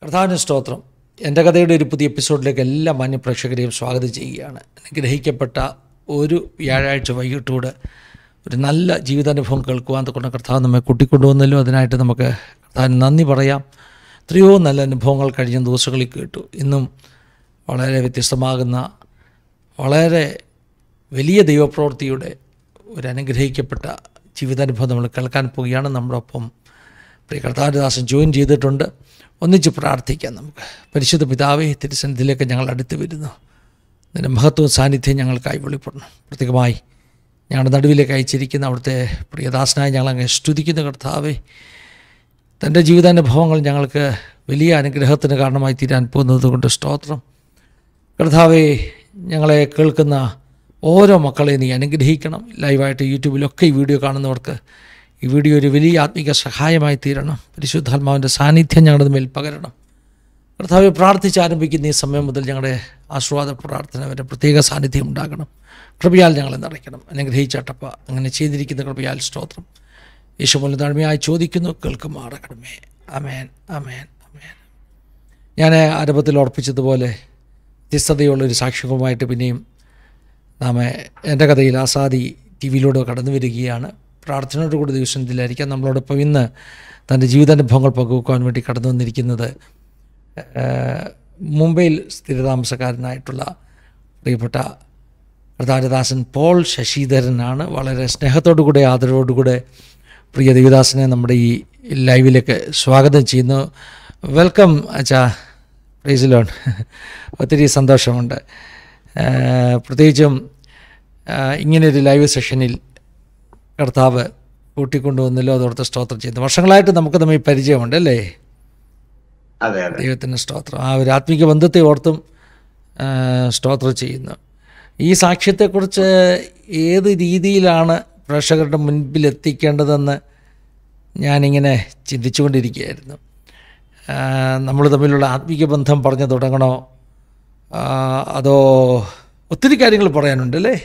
കർത്താവിന് സ്തോത്രം എൻ്റെ കഥയുടെ ഒരു പുതിയ എപ്പിസോഡിലേക്ക് എല്ലാ മാന്യ പ്രേക്ഷകരെയും സ്വാഗതം ചെയ്യുകയാണ് അനുഗ്രഹിക്കപ്പെട്ട ഒരു വ്യാഴാഴ്ച വൈകിട്ടൂടെ ഒരു നല്ല ജീവിതാനുഭവം കേൾക്കുവാൻ കൊണ്ട് കർത്താവ് നമ്മെ കൂട്ടിക്കൊണ്ടുവന്നല്ലോ അതിനായിട്ട് നമുക്ക് കർത്താവിന് നന്ദി പറയാം എത്രയോ നല്ല അനുഭവങ്ങൾ കഴിഞ്ഞ ദിവസങ്ങളിൽ കേട്ടു ഇന്നും വളരെ വ്യത്യസ്തമാകുന്ന വളരെ വലിയ ദൈവപ്രവൃത്തിയുടെ ഒരു അനുഗ്രഹിക്കപ്പെട്ട ജീവിതാനുഭവം നമ്മൾ കേൾക്കാൻ പോവുകയാണ് നമ്മുടെ ഒപ്പം പ്രിയ കർത്താരദാസൻ ജോയിൻ ചെയ്തിട്ടുണ്ട് ഒന്നിച്ച് പ്രാർത്ഥിക്കാം നമുക്ക് പരിശുദ്ധ പിതാവേ തിരുസന്നിധിയിലേക്ക് ഞങ്ങൾ അടുത്ത് വരുന്നു നിന്റെ മഹത്വവും സാന്നിധ്യം ഞങ്ങൾക്കായി വെളിപ്പെടണം പ്രത്യേകമായി ഞങ്ങളുടെ നടുവിലേക്ക് അയച്ചിരിക്കുന്ന അവിടുത്തെ പ്രിയദാസനായി ഞങ്ങൾ അങ്ങ് സ്തുതിക്കുന്ന കർത്താവേ തൻ്റെ ജീവിതാനുഭവങ്ങൾ ഞങ്ങൾക്ക് വലിയ അനുഗ്രഹത്തിന് കാരണമായി തീരാൻ പോകുന്നത് കൊണ്ട് സ്തോത്രം കർത്താവെ ഞങ്ങളെ കേൾക്കുന്ന ഓരോ മക്കളെ നീ അനുഗ്രഹിക്കണം ലൈവായിട്ട് യൂട്യൂബിലൊക്കെ ഈ വീഡിയോ കാണുന്നവർക്ക് ഈ വീഡിയോ ഒരു വലിയ ആത്മിക സഹായമായി തീരണം പരിശുദ്ധാത്മാവിൻ്റെ സാന്നിധ്യം ഞങ്ങളുടെ മേൽ പകരണം കർത്താവെ പ്രാർത്ഥിച്ച് ആരംഭിക്കുന്ന ഈ സമയം മുതൽ ഞങ്ങളുടെ ആശ്വാദ പ്രാർത്ഥന വരെ പ്രത്യേക സാന്നിധ്യം ഉണ്ടാകണം കൃപയാൽ ഞങ്ങളെ നിറയ്ക്കണം അനുഗ്രഹിച്ചട്ടപ്പ അങ്ങനെ ചെയ്തിരിക്കുന്ന കൃപയാൽ സ്തോത്രം യേശുമൂലം താഴ്മയായി ചോദിക്കുന്നു കേൾക്കുമാറക്കണമേ അമേൻ അമേൻ അമേൻ ഞാൻ ആരംഭത്തിൽ ഉറപ്പിച്ചതുപോലെ വ്യത്യസ്തതയുള്ളൊരു സാക്ഷ്യവുമായിട്ട് പിന്നെയും നാം എൻ്റെ കഥയിൽ ആസാദി ടി വിയിലൂടെ കടന്നു വരികയാണ് പ്രാർത്ഥനയോട് കൂടി ദിവസത്തിലായിരിക്കാം നമ്മളോടൊപ്പം ഇന്ന് തൻ്റെ ജീവിതാനുഭവങ്ങൾ പങ്കുവെക്കാൻ വേണ്ടി കടന്നു വന്നിരിക്കുന്നത് ഏഹ്, മുംബൈയിൽ സ്ഥിരതാമസക്കാരനായിട്ടുള്ള പ്രിയപ്പെട്ട പ്രധാനദാസൻ പോൾ ശശിധരനാണ് വളരെ സ്നേഹത്തോടുകൂടെ ആദരവോടുകൂടെ പ്രിയ ദേവിദാസനെ നമ്മുടെ ഈ ലൈവിലേക്ക് സ്വാഗതം ചെയ്യുന്നു വെൽക്കം അച്ഛാ പ്രൈസ് ലോൺ ഒത്തിരി സന്തോഷമുണ്ട് ഏഹ്, പ്രത്യേകിച്ചും ഏഹ്, ഇങ്ങനെയൊരു ലൈവ് സെഷനിൽ കർത്താവ് കൂട്ടിക്കൊണ്ടുവന്നല്ലോ അതോർത്ത് സ്തോത്രം ചെയ്യുന്നു വർഷങ്ങളായിട്ട് നമുക്ക് തമ്മിൽ പരിചയമുണ്ട് അല്ലേ അതെ അതെ ദൈവത്തിൻ്റെ സ്തോത്രം ആ ഒരു ആത്മീക ബന്ധത്തെ ഓർത്തും ആ, സ്തോത്രം ചെയ്യുന്നു ഈ സാക്ഷ്യത്തെക്കുറിച്ച് ഏത് രീതിയിലാണ് പ്രേക്ഷകരുടെ മുൻപിൽ എത്തിക്കേണ്ടതെന്ന് ഞാനിങ്ങനെ ചിന്തിച്ചുകൊണ്ടിരിക്കുകയായിരുന്നു നമ്മൾ തമ്മിലുള്ള ആത്മീക ബന്ധം പറഞ്ഞു തുടങ്ങണോ ആ, അതോ ഒത്തിരി കാര്യങ്ങൾ പറയാനുണ്ട് അല്ലേ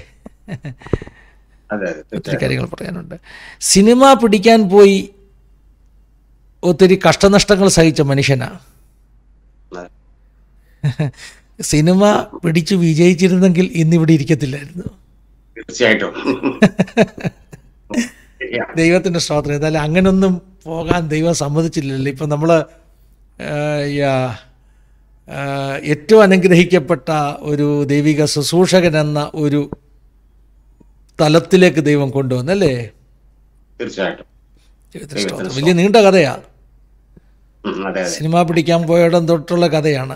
അതെ അതെ ഒത്തിരി കാര്യങ്ങൾ പറയാനുണ്ട് സിനിമ പിടിക്കാൻ പോയി ഒത്തിരി കഷ്ടനഷ്ടങ്ങൾ സഹിച്ച മനുഷ്യനാണ് അതെ. സിനിമ പിടിച്ചു വിജയിച്ചിരുന്നെങ്കിൽ ഇന്നിവിടെ ഇരിക്കത്തില്ലായിരുന്നു തീർച്ചയായിട്ടും ശരിയാ. ദൈവത്തിൻ്റെ സ്തോത്രം ഏതായാലും അങ്ങനൊന്നും പോകാൻ ദൈവം സമ്മതിച്ചില്ലല്ലോ ഇപ്പം നമ്മൾ ഏറ്റവും അനുഗ്രഹിക്കപ്പെട്ട ഒരു ദൈവിക ശുശ്രൂഷകൻ എന്ന ഒരു തലത്തിലേക്ക് ദൈവം കൊണ്ടുവന്നല്ലേ തീർച്ചയായിട്ടും ദൈവത്തിൻ്റെ സ്തോത്രം വലിയ നീണ്ട കഥയാണ് ഉം, അതെ അതെ സിനിമ പിടിക്കാൻ പോയിടം തൊട്ടുള്ള കഥയാണ്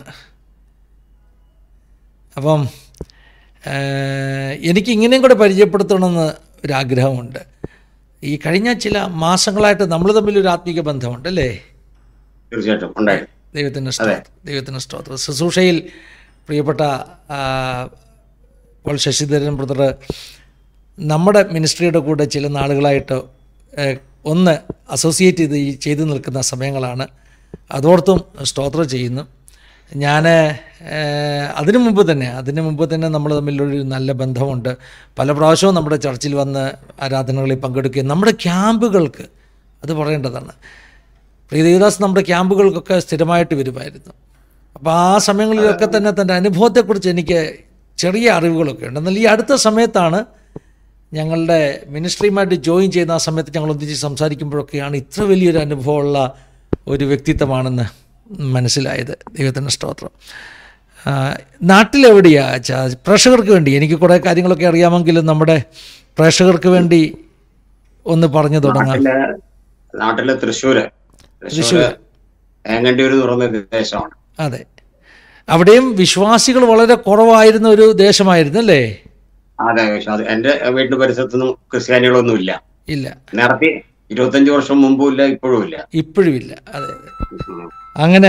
അപ്പം ഏഹ്, എനിക്ക് ഇങ്ങനെയും കൂടെ പരിചയപ്പെടുത്തണമെന്ന് ഒരാഗ്രഹമുണ്ട് ഈ കഴിഞ്ഞ ചില മാസങ്ങളായിട്ട് നമ്മൾ തമ്മിൽ ഒരു ആത്മീക ബന്ധമുണ്ട് അല്ലേ തീർച്ചയായിട്ടും ഉണ്ടായി ദൈവത്തിൻ്റെ സ്തോത്രം ദൈവത്തിൻ്റെ സ്തോത്രം ശുശ്രൂഷയിൽ പ്രിയപ്പെട്ട ആ, പോൾ ശശിധരൻ ബ്രദർ നമ്മുടെ മിനിസ്ട്രിയുടെ കൂടെ ചില നാളുകളായിട്ട് ഏഹ്, ഒന്ന് അസോസിയേറ്റ് ചെയ്ത് ഈ- ചെയ്തു നിൽക്കുന്ന സമയങ്ങളാണ് അതോർത്തും സ്തോത്രം ചെയ്യുന്നു ഞാൻ അതിനു മുമ്പ് തന്നെ അതിനു മുമ്പ് തന്നെ നമ്മൾ തമ്മിലൊരു നല്ല ബന്ധമുണ്ട് പല പ്രാവശ്യവും നമ്മുടെ ചർച്ചിൽ വന്ന് ആരാധനകളിൽ പങ്കെടുക്കുകയും നമ്മുടെ ക്യാമ്പുകൾക്ക് അത് പറയേണ്ടതാണ് പ്രിയ ദേവദാസ് നമ്മുടെ ക്യാമ്പുകൾക്കൊക്കെ സ്ഥിരമായിട്ട് വരുമായിരുന്നു അപ്പോൾ ആ സമയങ്ങളിലൊക്കെ തന്നെ തൻ്റെ അനുഭവത്തെക്കുറിച്ച് എനിക്ക് ചെറിയ അറിവുകളൊക്കെ ഉണ്ട് എന്നാൽ ഈ അടുത്ത സമയത്താണ് ഞങ്ങളുടെ മിനിസ്ട്രിയുമായിട്ട് ജോയിൻ ചെയ്യുന്ന ആ സമയത്ത് ഞങ്ങൾ ഒന്നിച്ച് സംസാരിക്കുമ്പോഴൊക്കെയാണ് ഇത്ര വലിയൊരു അനുഭവമുള്ള ഒരു വ്യക്തിത്വമാണെന്ന് മനസ്സിലായത് ദൈവത്തിൻ്റെ സ്തോത്രം ആ, നാട്ടിലെവിടെയാ ചാ പ്രേക്ഷകർക്ക് വേണ്ടി എനിക്ക് കുറേ കാര്യങ്ങളൊക്കെ അറിയാമെങ്കിലും നമ്മുടെ പ്രേക്ഷകർക്ക് വേണ്ടി ഒന്ന് പറഞ്ഞു തുടങ്ങാം നാട്ടില് നാട്ടില് തൃശ്ശൂര് തൃശ്ശൂര് ഏങ്ങണ്ടിയൂര് എന്ന് പറയുന്ന ദേശമാണ് അതെ അവിടെയും വിശ്വാസികൾ വളരെ കുറവായിരുന്ന ഒരു ദേശമായിരുന്നു അല്ലേ അതെ വിശ്വാസം എന്റെ വീടിന്റെ പരിസരത്തൊന്നും ക്രിസ്ത്യാനികളൊന്നും ഇല്ല ഇല്ല നേരത്തെ ഇരുപത്തഞ്ച് വർഷം മുമ്പും ഇല്ല ഇപ്പോഴും ഇല്ല ഇപ്പോഴും ഇല്ല അതെ അതെ ഉം. അങ്ങനെ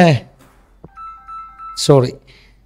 സോറി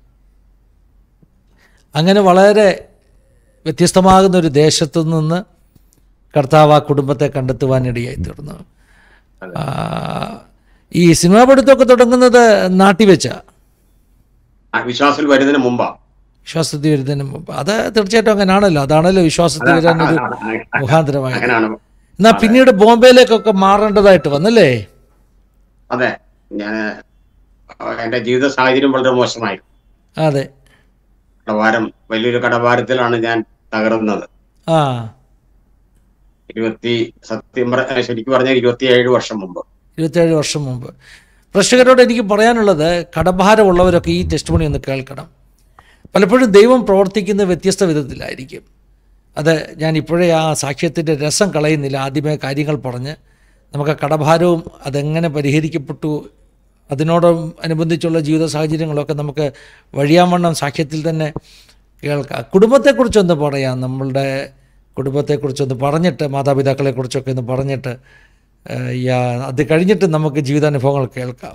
അങ്ങനെ വളരെ വ്യത്യസ്തമാകുന്ന ഒരു ദേശത്തു നിന്ന് കർത്താവ് ആ കുടുംബത്തെ കണ്ടെത്തുവാനിടയായി തീർന്നു ആ, ഈ സിനിമാ പഠിത്തമൊക്കെ തുടങ്ങുന്നത് നാട്ടിൽ വെച്ചാ ആ വിശ്വാസത്തിൽ വരുന്നതിന് മുമ്പാ വിശ്വാസത്തിൽ വരുന്നതിന് മുമ്പ് അത് തീർച്ചയായിട്ടും അങ്ങനെയാണല്ലോ അതാണല്ലോ വിശ്വാസത്തിൽ വരാനൊരു മുഖാന്തരമായി അങ്ങനെയാണ് എന്നാൽ പിന്നീട് ബോംബെയിലേക്കൊക്കെ മാറേണ്ടതായിട്ട് വന്നല്ലേ അതെ ഞാൻ ആ, എന്റെ ജീവിത സാഹചര്യം വളരെ മോശമായി അതെ കടഭാരം വലിയൊരു കടഭാരത്തിലാണ് ഞാൻ തകർന്നത് ആ ഇരുപത്തി സത്യം പറ ശരിക്കും പറഞ്ഞാൽ ഇരുപത്തിയേഴ് വർഷം മുമ്പ് ഇരുപത്തേഴ് വർഷം മുമ്പ് പ്രേക്ഷകരോട് എനിക്ക് പറയാനുള്ളത് കടഭാരമുള്ളവരൊക്കെ ഈ ടെസ്റ്റ് മണി ഒന്ന് കേൾക്കണം പലപ്പോഴും ദൈവം പ്രവർത്തിക്കുന്ന വ്യത്യസ്ത വിധത്തിലായിരിക്കും അത് ഞാൻ ഇപ്പോഴേ ആ സാക്ഷ്യത്തിൻ്റെ രസം കളയുന്നില്ല ആദ്യമേ കാര്യങ്ങൾ പറഞ്ഞ് നമുക്ക് ആ കടഭാരവും അതെങ്ങനെ പരിഹരിക്കപ്പെട്ടു അതിനോടും അനുബന്ധിച്ചുള്ള ജീവിത സാഹചര്യങ്ങളൊക്കെ നമുക്ക് വഴിയാവണ്ണം സാക്ഷ്യത്തിൽ തന്നെ കേൾക്കാം കുടുംബത്തെക്കുറിച്ചൊന്ന് പറയാം നമ്മളുടെ കുടുംബത്തെക്കുറിച്ചൊന്ന് പറഞ്ഞിട്ട് മാതാപിതാക്കളെക്കുറിച്ചൊക്കെ ഒന്ന് പറഞ്ഞിട്ട് ഏഹ്, യാ- അത് കഴിഞ്ഞിട്ട് നമുക്ക് ജീവിതാനുഭവങ്ങൾ കേൾക്കാം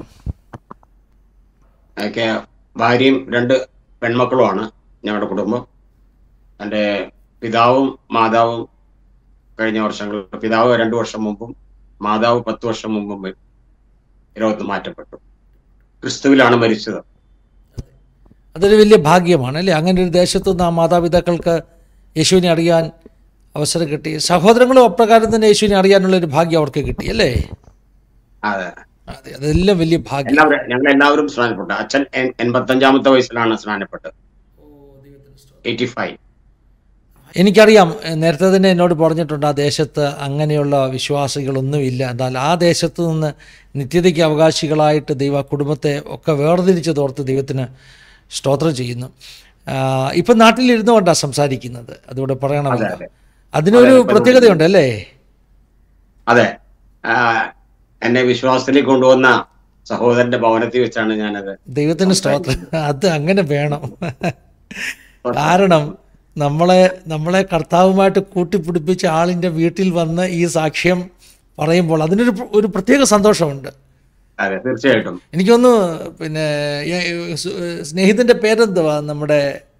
ഒക്കെ ഭാര്യയും രണ്ട് പെൺമക്കളുമാണ് ഞങ്ങളുടെ കുടുംബം എൻ്റെ പിതാവും മാതാവും കഴിഞ്ഞ വർഷങ്ങളിൽ പിതാവ് രണ്ടു വർഷം മുമ്പും മാതാവ് പത്ത് വർഷം മുമ്പും ലോകത്ത് മാറ്റപ്പെട്ടു ക്രിസ്തുവിലാണ് മരിച്ചത് അതൊരു വലിയ ഭാഗ്യമാണ് അല്ലേ അങ്ങനെ ഒരു ദേശത്തു നിന്ന് ആ മാതാപിതാക്കൾക്ക് യേശുവിനെ അറിയാൻ അവസരം കിട്ടി സഹോദരങ്ങളും അപ്രകാരം തന്നെ യേശുവിനെ അറിയാനുള്ള ഒരു ഭാഗ്യം അവർക്ക് കിട്ടി അല്ലേ അതെ അതെ അതെല്ലാം വലിയ ഭാഗ്യം എല്ലാവരും ഞങ്ങൾ എല്ലാവരും സ്നാനപ്പെട്ടു അച്ഛൻ എൺ- എൺപത്തഞ്ചാമത്തെ വയസ്സിലാണ് സ്നാനപ്പെട്ടത് എയ്റ്റി ഫൈവ് എനിക്കറിയാം എ, നേരത്തെ തന്നെ എന്നോട് പറഞ്ഞിട്ടുണ്ട് ആ ദേശത്ത് അങ്ങനെയുള്ള വിശ്വാസികളൊന്നുമില്ല എന്നാൽ ആ ദേശത്ത് നിന്ന് നിത്യതയ്ക്ക് അവകാശികളായിട്ട് ദൈവ ആ കുടുംബത്തെ ഒക്കെ വേർതിരിച്ച് തോർത്ത് ദൈവത്തിന് സ്തോത്രം ചെയ്യുന്നു ആ, ഇപ്പം നാട്ടിലിരുന്നു കൊണ്ടാണ് സംസാരിക്കുന്നത് അതുകൂടെ പറയണമല്ലോ അതെ. അതിനൊരു പ്രത്യേകതയുണ്ട് അല്ലേ അതെ ആ, എന്നെ വിശ്വാസത്തിലേക്ക് കൊണ്ടുവന്ന സഹോദരന്റെ ഭവനത്തിൽ വെച്ചാണ് ഞാനത് ദൈവത്തിന് സ്തോത്രം അത് അങ്ങനെ വേണം കാരണം നമ്മളെ നമ്മളെ കർത്താവുമായിട്ട് കൂട്ടിപ്പിടിപ്പിച്ച ആളിൻ്റെ വീട്ടിൽ വന്ന് ഈ സാക്ഷ്യം പറയുമ്പോൾ അതിനൊരു പ്ര- ഒരു പ്രത്യേക സന്തോഷമുണ്ട് അതെ തീർച്ചയായിട്ടും എനിക്കൊന്ന് പിന്നെ ഏ- സു- സ്നേഹിതൻ്റെ പേരെന്തുവാ നമ്മുടെ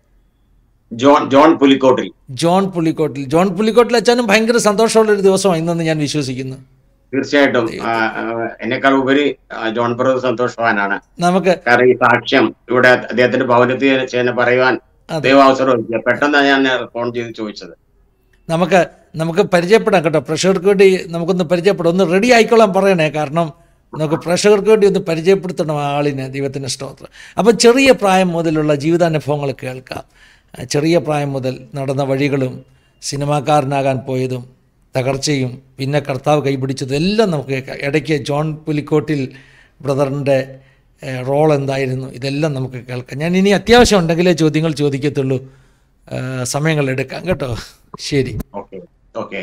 ജോൺ ജോൺ പുലിക്കോട്ടിൽ ജോൺ പുള്ളിക്കോട്ടിൽ ജോൺ പുള്ളിക്കോട്ടിൽ അച്ഛനും ഭയങ്കര സന്തോഷമുള്ള ഒരു ദിവസമാണ് ഇന്നെന്ന് ഞാൻ വിശ്വസിക്കുന്നു തീർച്ചയായിട്ടും ആ, ആ, എന്നെക്കാൾ ഉപരി ആ, ജോൺ പ്രഭു സന്തോഷവാനാണ് നമുക്ക് കാരണം ഈ സാക്ഷ്യം ഇവിടെ അദ്ദേഹത്തിന്റെ ഭവനത്തിൽ ചെയ്യുന്ന പറയുവാൻ അതെ. ദൈവാവസരം ഒരുക്കിയ. പെട്ടെന്നാണ് ഞാൻ ഫോൺ ചെയ്ത് ചോദിച്ചത് നമുക്ക് നമുക്ക് പരിചയപ്പെടാം കേട്ടോ പ്രേക്ഷകർക്ക് വേണ്ടി നമുക്കൊന്ന് പരിചയപ്പെടാം ഒന്ന് റെഡി ആയിക്കോളാൻ പറയണേ കാരണം നമുക്ക് പ്രേക്ഷകർക്ക് വേണ്ടി ഒന്ന് പരിചയപ്പെടുത്തണം ആ ആളിനെ ദൈവത്തിൻ്റെ സ്തോത്രം അപ്പം ചെറിയ പ്രായം മുതലുള്ള ജീവിതാനുഭവങ്ങൾ കേൾക്കാം ആ, ചെറിയ പ്രായം മുതൽ നടന്ന വഴികളും സിനിമാക്കാരനാകാൻ പോയതും തകർച്ചയും പിന്നെ കർത്താവ് കൈപിടിച്ചതും എല്ലാം നമുക്ക് കേൾക്കാം ഇടയ്ക്ക് ജോൺ പുലിക്കോട്ടിൽ ബ്രദറിൻ്റെ റോൾ എന്തായിരുന്നു ഇതെല്ലാം നമുക്ക് കേൾക്കാം ഞാൻ ഇനി അത്യാവശ്യം ഉണ്ടെങ്കിലേ ചോദ്യങ്ങൾ ചോദിക്കത്തുള്ളൂ ആ, സമയങ്ങൾ എടുക്കാം കേട്ടോ ശരി ഓക്കെ ഓക്കെ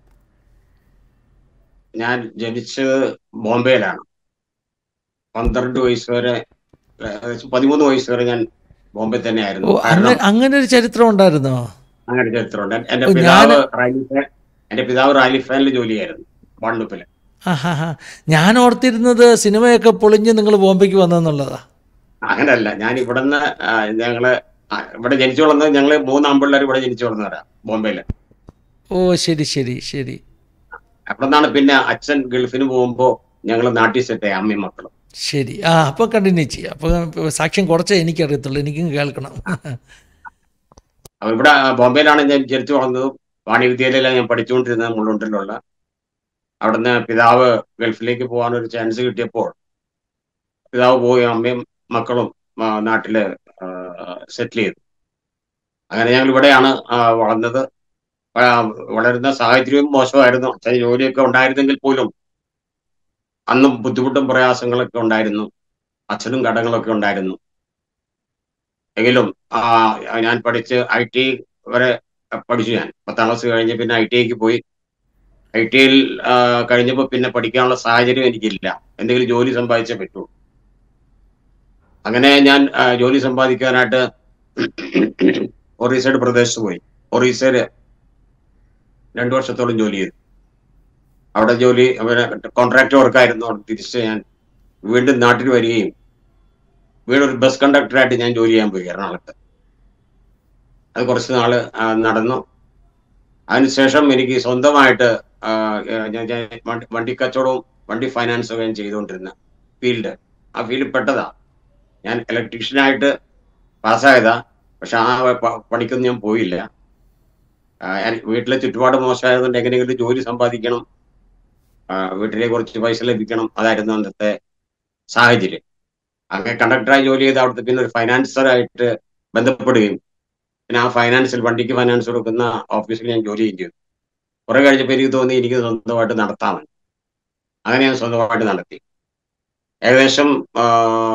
ഞാൻ ജനിച്ചത് ബോംബെയിലാണ് പന്ത്രണ്ട് വയസ്സ് വരെ ഏകദേശം പതിമൂന്ന് വയസ്സ് വരെ ഞാൻ ബോംബെ ഓ തന്നെയായിരുന്നു അങ്ങനെ കാരണം അങ്ങനെ ഒരു ചരിത്രം ഉണ്ടായിരുന്നോ അങ്ങനെ ചരിത്രമുണ്ട് എന്റെ ഓ, പിതാവ് റാലി ഫാൻ എന്റെ പിതാവ് റാലി ഫാനിൽ ജോലിയായിരുന്നു വണ്ണുപ്പില് ആഹാ ഞാൻ ഓർത്തിരുന്നത് സിനിമയൊക്കെ പൊളിഞ്ഞ് നിങ്ങൾ ബോംബെക്ക് വന്നെന്നുള്ളതാ അങ്ങനല്ല ഞാൻ ഇവിടുന്ന് ആ, ഞങ്ങള് ആ, ഇവിടെ ജനിച്ചു വളർന്നത് ഞങ്ങള് മൂന്ന് ആമ്പിള്ളേർ ഇവിടെ ജനിച്ചു വളർന്നവരാ ബോംബെയില് ഓ ശരി ശരി ശരി അവിടെ നിന്നാണ് പിന്നെ അച്ഛൻ ഗൾഫിന് പോകുമ്പോ ഞങ്ങൾ നാട്ടിൽ സെറ്റായി അമ്മയും മക്കളും ശരി ആ അപ്പോൾ കണ്ടിന്യൂ ചെയ്യാം അപ്പോൾ സാക്ഷ്യം കുറച്ചേ എനിക്കറിയത്തുള്ളൂ എനിക്കും കേൾക്കണം അപ്പൊ ഇവിടെ ആ, ബോംബെയിലാണ് ഞാൻ ജനിച്ചു വളർന്നതും വാണി വിദ്യാലയയിലാണ് ഞാൻ പഠിച്ചുകൊണ്ടിരുന്നത് മുള്ളുണ്ടിലുള്ള അവിടുന്ന് പിതാവ് ഗൾഫിലേക്ക് പോകാൻ ഒരു ചാൻസ് കിട്ടിയപ്പോൾ പിതാവ് പോയി അമ്മയും മക്കളും ആ, നാട്ടില് സെറ്റിൽ ചെയ്തു അങ്ങനെ ഞങ്ങൾ ഇവിടെയാണ് ആ, വളർന്നത് ആ, വളരുന്ന സാഹചര്യവും മോശമായിരുന്നു അച്ഛൻ ജോലിയൊക്കെ ഉണ്ടായിരുന്നെങ്കിൽ പോലും അന്നും ബുദ്ധിമുട്ടും പ്രയാസങ്ങളൊക്കെ ഉണ്ടായിരുന്നു അച്ഛനും കടങ്ങളൊക്കെ ഉണ്ടായിരുന്നു എങ്കിലും ആ, ഞാൻ പഠിച്ച് ഐ ടി വരെ പഠിച്ചു ഞാൻ പത്താം ക്ലാസ് കഴിഞ്ഞ് പിന്നെ ഐ ടി ഐക്ക് പോയി ഐ ടി ഐയിൽ കഴിഞ്ഞപ്പോൾ പിന്നെ പഠിക്കാനുള്ള സാഹചര്യം എനിക്കില്ല എന്തെങ്കിലും ജോലി സമ്പാദിച്ചേ പറ്റൂ അങ്ങനെ ഞാൻ ആ, ജോലി സമ്പാദിക്കാനായിട്ട് ഒറീസയുടെ പ്രദേശത്ത് പോയി ഒറീസയില് രണ്ടു വർഷത്തോളം ജോലി ചെയ്തു അവിടെ ജോലി കോൺട്രാക്ട് വർക്കായിരുന്നു അവിടെ തിരിച്ച് ഞാൻ വീണ്ടും നാട്ടിൽ വരികയും വീണ്ടും ഒരു ബസ് കണ്ടക്ടറായിട്ട് ഞാൻ ജോലി ചെയ്യാൻ പോയി എറണാകുളത്ത് അത് കുറച്ച് നാള് ആ, നടന്നു അതിനുശേഷം എനിക്ക് സ്വന്തമായിട്ട് ആ, ഞാൻ ഞാൻ വണ്ടി വണ്ടി കച്ചവടവും വണ്ടി ഫൈനാൻസും ഒക്കെ ഞാൻ ചെയ്തുകൊണ്ടിരുന്ന ഫീൽഡ് ആ ഫീൽഡിൽ പെട്ടതാ ഞാൻ ഇലക്ട്രീഷ്യനായിട്ട് പാസ്സായതാ പക്ഷെ ആ പ- പണിക്കൊന്നും ഞാൻ പോയില്ല ആ, ഞാൻ വീട്ടിലെ ചുറ്റുപാട് മോശമായതുകൊണ്ട് എങ്ങനെയെങ്കിലും ജോലി സമ്പാദിക്കണം ആ, വീട്ടിലെ കുറച്ച് പൈസ ലഭിക്കണം അതായിരുന്നു അന്നത്തെ സാഹചര്യം അങ്ങനെ കണ്ടക്ടറായി ജോലി ചെയ്ത് അവിടുത്തെ പിന്നെ ഒരു ഫൈനാൻസറായിട്ട് ബന്ധപ്പെടുകയും പിന്നെ ആ ഫൈനാൻസിൽ വണ്ടിക്ക് ഫൈനാൻസ് കൊടുക്കുന്ന ഓഫീസിൽ ഞാൻ ജോലി ചെയ്യും ചെയ്തു കുറെ കഴിഞ്ഞപ്പോൾ എനിക്ക് തോന്നി എനിക്ക് സ്വന്തമായിട്ട് നടത്താമെന്ന് അങ്ങനെ ഞാൻ സ്വന്തമായിട്ട് നടത്തി ഏകദേശം ആ,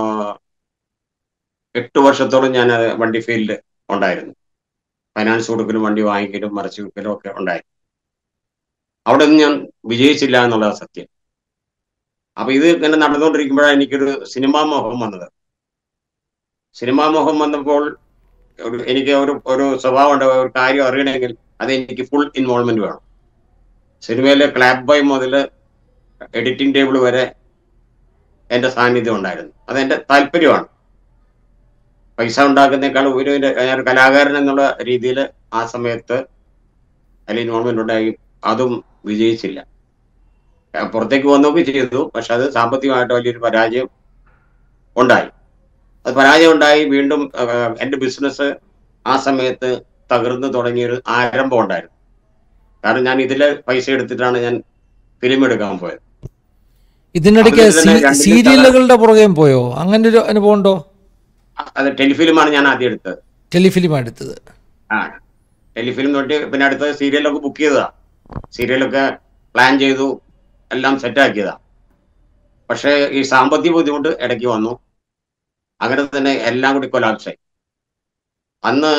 എട്ട് വർഷത്തോളം ഞാൻ അത് വണ്ടി ഫീൽഡ് ഉണ്ടായിരുന്നു ഫൈനാൻസ് കൊടുക്കലും വണ്ടി വാങ്ങിക്കലും മറച്ചു വെക്കലും ഒക്കെ ഉണ്ടായിരുന്നു അവിടെ ഒന്നും ഞാൻ വിജയിച്ചില്ല എന്നുള്ളതാണ് സത്യം അപ്പൊ ഇത് ഇങ്ങനെ നടന്നുകൊണ്ടിരിക്കുമ്പോഴാണ് എനിക്കൊരു സിനിമാ മോഹം വന്നത് സിനിമാ മോഹം വന്നപ്പോൾ ഒരു എനിക്ക് ഒരു ഒരു സ്വഭാവം ഉണ്ട് ഒരു കാര്യം അറിയണമെങ്കിൽ അത് എനിക്ക് ഫുൾ ഇൻവോൾവ്മെന്റ് വേണം സിനിമയിലെ ക്ലാബ് ബോയ് മുതൽ എഡിറ്റിംഗ് ടേബിൾ വരെ എന്റെ സാന്നിധ്യം ഉണ്ടായിരുന്നു അതെന്റെ താല്പര്യമാണ് പൈസ ഉണ്ടാക്കുന്നേക്കാൾ ഒരു ഞാൻ കലാകാരൻ എന്നുള്ള രീതിയിൽ ആ സമയത്ത് അതിൽ ഇൻവോൾവ്മെന്റ് ഉണ്ടായി അതും വിജയിച്ചില്ല ആ, പുറത്തേക്ക് വന്നൊക്കെ ചെയ്തു പക്ഷെ അത് സാമ്പത്തികമായിട്ട് വലിയൊരു പരാജയം ഉണ്ടായി അത് പരാജയം ഉണ്ടായി വീണ്ടും ആ, എന്റെ ബിസിനസ് ആ സമയത്ത് തകർന്നു തുടങ്ങിയൊരു ആരംഭം ഉണ്ടായിരുന്നു കാരണം ഞാൻ ഇതിലെ പൈസ എടുത്തിട്ടാണ് ഞാൻ ഫിലിം എടുക്കാൻ പോയത് ഇതിനിടയ്ക്ക് അതിൽ തന്നെ രണ്ടിലും സീരിയലുകളുടെ പുറകെയും പോയോ അങ്ങനെ ഒരു അനുഭവം ഉണ്ടോ അ- അത് ടെലിഫിലിമാണ് ഞാൻ ആദ്യം എടുത്തത് ടെലിഫിലിം എടുത്തത് ആ ടെലിഫിലിം തൊട്ട് പിന്നെ അടുത്ത സീരിയലൊക്കെ ബുക്ക് ചെയ്തതാ സീരിയലൊക്കെ പ്ലാൻ ചെയ്തു എല്ലാം സെറ്റാക്കിയതാ പക്ഷേ ഈ സാമ്പത്തിക ബുദ്ധിമുട്ട് ഇടയ്ക്ക് വന്നു അങ്ങനെ തന്നെ എല്ലാം കൂടി കൊലാപ്സായി അന്ന്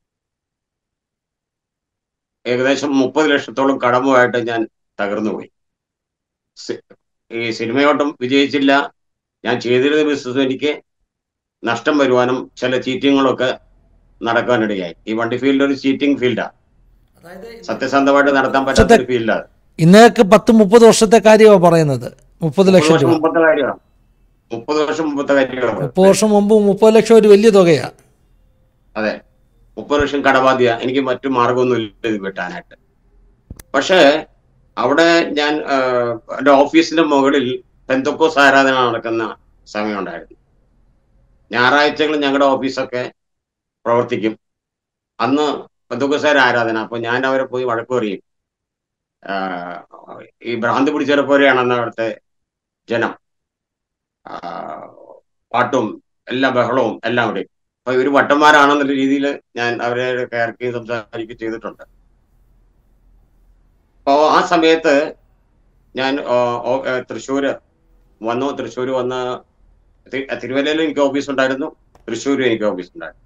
ഏകദേശം മുപ്പത് ലക്ഷത്തോളം കടമുമായിട്ട് ഞാൻ തകർന്നുപോയി സി- ഈ സിനിമയോട്ടം വിജയിച്ചില്ല ഞാൻ ചെയ്തിരുന്ന ബിസിനസ് എനിക്ക് നഷ്ടം വരുവാനും ചില ചീറ്റിങ്ങുകളൊക്കെ നടക്കാനിടയായി ഈ വണ്ടി ഫീൽഡ് ഒരു ചീറ്റിംഗ് ഫീൽഡാണ് സത്യസന്ധമായിട്ട് നടത്താൻ പറ്റാത്ത ഒരു ഫീൽഡാണ് ഇന്നേക്ക് പത്ത് മുപ്പത് വർഷത്തെ കാര്യമാണ് പറയുന്നത് മുപ്പത് ലക്ഷം വർഷം രൂപ മുമ്പത്തെ കാര്യമാണ് മുപ്പത് വർഷം മുമ്പത്തെ കാര്യമാണ് മുപ്പത് വർഷം മുമ്പ് മുപ്പത് ലക്ഷം ഒരു വലിയ തുകയാണ് അതെ മുപ്പത് ലക്ഷം കടബാധ്യ എനിക്ക് മറ്റു മാർഗമൊന്നുമില്ല ഇത് കിട്ടാനായിട്ട് പക്ഷേ അവിടെ ഞാൻ ആ, എൻ്റെ ഓഫീസിന്റെ മുകളിൽ പെന്തക്കോസ് ആരാധന നടക്കുന്ന സമയമുണ്ടായിരുന്നു ഞായറാഴ്ചകൾ ഞങ്ങളുടെ ഓഫീസൊക്കെ പ്രവർത്തിക്കും അന്ന് പെന്തക്കോസാര ആരാധന അപ്പൊ ഞാൻ അവരെ പോയി വഴക്ക് പറയും ആ, ഈ ഭ്രാന്ത് പിടിച്ചവരെ പോലെയാണ് അന്ന് അവിടുത്തെ ജനം ആ, പാട്ടും എല്ലാ ബഹളവും എല്ലാം കൂടി അപ്പൊ ഇവര് വട്ടന്മാരാണെന്നുള്ള രീതിയിൽ ഞാൻ അവരെ കയർക്കുകയും സംസാരിക്കുകയും ചെയ്തിട്ടുണ്ട് അപ്പോ ആ സമയത്ത് ഞാൻ ആ, ഓ- ആ, തൃശ്ശൂര് വന്നു തൃശ്ശൂര് വന്ന് തി- തിരുവല്ലയിൽ എനിക്ക് ഓഫീസ് ഉണ്ടായിരുന്നു തൃശ്ശൂരും എനിക്ക് ഓഫീസ് ഉണ്ടായിരുന്നു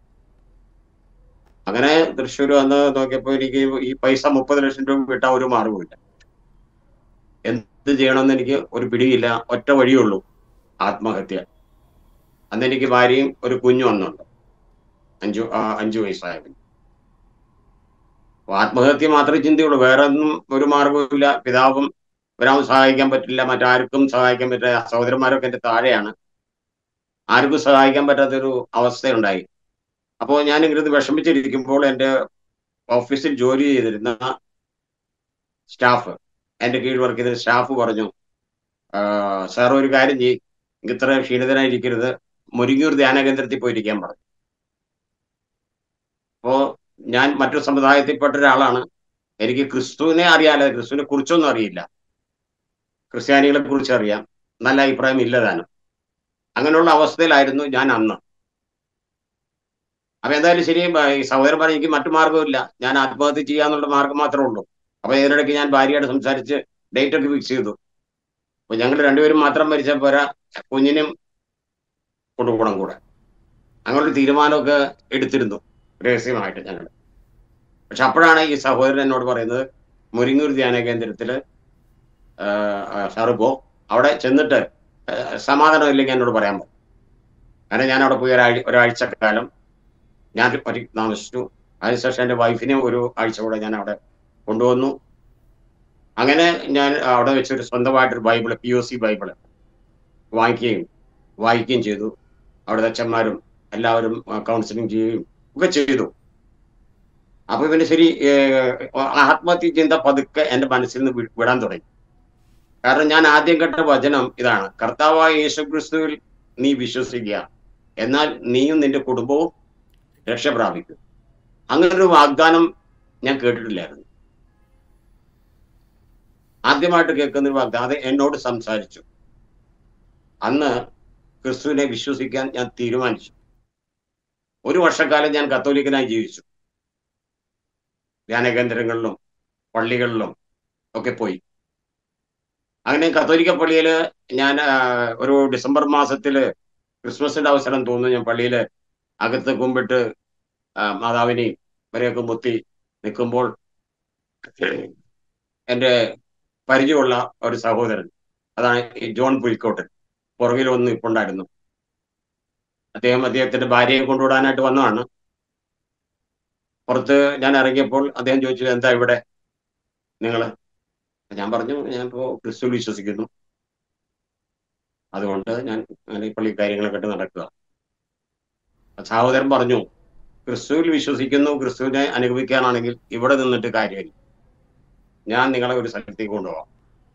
അങ്ങനെ തൃശ്ശൂർ വന്ന് നോക്കിയപ്പോൾ എനിക്ക് ഈ പൈസ മുപ്പത് ലക്ഷം രൂപ കിട്ടാൻ ഒരു മാർഗവുമില്ല എന്ത് ചെയ്യണമെന്ന് എനിക്ക് ഒരു പിടിയില്ല ഒറ്റ വഴിയുള്ളൂ ആത്മഹത്യ അന്ന് എനിക്ക് ഭാര്യയും ഒരു കുഞ്ഞും അന്നുണ്ട് അഞ്ചു ആ, അഞ്ചു വയസ്സായ കുഞ്ഞ് അപ്പൊ ആത്മഹത്യ മാത്രമേ ചിന്തയുള്ളൂ വേറെ ഒന്നും ഒരു മാർഗവുമില്ല പിതാവും പിതാവും സഹായിക്കാൻ പറ്റില്ല മറ്റാർക്കും സഹായിക്കാൻ പറ്റില്ല സഹോദരന്മാരൊക്കെ എന്റെ താഴെയാണ് ആർക്കും സഹായിക്കാൻ പറ്റാത്തൊരു അവസ്ഥയുണ്ടായി അപ്പോൾ ഞാൻ ഇങ്ങനെ വിഷമിച്ചിരിക്കുമ്പോൾ എൻ്റെ ഓഫീസിൽ ജോലി ചെയ്തിരുന്ന സ്റ്റാഫ് എൻ്റെ കീഴിൽ വർക്ക് ചെയ്ത സ്റ്റാഫ് പറഞ്ഞു സാർ ഒരു കാര്യം ചെയ്യും ഇത്ര ക്ഷീണിതനായിരിക്കരുത് മുരിങ്ങൂർ ധ്യാന കേന്ദ്രത്തിൽ പോയിരിക്കാൻ പറഞ്ഞു അപ്പോ ഞാൻ മറ്റു സമുദായത്തിൽപ്പെട്ട ഒരാളാണ് എനിക്ക് ക്രിസ്തുവിനെ അറിയാലോ ക്രിസ്തുവിനെ കുറിച്ചൊന്നും അറിയില്ല ക്രിസ്ത്യാനികളെ കുറിച്ച് അറിയാം നല്ല അഭിപ്രായം ഇല്ലതാനും അങ്ങനെയുള്ള അവസ്ഥയിലായിരുന്നു ഞാൻ അന്ന് അപ്പൊ എന്തായാലും ശരി ബ- ഈ സഹോദരൻ പറഞ്ഞു എനിക്ക് മറ്റു മാർഗമില്ല ഞാൻ ആത്മഹത്യ ചെയ്യാന്നുള്ള മാർഗം മാത്രമേ ഉള്ളൂ അപ്പൊ ഇതിനിടയ്ക്ക് ഞാൻ ഭാര്യയോട് സംസാരിച്ച് ഡേറ്റ് ഒക്കെ ഫിക്സ് ചെയ്തു അപ്പൊ ഞങ്ങൾ രണ്ടുപേരും മാത്രം മരിച്ചാൽ പോരാ കുഞ്ഞിനും കൊണ്ടുപോകണം കൂടെ അങ്ങനെ ഒരു തീരുമാനമൊക്കെ എടുത്തിരുന്നു രഹസ്യമായിട്ട് ഞങ്ങൾ പക്ഷെ അപ്പോഴാണ് ഈ സഹോദരൻ എന്നോട് പറയുന്നത് മുരിങ്ങൂർ ധ്യാന കേന്ദ്രത്തില് സാറ് പോ അവിടെ ചെന്നിട്ട് ആ, സമാധാനം ഇല്ലെങ്കിൽ എന്നോട് പറയാൻ പറ്റും അങ്ങനെ ഞാൻ അവിടെ പോയി ഒരാഴ്ച ഒരാഴ്ച കാലം ഞാൻ ഒരു താമസിച്ചു അതിനുശേഷം എൻ്റെ വൈഫിനെ ഒരു ആഴ്ച കൂടെ ഞാൻ അവിടെ കൊണ്ടുവന്നു അങ്ങനെ ഞാൻ അവിടെ വെച്ചൊരു സ്വന്തമായിട്ടൊരു Bible P O C Bible വാങ്ങിക്കുകയും വായിക്കുകയും ചെയ്തു അവിടുത്തെ അച്ഛന്മാരും എല്ലാവരും കൗൺസിലിംഗ് ചെയ്യുകയും ഒക്കെ ചെയ്തു അപ്പൊ പിന്നെ ശരി ഏഹ്, ആത്മഹത്യ ചിന്ത പതുക്കെ എൻ്റെ മനസ്സിൽ നിന്ന് വി- വിടാൻ തുടങ്ങി കാരണം ഞാൻ ആദ്യം കേട്ട വചനം ഇതാണ് കർത്താവായ യേശുക്രിസ്തുവിൽ നീ വിശ്വസിക്കുക എന്നാൽ നീയും നിന്റെ കുടുംബവും രക്ഷ പ്രാപിക്കും അങ്ങനെ ഒരു വാഗ്ദാനം ഞാൻ കേട്ടിട്ടില്ലായിരുന്നു ആദ്യമായിട്ട് കേൾക്കുന്ന ഒരു വാഗ്ദാനം അത് എന്നോട് സംസാരിച്ചു അന്ന് ക്രിസ്തുവിനെ വിശ്വസിക്കാൻ ഞാൻ തീരുമാനിച്ചു ഒരു വർഷക്കാലം ഞാൻ കത്തോലിക്കനായി ജീവിച്ചു ധ്യാനകേന്ദ്രങ്ങളിലും പള്ളികളിലും ഒക്കെ പോയി അങ്ങനെ കത്തോലിക്ക പള്ളിയിൽ ഞാൻ ആ, ഒരു ഡിസംബർ മാസത്തിൽ ക്രിസ്മസിന്റെ അവസരം തോന്നുന്നു ഞാൻ പള്ളിയിൽ അകത്ത് കുമ്പിട്ട് ആ, മാതാവിനെയും ഇവരെയൊക്കെ മുത്തി നിൽക്കുമ്പോൾ എൻ്റെ പരിചയമുള്ള ഒരു സഹോദരൻ അതാണ് ഈ ജോൺ പുലിക്കോട്ടൻ പുറകിൽ ഒന്ന് ഇപ്പുണ്ടായിരുന്നു അദ്ദേഹം അദ്ദേഹത്തിന്റെ ഭാര്യയെ കൊണ്ടുവിടാനായിട്ട് വന്നതാണ് പുറത്ത് ഞാൻ ഇറങ്ങിയപ്പോൾ അദ്ദേഹം ചോദിച്ചു എന്താ ഇവിടെ നിങ്ങള് ഞാൻ പറഞ്ഞു ഞാൻ ഇപ്പോ ക്രിസ്തു വിശ്വസിക്കുന്നു അതുകൊണ്ട് ഞാൻ അങ്ങനെ ഈ പള്ളി കാര്യങ്ങളൊക്കെ ആയിട്ട് നടക്കുക സഹോദരൻ പറഞ്ഞു ക്രിസ്തുവിൽ വിശ്വസിക്കുന്നു ക്രിസ്തുവിനെ അനുഗമിക്കാനാണെങ്കിൽ ഇവിടെ നിന്നിട്ട് കാര്യമില്ല ഞാൻ നിങ്ങളെ ഒരു സ്ഥലത്തേക്ക് കൊണ്ടുപോകാം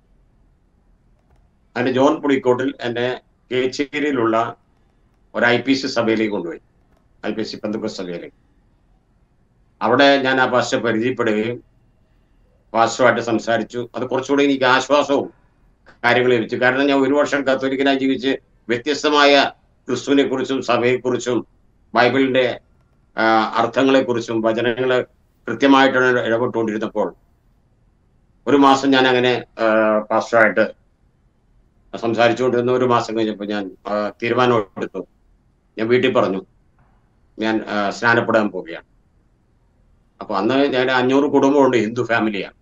അങ്ങനെ ജോൺ പുളിക്കോട്ടിൽ എന്നെ കേച്ചേരിയിലുള്ള ഒരു ഐ പി സി സഭയിലേക്ക് കൊണ്ടുപോയി ഐ പി സി പന്തുക്ക സഭയിലേക്ക് അവിടെ ഞാൻ ആ പാസ്റ്റർ പരിചയപ്പെടുകയും പാസ്റ്ററുമായിട്ട് സംസാരിച്ചു അത് കുറച്ചുകൂടി എനിക്ക് ആശ്വാസവും കാര്യങ്ങൾ ലഭിച്ചു കാരണം ഞാൻ ഒരു വർഷം കത്തോലിക്കനായി ജീവിച്ച് വ്യത്യസ്തമായ ക്രിസ്തുവിനെ കുറിച്ചും സഭയെക്കുറിച്ചും ബൈബിളിന്റെ ആ, അർത്ഥങ്ങളെക്കുറിച്ചും വചനങ്ങൾ കൃത്യമായിട്ടാണ് ഇടപെട്ടുകൊണ്ടിരുന്നപ്പോൾ ഒരു മാസം ഞാൻ അങ്ങനെ ആ, പാസ്റ്ററായിട്ട് സംസാരിച്ചുകൊണ്ടിരുന്ന ഒരു മാസം കഴിഞ്ഞപ്പോൾ ഞാൻ ആ, തീരുമാനം എടുത്തു ഞാൻ വീട്ടിൽ പറഞ്ഞു ഞാൻ ആ, സ്നാനപ്പെടാൻ പോവുകയാണ് അപ്പൊ അന്ന് ഞാൻ അഞ്ഞൂറ് കുടുംബമുണ്ട് ഹിന്ദു ഫാമിലിയാണ്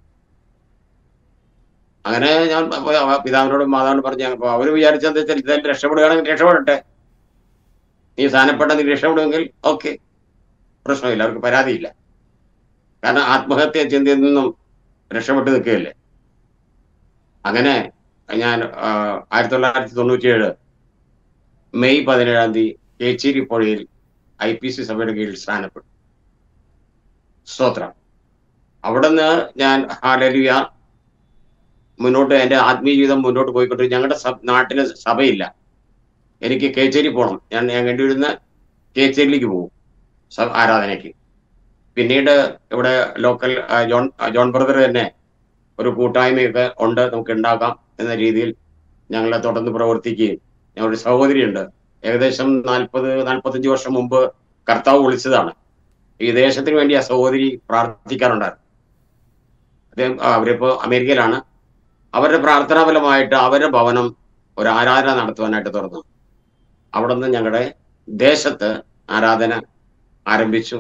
അങ്ങനെ ഞാൻ അപ്പൊ അവ പിതാവിനോടും മാതാവിനോടും പറഞ്ഞു അപ്പൊ അവര് വിചാരിച്ചെന്താ വെച്ചാൽ ഇതായിട്ട് രക്ഷപ്പെടുകയാണെങ്കിൽ രക്ഷപ്പെടട്ടെ നീ സ്ഥാനപ്പെട്ട നീ രക്ഷപ്പെടുമെങ്കിൽ ഓക്കെ പ്രശ്നമില്ല അവർക്ക് പരാതിയില്ല കാരണം ആത്മഹത്യ ചിന്തയിൽ നിന്നും രക്ഷപ്പെട്ട് നിൽക്കുകയല്ലേ അങ്ങനെ ഞാൻ ആ, ആയിരത്തി തൊള്ളായിരത്തി തൊണ്ണൂറ്റിയേഴ് മെയ് പതിനേഴാം തീയതി കേച്ചേരി പുഴയിൽ ഐ പി സി സഭയുടെ കീഴിൽ സ്ഥാനപ്പെട്ടു സ്തോത്രം അവിടുന്ന് ഞാൻ ഹാലലിയ മുന്നോട്ട് എൻ്റെ ആത്മീയ ജീവിതം മുന്നോട്ട് പോയിക്കൊണ്ട് ഞങ്ങളുടെ സഭ- നാട്ടില് സഭയില്ല എനിക്ക് കേച്ചേരി പോകണം ഞാൻ ഞാൻ കണ്ടുവരുന്ന കേച്ചേരിയിലേക്ക് പോകും സ- ആരാധനയ്ക്ക് പിന്നീട് ഇവിടെ ലോക്കൽ ആ, ജോൺ ആ, ജോൺ ബ്രദർ തന്നെ ഒരു കൂട്ടായ്മയൊക്കെ ഉണ്ട് നമുക്ക് ഉണ്ടാക്കാം എന്ന രീതിയിൽ ഞങ്ങളെ തുടർന്ന് പ്രവർത്തിക്കുകയും ഞങ്ങളുടെ സഹോദരിയുണ്ട് ഏകദേശം നാൽപ്പത് നാൽപ്പത്തഞ്ച് വർഷം മുമ്പ് കർത്താവ് വിളിച്ചതാണ് ഈ ദേശത്തിന് വേണ്ടി ആ സഹോദരി പ്രാർത്ഥിക്കാറുണ്ടായിരുന്നു അദ്ദേഹം ആ, അവരിപ്പോ അമേരിക്കയിലാണ് അവരുടെ പ്രാർത്ഥനാ ഫലമായിട്ട് അവരുടെ ഭവനം ഒരു ആരാധന നടത്തുവാനായിട്ട് തുറന്നു അവിടെ നിന്ന് ഞങ്ങളുടെ ദേശത്ത് ആരാധന ആരംഭിച്ചു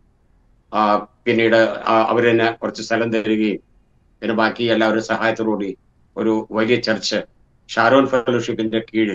ആ, പിന്നീട് ആ- അവർ തന്നെ കുറച്ച് സ്ഥലം തരികയും പിന്നെ ബാക്കി എല്ലാവരുടെ സഹായത്തോടുകൂടി ഒരു വലിയ ചർച്ച് ഷാരോൺ ഫെലോഷിപ്പിന്റെ കീഴിൽ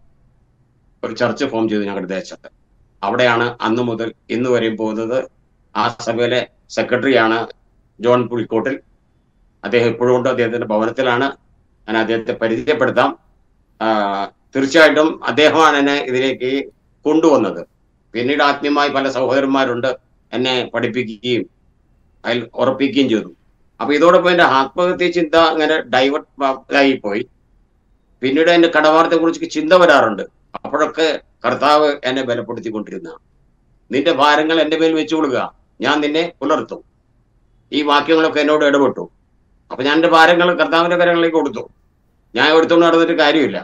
ഒരു ചർച്ച് ഫോം ചെയ്തു ഞങ്ങളുടെ ദേശത്ത് അവിടെയാണ് അന്ന് മുതൽ ഇന്ന് വരെയും പോകുന്നത് ആ സഭയിലെ സെക്രട്ടറിയാണ് ജോൺ പുളിക്കോട്ടിൽ അദ്ദേഹം ഇപ്പോഴും ഉണ്ട് അദ്ദേഹത്തിന്റെ ഭവനത്തിലാണ് ഞാൻ അദ്ദേഹത്തെ പരിചയപ്പെടുത്താം ആ, തീർച്ചയായിട്ടും അദ്ദേഹമാണ് എന്നെ ഇതിലേക്ക് കൊണ്ടുവന്നത് പിന്നീട് ആത്മീയമായി പല സഹോദരന്മാരുണ്ട് എന്നെ പഠിപ്പിക്കുകയും അതിൽ ഉറപ്പിക്കുകയും ചെയ്തു അപ്പൊ ഇതോടൊപ്പം എന്റെ ആത്മഹത്യ ചിന്ത അങ്ങനെ ഡൈവേർട്ട് ആയി പോയി പിന്നീട് എന്റെ കടവാർത്തെ കുറിച്ച് ചിന്ത വരാറുണ്ട് അപ്പോഴൊക്കെ കർത്താവ് എന്നെ ബലപ്പെടുത്തിക്കൊണ്ടിരുന്നതാണ് നിന്റെ ഭാരങ്ങൾ എന്റെ മേൽ വെച്ചുകൊള്ളുക ഞാൻ നിന്നെ പുലർത്തും ഈ വാക്യങ്ങളൊക്കെ എന്നോട് ഇടപെട്ടു അപ്പൊ ഞാൻ എന്റെ ഭാരങ്ങൾ കർത്താവിന്റെ കരങ്ങളിലേക്ക് കൊടുത്തു ഞാൻ എടുത്തുകൊണ്ട് നടന്നിട്ട് കാര്യമില്ല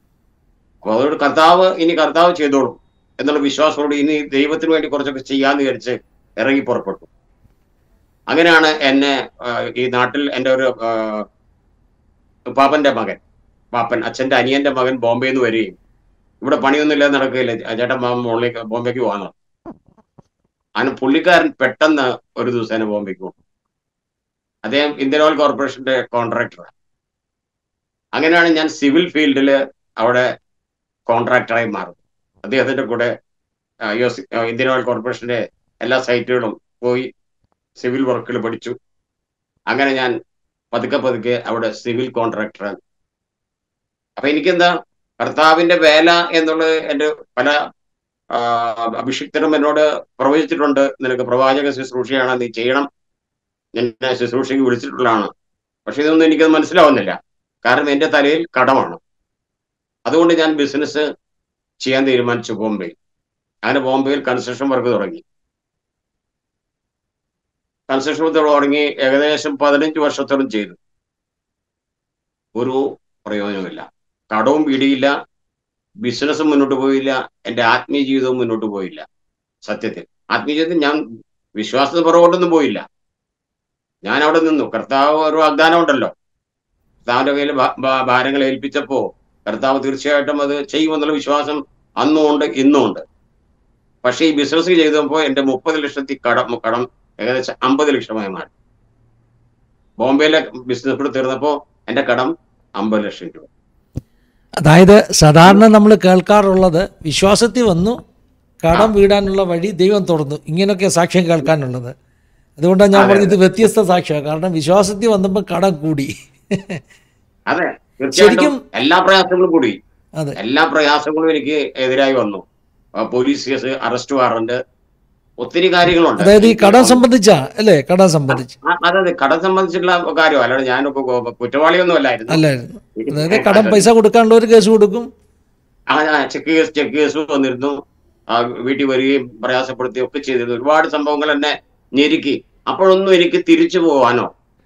അപ്പൊ അതുകൊണ്ട് കർത്താവ് ഇനി കർത്താവ് ചെയ്തോളും എന്നുള്ള വിശ്വാസത്തോട് ഇനി ദൈവത്തിന് വേണ്ടി കുറച്ചൊക്കെ ചെയ്യാന്ന് വിചാരിച്ച് ഇറങ്ങി പുറപ്പെട്ടു അങ്ങനെയാണ് എന്നെ ആ, ഈ നാട്ടിൽ എൻ്റെ ഒരു ആ, പാപ്പന്റെ മകൻ പാപ്പൻ അച്ഛന്റെ അനിയന്റെ മകൻ ബോംബെയിൽ നിന്ന് വരികയും ഇവിടെ പണിയൊന്നുമില്ല നടക്കുകയില്ല ചേട്ടൻ മാമ മുകളിലേക്ക് ബോംബെക്ക് പോകാന്ന് അങ്ങനെ പുള്ളിക്കാരൻ പെട്ടെന്ന് ഒരു ദിവസം ബോംബെക്ക് പോകും അദ്ദേഹം ഇന്ത്യൻ ഓയിൽ കോർപ്പറേഷന്റെ കോൺട്രാക്ടറാണ് അങ്ങനെയാണ് ഞാൻ സിവിൽ ഫീൽഡിൽ അവിടെ കോൺട്രാക്ടറായി മാറുന്നത് അദ്ദേഹത്തിന്റെ കൂടെ ആ, യു എസ് ആ, ഇന്ത്യൻ ഓയിൽ കോർപ്പറേഷന്റെ എല്ലാ സൈറ്റുകളും പോയി സിവിൽ വർക്കുകൾ പഠിച്ചു അങ്ങനെ ഞാൻ പതുക്കെ പതുക്കെ അവിടെ സിവിൽ കോൺട്രാക്ടറാണ് അപ്പൊ എനിക്കെന്താ കർത്താവിന്റെ വേല എന്നുള്ളത് എൻ്റെ പല ആ, അഭിഷിക്തരും എന്നോട് പ്രവചിച്ചിട്ടുണ്ട് നിനക്ക് പ്രവാചക ശുശ്രൂഷയാണ് നീ ചെയ്യണം എന്നെ ശുശ്രൂഷയ്ക്ക് വിളിച്ചിട്ടുള്ളതാണ് പക്ഷെ ഇതൊന്നും എനിക്കത് മനസ്സിലാവുന്നില്ല കാരണം എൻ്റെ തലയിൽ കടമാണ് അതുകൊണ്ട് ഞാൻ ബിസിനസ് ചെയ്യാൻ തീരുമാനിച്ചു ബോംബെയിൽ അങ്ങനെ ബോംബെയിൽ കൺസ്ട്രക്ഷൻ വർക്ക് തുടങ്ങി കൺസ്ട്രക്ഷൻ വർക്ക് തുടങ്ങി ഏകദേശം പതിനഞ്ച് വർഷത്തോളം ചെയ്തു ഒരു പ്രയോജനമില്ല കടവും പിടിയില്ല ബിസിനസ്സും മുന്നോട്ട് പോയില്ല എൻ്റെ ആത്മീയ ജീവിതവും മുന്നോട്ട് പോയില്ല സത്യത്തിൽ ആത്മീയ ജീവിതത്തിൽ ഞാൻ വിശ്വാസത്തിന് പുറകോട്ടൊന്നും പോയില്ല ഞാൻ അവിടെ നിന്നു കർത്താവ് ഒരു വാഗ്ദാനം ഉണ്ടല്ലോ കർത്താവിന്റെ കയ്യിൽ ഭാ- ഭാ- ഭാരങ്ങൾ ഏൽപ്പിച്ചപ്പോ കർത്താവ് തീർച്ചയായിട്ടും അത് ചെയ്യുമെന്നുള്ള വിശ്വാസം അന്നും ഉണ്ട് ഇന്നും ഉണ്ട് പക്ഷേ ഈ ബിസിനസ് ചെയ്തപ്പോൾ എൻ്റെ മുപ്പത് ലക്ഷത്തി കടം കടം ഏകദേശം അമ്പത് ലക്ഷമായി മാറി ബോംബെയിലെ ബിസിനസ് കൂടെ തീർന്നപ്പോൾ എൻ്റെ കടം അമ്പത് ലക്ഷം രൂപ അതായത് സാധാരണ നമ്മൾ കേൾക്കാറുള്ളത് വിശ്വാസത്തിൽ വന്നു കടം വീടാനുള്ള വഴി ദൈവം തുറന്നു ഇങ്ങനെയൊക്കെ സാക്ഷ്യം കേൾക്കാനുള്ളത് അതുകൊണ്ടാണ് ഞാൻ അതെ, പറഞ്ഞത് ഇത് വ്യത്യസ്ത സാക്ഷ്യമാണ് കാരണം വിശ്വാസത്തിൽ വന്നപ്പോൾ കടം കൂടി അതെ ശരിക്കും- തീർച്ചയായിട്ടും എല്ലാ പ്രയാസങ്ങളും കൂടി അതെ എല്ലാ പ്രയാസങ്ങളും എനിക്ക് എതിരായി വന്നു ആ, പോലീസ് കേസ് അറസ്റ്റ് വാറന്റ് ഒത്തിരി കാര്യങ്ങളുണ്ട് അതായത് ഈ കടം സംബന്ധിച്ച അല്ലേ കടം സംബന്ധിച്ച് ആ, അതെ അതെ കടം സംബന്ധിച്ചുള്ള കാര്യം അല്ലാതെ ഞാൻ കുറ്റവാളിയൊന്നും അല്ലായിരുന്നു അല്ലായിരുന്നു അതായത് കടം പൈസ കൊടുക്കാനുള്ള ഒരു കേസ് കൊടുക്കും ആ ചെക്ക് കേസ് ചെക്ക് കേസ് വന്നിരുന്നു ആ, വീട്ടിൽ വരികയും പ്രയാസപ്പെടുത്തുകയും ഒക്കെ ചെയ്തിരുന്നു ഒരുപാട് സംഭവങ്ങൾ എന്നെ ഞെരുക്കി അപ്പോഴൊന്നും എനിക്ക് തിരിച്ചു പോകാനോ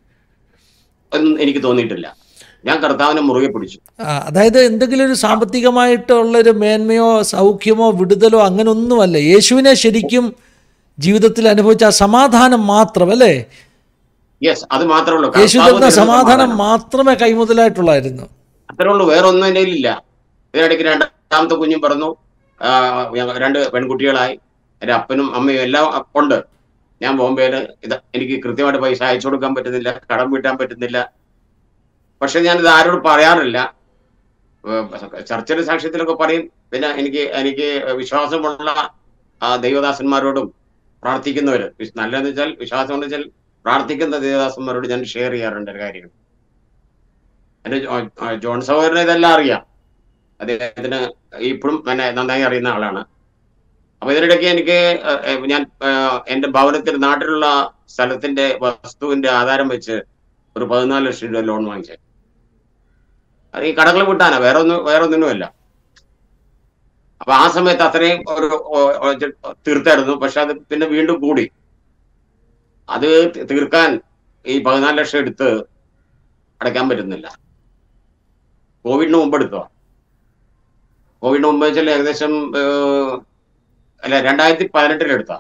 ഒന്നും എനിക്ക് തോന്നിയിട്ടില്ല ഞാൻ കർത്താവിനെ മുറുകെ പിടിച്ചു ആ, അതായത് എന്തെങ്കിലും ഒരു സാമ്പത്തികമായിട്ടുള്ളൊരു മേന്മയോ സൗഖ്യമോ വിടുതലോ അങ്ങനെ ഒന്നുമല്ല യേശുവിനെ ശരിക്കും ജീവിതത്തിൽ അനുഭവിച്ച ആ സമാധാനം മാത്രം അല്ലേ യെസ് അത് മാത്രമേ ഉള്ളൂ യേശു കർത്താവ് തന്ന തരുന്ന സമാധാനം മാത്രമേ കൈമുതലായിട്ടുള്ളായിരുന്നു അത്രേ ഉള്ളൂ വേറെ ഒന്നും എൻ്റെ കയ്യിലില്ല ഇതിനിടയ്ക്ക് രണ്ടാമത്തെ കുഞ്ഞും പറഞ്ഞു ആ, ഞങ്ങ- രണ്ട് പെൺകുട്ടികളായി എൻ്റെ അപ്പനും അമ്മയും എല്ലാം ഉണ്ട് ഞാൻ ബോംബെയിൽ ഇത് എനിക്ക് കൃത്യമായിട്ട് പൈസ അയച്ചു കൊടുക്കാൻ പറ്റുന്നില്ല കടം വീട്ടാൻ പറ്റുന്നില്ല പക്ഷെ ഞാനിത് ആരോട് പറയാറില്ല ഏർ ചർച്ചിലെ സാക്ഷ്യത്തിലൊക്കെ പറയും പിന്നെ എനിക്ക് എനിക്ക് വിശ്വാസമുള്ള ആ, ദൈവദാസന്മാരോടും പ്രാർത്ഥിക്കുന്നവർ നല്ലതെന്ന് വെച്ചാൽ വിശ്വാസം എന്ന് വെച്ചാൽ പ്രാർത്ഥിക്കുന്ന ദൈവദാസന്മാരോട് ഞാൻ ഷെയർ ചെയ്യാറുണ്ട് ഒരു കാര്യങ്ങൾ എന്റെ ജോ- ആ, ജോൺ സഹോദരന് ഇതെല്ലാം അറിയാം അദ്ദേഹത്തിന് ഇപ്പോഴും എന്നെ നന്നായി അറിയുന്ന ആളാണ് അപ്പൊ ഇതിനിടയ്ക്ക് എനിക്ക് ഏഹ്, ഏഹ്, ഞാൻ ഏഹ്, എന്റെ ഭവനത്തിൽ നാട്ടിലുള്ള സ്ഥലത്തിന്റെ വസ്തുവിന്റെ ആധാരം വെച്ച് ഒരു പതിനാല് ലക്ഷം രൂപ ലോൺ വാങ്ങിച്ചത് അത് ഈ കടകൾ വിട്ടാനാ വേറെ ഒന്നും വേറെ ഒന്നിനുമല്ല അപ്പൊ ആ സമയത്ത് അത്രയും ഒരു ഓ- ഓ- തീർത്തായിരുന്നു പക്ഷെ അത് പിന്നെ വീണ്ടും കൂടി അത് തി- തീർക്കാൻ ഈ പതിനാല് ലക്ഷം എടുത്ത് അടയ്ക്കാൻ പറ്റുന്നില്ല കോവിഡിന് മുമ്പ് എടുത്തോ കോവിഡിന് മുമ്പ് വെച്ചാൽ ഏകദേശം ഏഹ്, അല്ല രണ്ടായിരത്തി പതിനെട്ടിൽ എടുത്ത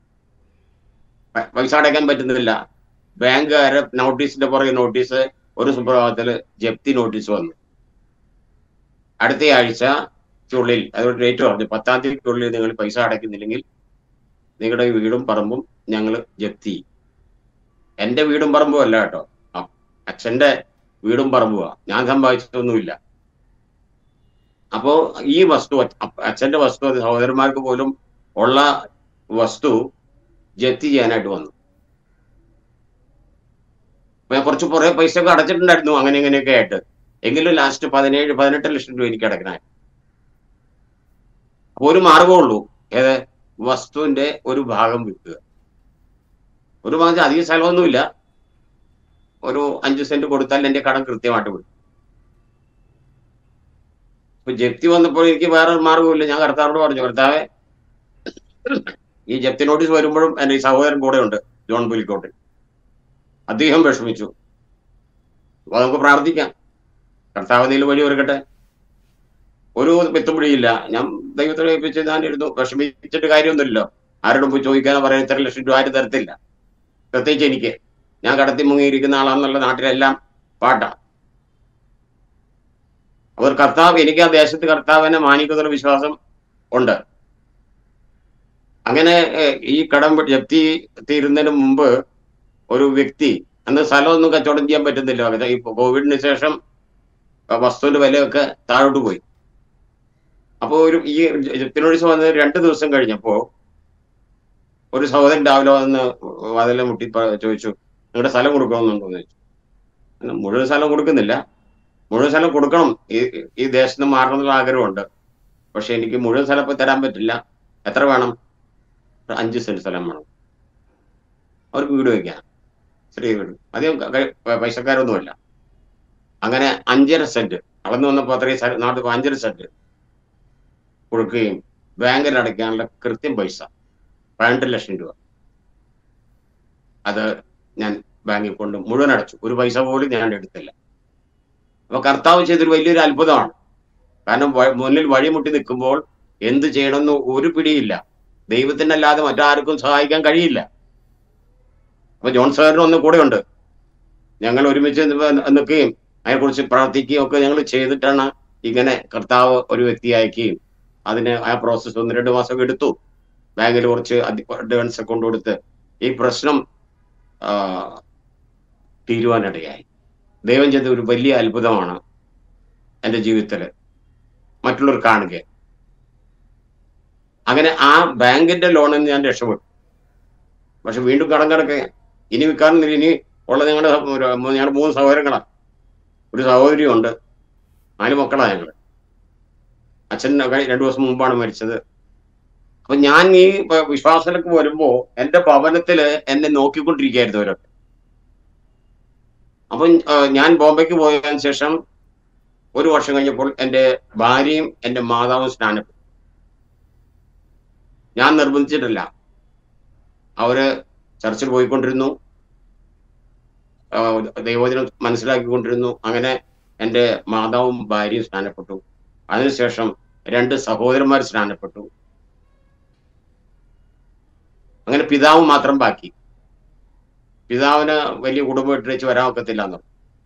പൈസ അടയ്ക്കാൻ പറ്റുന്നില്ല ബാങ്കുകാരെ നോട്ടീസിന്റെ പുറകെ നോട്ടീസ് ഒരു സുപ്രഭാതത്തില് ജപ്തി നോട്ടീസ് വന്നു അടുത്ത ആഴ്ചക്കുള്ളിൽ അതൊരു ഡേറ്റ് പറഞ്ഞു പത്താം തീയതിക്കുള്ളിൽ നിങ്ങൾ പൈസ അടയ്ക്കുന്നില്ലെങ്കിൽ നിങ്ങളുടെ വീടും പറമ്പും ഞങ്ങൾ ജപ്തി ചെയ്യും. എന്റെ വീടും പറമ്പും അല്ല കേട്ടോ അ- അച്ഛന്റെ വീടും പറമ്പുവാ ഞാൻ സമ്പാദിച്ചിട്ടൊന്നുമില്ല അപ്പോ ഈ വസ്തു അപ്പ- അച്ഛന്റെ വസ്തു അത് സഹോദരന്മാർക്ക് പോലും ഉള്ള വസ്തു ജപ്തി ചെയ്യാനായിട്ട് വന്നു അപ്പൊ ഞാൻ കുറച്ച് കുറെ പൈസ ഒക്കെ അടച്ചിട്ടുണ്ടായിരുന്നു അങ്ങനെ ഇങ്ങനെയൊക്കെ ആയിട്ട് എങ്കിലും ലാസ്റ്റ് പതിനേഴ് പതിനെട്ട് ലക്ഷം രൂപ എനിക്ക് അടക്കണേ അപ്പൊ ഒരു മാർഗമുള്ളൂ ഏത് വസ്തുവിന്റെ ഒരു ഭാഗം വിൽക്കുക ഒരു ഭാഗം അധികം സ്ഥലമൊന്നുമില്ല ഒരു അഞ്ച് സെന്റ് കൊടുത്താൽ എന്റെ കടം കൃത്യമായിട്ട് വിടും ഇപ്പൊ ജപ്തി വന്നപ്പോൾ എനിക്ക് വേറെ ഒരു മാർഗമില്ല ഞാൻ കർത്താവിനോട് പറഞ്ഞു കർത്താവെ ഈ ജപ്തി നോട്ടീസ് വരുമ്പോഴും എന്റെ ഈ സഹോദരൻ കൂടെ ഉണ്ട് ജോൺ പുലിക്കോട്ട് അദ്ദേഹം വിഷമിച്ചു അപ്പൊ നമുക്ക് പ്രാർത്ഥിക്കാം കർത്താവ് നീല് വഴി ഒരുക്കട്ടെ ഒരു വിത്തുപിടിയില്ല ഞാൻ ദൈവത്തോട് ഏൽപ്പിച്ച് ഞാൻ ഇരുന്നു വിഷമിച്ചിട്ട് കാര്യമൊന്നുമില്ലല്ലോ ആരോടും പോയി ചോദിക്കാനോ പറയാൻ ഇത്ര ലക്ഷം രൂപ ആരും തരത്തില്ല പ്രത്യേകിച്ച് എനിക്ക് ഞാൻ കടത്തി മുങ്ങിയിരിക്കുന്ന ആളാന്നുള്ള നാട്ടിലെല്ലാം പാട്ടാ അവർ കർത്താവ് എനിക്ക് ആ ദേശത്ത് കർത്താവിനെ മാനിക്കുന്ന വിശ്വാസം ഉണ്ട് അങ്ങനെ ഏഹ്, ഈ കടം വി- ജപ്തി തീരുന്നതിന് മുമ്പ് ഒരു വ്യക്തി അന്ന് സ്ഥലമൊന്നും കച്ചവടം ചെയ്യാൻ പറ്റുന്നില്ല പക്ഷേ ഈ കോവിഡിന് ശേഷം ആ വസ്തുവിന്റെ വിലയൊക്കെ താഴോട്ട് പോയി അപ്പോൾ ഒരു ഈ ജപ്തി നോട്ടീസ് വന്നത് രണ്ട് ദിവസം കഴിഞ്ഞപ്പോ ഒരു സഹോദരൻ രാവിലെ വന്ന് വാതിലെ മുട്ടി പ- ചോദിച്ചു നിങ്ങളുടെ സ്ഥലം കൊടുക്കണമെന്നുണ്ടോ എന്ന് ചോദിച്ചു അല്ല, മുഴുവൻ സ്ഥലം കൊടുക്കുന്നില്ല മുഴുവൻ സ്ഥലം കൊടുക്കണം ഈ ഈ ദേശത്ത് നിന്ന് മാറണം എന്നുള്ള ആഗ്രഹമുണ്ട് പക്ഷെ എനിക്ക് മുഴുവൻ സ്ഥലം ഇപ്പൊ തരാൻ പറ്റില്ല എത്ര വേണം ഒരു അഞ്ച് സെന്റ് സ്ഥലം വേണം അവർക്ക് വീട് വെക്കാൻ ചെറിയ വീട് അധികം ക- ക- പൈസക്കാരൊന്നുമല്ല അങ്ങനെ അഞ്ചര സെന്റ് അളന്നു വന്നപ്പോൾ അത്രയും സ്ഥലം നാട്ടിൽ അഞ്ചര സെന്റ് കൊടുക്കുകയും ബാങ്കിൽ അടയ്ക്കാനുള്ള കൃത്യം പൈസ പതിനെട്ട് ലക്ഷം രൂപ അത് ഞാൻ ബാങ്കിൽ കൊണ്ട് മുഴുവൻ അടച്ചു ഒരു പൈസ പോലും ഞാൻ എടുത്തില്ല അപ്പൊ കർത്താവ് ചെയ്തൊരു വലിയൊരു അത്ഭുതമാണ് കാരണം വ- മുന്നിൽ വഴിമുട്ടി നിൽക്കുമ്പോൾ എന്ത് ചെയ്യണമെന്ന് ഒരു പിടിയില്ല ദൈവത്തിനല്ലാതെ മറ്റാർക്കും സഹായിക്കാൻ കഴിയില്ല അപ്പൊ ജോൺ സാറിന് ഒന്ന് കൂടെയുണ്ട് ഞങ്ങൾ ഒരുമിച്ച് നി- നിൽക്കുകയും അതിനെക്കുറിച്ച് പ്രാർത്ഥിക്കുകയും ഒക്കെ ഞങ്ങൾ ചെയ്തിട്ടാണ് ഇങ്ങനെ കർത്താവ് ഒരു വ്യക്തിയാക്കുകയും അതിന് ആ പ്രോസസ്സ് ഒന്ന് രണ്ട് മാസം എടുത്തു ബാങ്കിൽ കുറച്ച് അഡ്വാൻസ് ഒക്കെ കൊണ്ടുകൊടുത്ത് ഈ പ്രശ്നം ആ, തീരുവാനിടയായി ദൈവം ചെയ്ത ഒരു വലിയ അത്ഭുതമാണ് എൻ്റെ ജീവിതത്തിൽ മറ്റുള്ളവർ കാണുക അങ്ങനെ ആ ബാങ്കിന്റെ ലോണിൽ നിന്ന് ഞാൻ രക്ഷപ്പെട്ടു പക്ഷെ വീണ്ടും കടം കിടക്കുക ഇനി വിൽക്കാറുന്നില്ല ഇനി ഉള്ള ഞങ്ങളുടെ ഞങ്ങളുടെ മൂന്ന് സഹോദരങ്ങളാണ് ഒരു സഹോദരിയുണ്ട് നാല് മക്കളാണ് ഞങ്ങൾ അച്ഛൻ കഴി- രണ്ടു ദിവസം മുമ്പാണ് മരിച്ചത് അപ്പൊ ഞാൻ ഈ പ- വിശ്വാസത്തിലേക്ക് വരുമ്പോ എന്റെ ഭവനത്തില് എന്നെ നോക്കിക്കൊണ്ടിരിക്കുകയായിരുന്നു അവരൊക്കെ അപ്പം ആ, ഞാൻ ബോംബെക്ക് പോയതിനു ശേഷം ഒരു വർഷം കഴിഞ്ഞപ്പോൾ എൻ്റെ ഭാര്യയും എൻ്റെ മാതാവും സ്നാനപ്പെട്ടു ഞാൻ നിർബന്ധിച്ചിട്ടില്ല അവര് ചർച്ചിൽ പോയിക്കൊണ്ടിരുന്നു ആ, ദൈവവചനം മനസ്സിലാക്കിക്കൊണ്ടിരുന്നു അങ്ങനെ എൻ്റെ മാതാവും ഭാര്യയും സ്നാനപ്പെട്ടു അതിനുശേഷം രണ്ട് സഹോദരന്മാർ സ്നാനപ്പെട്ടു അങ്ങനെ പിതാവ് മാത്രം ബാക്കി പിതാവിന് വലിയ കുടുംബം ഇട്ടേച്ച് വരാൻ ഒക്കത്തില്ല എന്ന്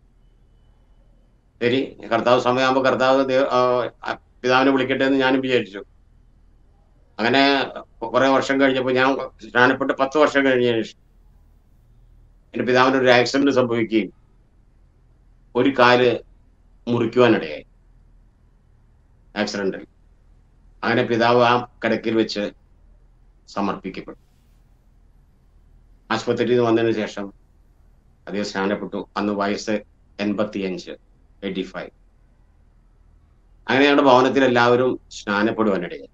ശരി കർത്താവ് സമയമാകുമ്പോൾ കർത്താവ് ദൈവ- ആ, ആ, പിതാവിനെ വിളിക്കട്ടെ എന്ന് ഞാനും വിചാരിച്ചു അങ്ങനെ കുറെ വർഷം കഴിഞ്ഞപ്പോൾ ഞാൻ സ്നാനപ്പെട്ട് പത്ത് വർഷം കഴിഞ്ഞതിന് ശേഷം എൻ്റെ പിതാവിന് ഒരു ആക്സിഡന്റ് സംഭവിക്കുകയും ഒരു കാല് മുറിക്കുവാനിടയായി ആക്സിഡന്റിൽ അങ്ങനെ പിതാവ് ആ കിടക്കിൽ വെച്ച് സമർപ്പിക്കപ്പെട്ടു ആശുപത്രിയിൽ നിന്ന് വന്നതിന് ശേഷം അദ്ദേഹം സ്നാനപ്പെട്ടു അന്ന് വയസ്സ് എൺപത്തിയഞ്ച് എയ്റ്റി ഫൈവ് അങ്ങനെ ഞങ്ങളുടെ ഭവനത്തിൽ എല്ലാവരും സ്നാനപ്പെടുവാനിടയായി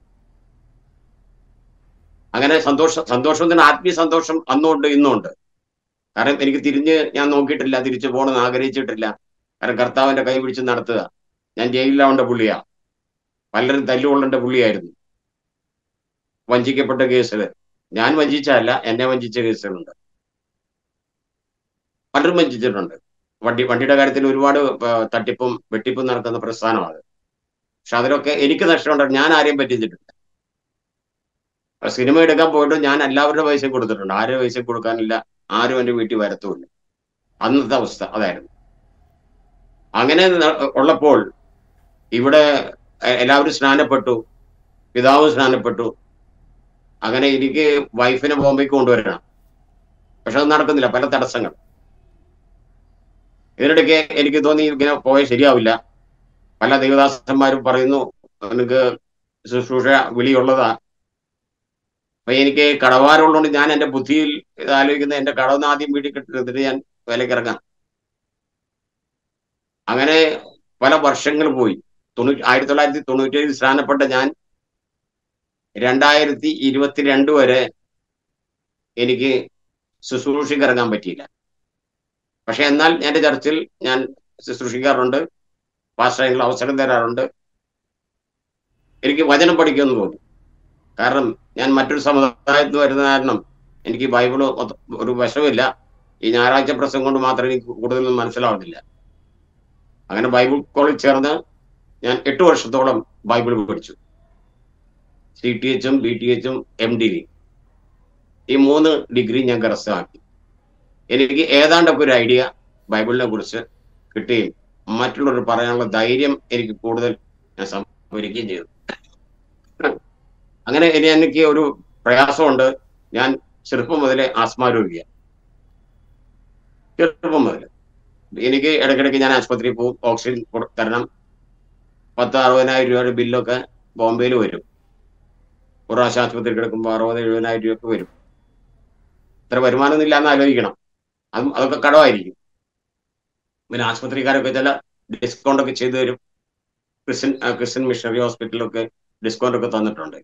അങ്ങനെ സന്തോഷം സന്തോഷത്തിന് ആത്മീയ സന്തോഷം അന്നുണ്ട് ഇന്നുണ്ട് കാരണം എനിക്ക് തിരിഞ്ഞ് ഞാൻ നോക്കിയിട്ടില്ല തിരിച്ചു പോകണമെന്ന് ആഗ്രഹിച്ചിട്ടില്ല കാരണം കർത്താവിന്റെ കൈ പിടിച്ച് നടത്തുക ഞാൻ ജയിലിലാവേണ്ട പുള്ളിയാ പലരും തല്ലുകൊള്ളേണ്ട പുള്ളിയായിരുന്നു വഞ്ചിക്കപ്പെട്ട കേസിൽ ഞാൻ വഞ്ചിച്ചല്ല എന്നെ വഞ്ചിച്ച കേസുകളുണ്ട് പലരും വഞ്ചിച്ചിട്ടുണ്ട് വണ്ടി വണ്ടിയുടെ കാര്യത്തിൽ ഒരുപാട് ആ, തട്ടിപ്പും വെട്ടിപ്പും നടത്തുന്ന പ്രസ്ഥാനമാണ് പക്ഷെ അതിലൊക്കെ എനിക്ക് നഷ്ടമുണ്ട് ഞാൻ ആരെയും പറ്റിച്ചിട്ടില്ല ആ സിനിമ എടുക്കാൻ പോയിട്ട് ഞാൻ എല്ലാവരുടെ പൈസയും കൊടുത്തിട്ടുണ്ട് ആരുടെ പൈസയും കൊടുക്കാനില്ല ആരും എൻ്റെ വീട്ടിൽ വരത്തുമില്ല അന്നത്തെ അവസ്ഥ അതായിരുന്നു അങ്ങനെ ന- ഉള്ളപ്പോൾ ഇവിടെ എ- എല്ലാവരും സ്നാനപ്പെട്ടു പിതാവ് സ്നാനപ്പെട്ടു അങ്ങനെ എനിക്ക് വൈഫിനെ ബോംബെക്ക് കൊണ്ടുവരണം പക്ഷെ അത് നടക്കുന്നില്ല പല തടസ്സങ്ങൾ ഇതിനിടയ്ക്ക് എനിക്ക് തോന്നി ഇങ്ങനെ പോയാൽ ശരിയാവില്ല പല ദേവദാസന്മാരും പറയുന്നു നിനക്ക് ശുശ്രൂഷ വിളിയുള്ളതാ അപ്പൊ എനിക്ക് കടവാരമുള്ളതുകൊണ്ട് ഞാൻ എന്റെ ബുദ്ധിയിൽ ഇത് ആലോചിക്കുന്ന എന്റെ കടവെന്ന് ആദ്യം വീട്ടിൽ കിട്ടുന്നതിന് ഞാൻ വിലക്ക് ഇറങ്ങാം അങ്ങനെ പല വർഷങ്ങൾ പോയി തൊണ്ണൂറ്റി ആയിരത്തി തൊള്ളായിരത്തി തൊണ്ണൂറ്റി ഏഴിൽ സ്നാനപ്പെട്ട ഞാൻ രണ്ടായിരത്തി ഇരുപത്തിരണ്ട് വരെ എനിക്ക് ശുശ്രൂഷയ്ക്ക് ഇറങ്ങാൻ പറ്റിയില്ല പക്ഷെ എന്നാൽ എൻ്റെ ചർച്ചിൽ ഞാൻ ശുശ്രൂഷിക്കാറുണ്ട് പാസ്റ്ററിനുള്ള അവസരം തരാറുണ്ട് എനിക്ക് വചനം പഠിക്കുമെന്ന് തോന്നി കാരണം ഞാൻ മറ്റൊരു സമുദായത്തിൽ നിന്ന് വരുന്ന കാരണം എനിക്ക് ബൈബിള് ഒത്ത- ഒരു വശമില്ല ഈ ഞായറാഴ്ച പ്രസംഗം കൊണ്ട് മാത്രം എനിക്ക് കൂടുതലൊന്നും മനസ്സിലാവുന്നില്ല അങ്ങനെ ബൈബിൾ കോളേജ് ചേർന്ന് ഞാൻ എട്ട് വർഷത്തോളം ബൈബിൾ പഠിച്ചു സി ടി എച്ചും ബി ടി എച്ചും എം ഡി ഈ മൂന്ന് ഡിഗ്രി ഞാൻ കരസ്ഥമാക്കി എനിക്ക് ഏതാണ്ടൊക്കെ ഒരു ഐഡിയ ബൈബിളിനെ കുറിച്ച് കിട്ടുകയും മറ്റുള്ളവർ പറയാനുള്ള ധൈര്യം എനിക്ക് കൂടുതൽ ഞാൻ സംഭവിക്കുകയും ചെയ്തു അങ്ങനെ ഇനി എനിക്ക് ഒരു പ്രയാസമുണ്ട് ഞാൻ ചെറുപ്പം മുതലേ ആസ്മാരോഗ്യ ചെറുപ്പം മുതൽ എനിക്ക് ഇടയ്ക്കിടയ്ക്ക് ഞാൻ ആശുപത്രിയിൽ പോകും ഓക്സിജൻ കൊടു- തരണം പത്ത് അറുപതിനായിരം രൂപയുടെ ബില്ലൊക്കെ ബോംബെയിൽ വരും ഒരു പ്രാവശ്യം ആശുപത്രി കിടക്കുമ്പോൾ അറുപത് എഴുപതിനായിരം രൂപയൊക്കെ വരും ഇത്ര വരുമാനമൊന്നും ഇല്ലാന്ന് ആലോചിക്കണം അതും അതൊക്കെ കടമായിരിക്കും പിന്നെ ആശുപത്രിക്കാരൊക്കെ ചില ഡിസ്കൗണ്ട് ഒക്കെ ചെയ്തു തരും ക്രിസ്ത്യൻ ആ, ക്രിസ്ത്യൻ മിഷണറി ഹോസ്പിറ്റലൊക്കെ ഡിസ്കൗണ്ട് ഒക്കെ തന്നിട്ടുണ്ട്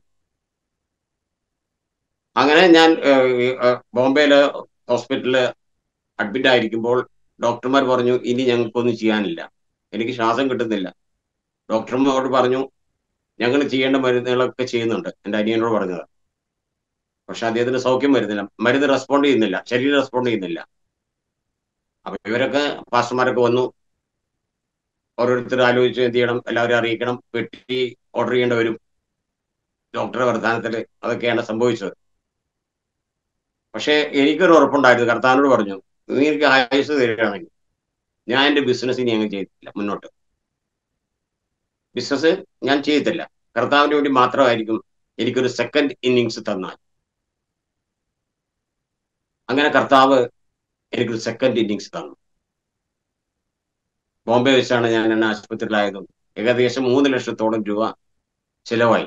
അങ്ങനെ ഞാൻ ബോംബെയില് ഹോസ്പിറ്റലില് അഡ്മിറ്റ് ആയിരിക്കുമ്പോൾ ഡോക്ടർമാർ പറഞ്ഞു ഇനി ഞങ്ങൾക്കൊന്നും ചെയ്യാനില്ല എനിക്ക് ശ്വാസം കിട്ടുന്നില്ല ഡോക്ടർമാരോട് പറഞ്ഞു ഞങ്ങൾ ചെയ്യേണ്ട മരുന്നുകളൊക്കെ ചെയ്യുന്നുണ്ട് എൻ്റെ അനിയനോട് പറഞ്ഞത് പക്ഷെ അദ്ദേഹത്തിന് സൗഖ്യം വരുന്നില്ല മരുന്ന് റെസ്പോണ്ട് ചെയ്യുന്നില്ല ശരീരം റെസ്പോണ്ട് ചെയ്യുന്നില്ല അപ്പൊ ഇവരൊക്കെ പാസ്റ്റർമാരൊക്കെ വന്നു ഓരോരുത്തർ ആലോചിച്ച് എന്ത് ചെയ്യണം എല്ലാവരും അറിയിക്കണം പെട്ടി ഓർഡർ ചെയ്യേണ്ടി വരും ഡോക്ടറുടെ വർത്തമാനത്തിൽ അതൊക്കെയാണ് സംഭവിച്ചത് പക്ഷേ എനിക്കൊരു ഉറപ്പുണ്ടായിരുന്നു കർത്താവിനോട് പറഞ്ഞു നീ എനിക്ക് ആയുസ് തരികയാണെങ്കിൽ ഞാൻ എൻ്റെ ബിസിനസ് ഇനി അങ്ങ് ചെയ്തിട്ടില്ല മുന്നോട്ട് ബിസിനസ് ഞാൻ ചെയ്യത്തില്ല കർത്താവിന് വേണ്ടി മാത്രമായിരിക്കും എനിക്കൊരു സെക്കൻഡ് ഇന്നിങ്സ് തന്നാൽ അങ്ങനെ കർത്താവ് എനിക്കൊരു സെക്കൻഡ് ഇന്നിങ്സ് തന്നു ബോംബെ വെച്ചാണ് ഞാൻ എന്നെ ആശുപത്രിയിലായതും ഏകദേശം മൂന്ന് ലക്ഷത്തോളം രൂപ ചിലവായി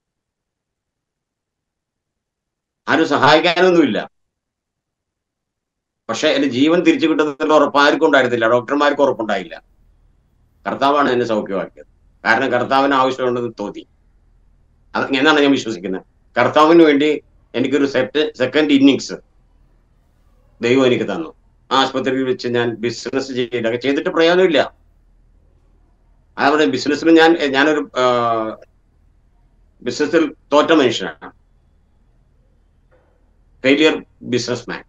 ആരും സഹായിക്കാനൊന്നുമില്ല പക്ഷെ എന്റെ ജീവൻ തിരിച്ചു കിട്ടുന്നതിൽ ഉറപ്പ് ആർക്കും ഉണ്ടായിരുന്നില്ല ഡോക്ടർമാർക്ക് ഉറപ്പുണ്ടായില്ല കർത്താവാണ് എന്നെ സൗഖ്യമാക്കിയത് കാരണം കർത്താവിന് ആവശ്യമുണ്ടെന്ന് തോന്നി അത് എന്നാണ് ഞാൻ വിശ്വസിക്കുന്നത് കർത്താവിന് വേണ്ടി എനിക്കൊരു സെറ്റ് സെക്കൻഡ് ഇന്നിങ്സ് ദൈവം എനിക്ക് തന്നു ആ ആശുപത്രിയിൽ വെച്ച് ഞാൻ ബിസിനസ് ചെയ്യില്ല ചെയ്തിട്ട് പ്രയോജനമില്ല അതവിടെ ബിസിനസ്സിൽ ഞാൻ ഞാനൊരു ബിസിനസ്സിൽ തോറ്റ മനുഷ്യനാണ് ഫെയിലിയർ ബിസിനസ് മാൻ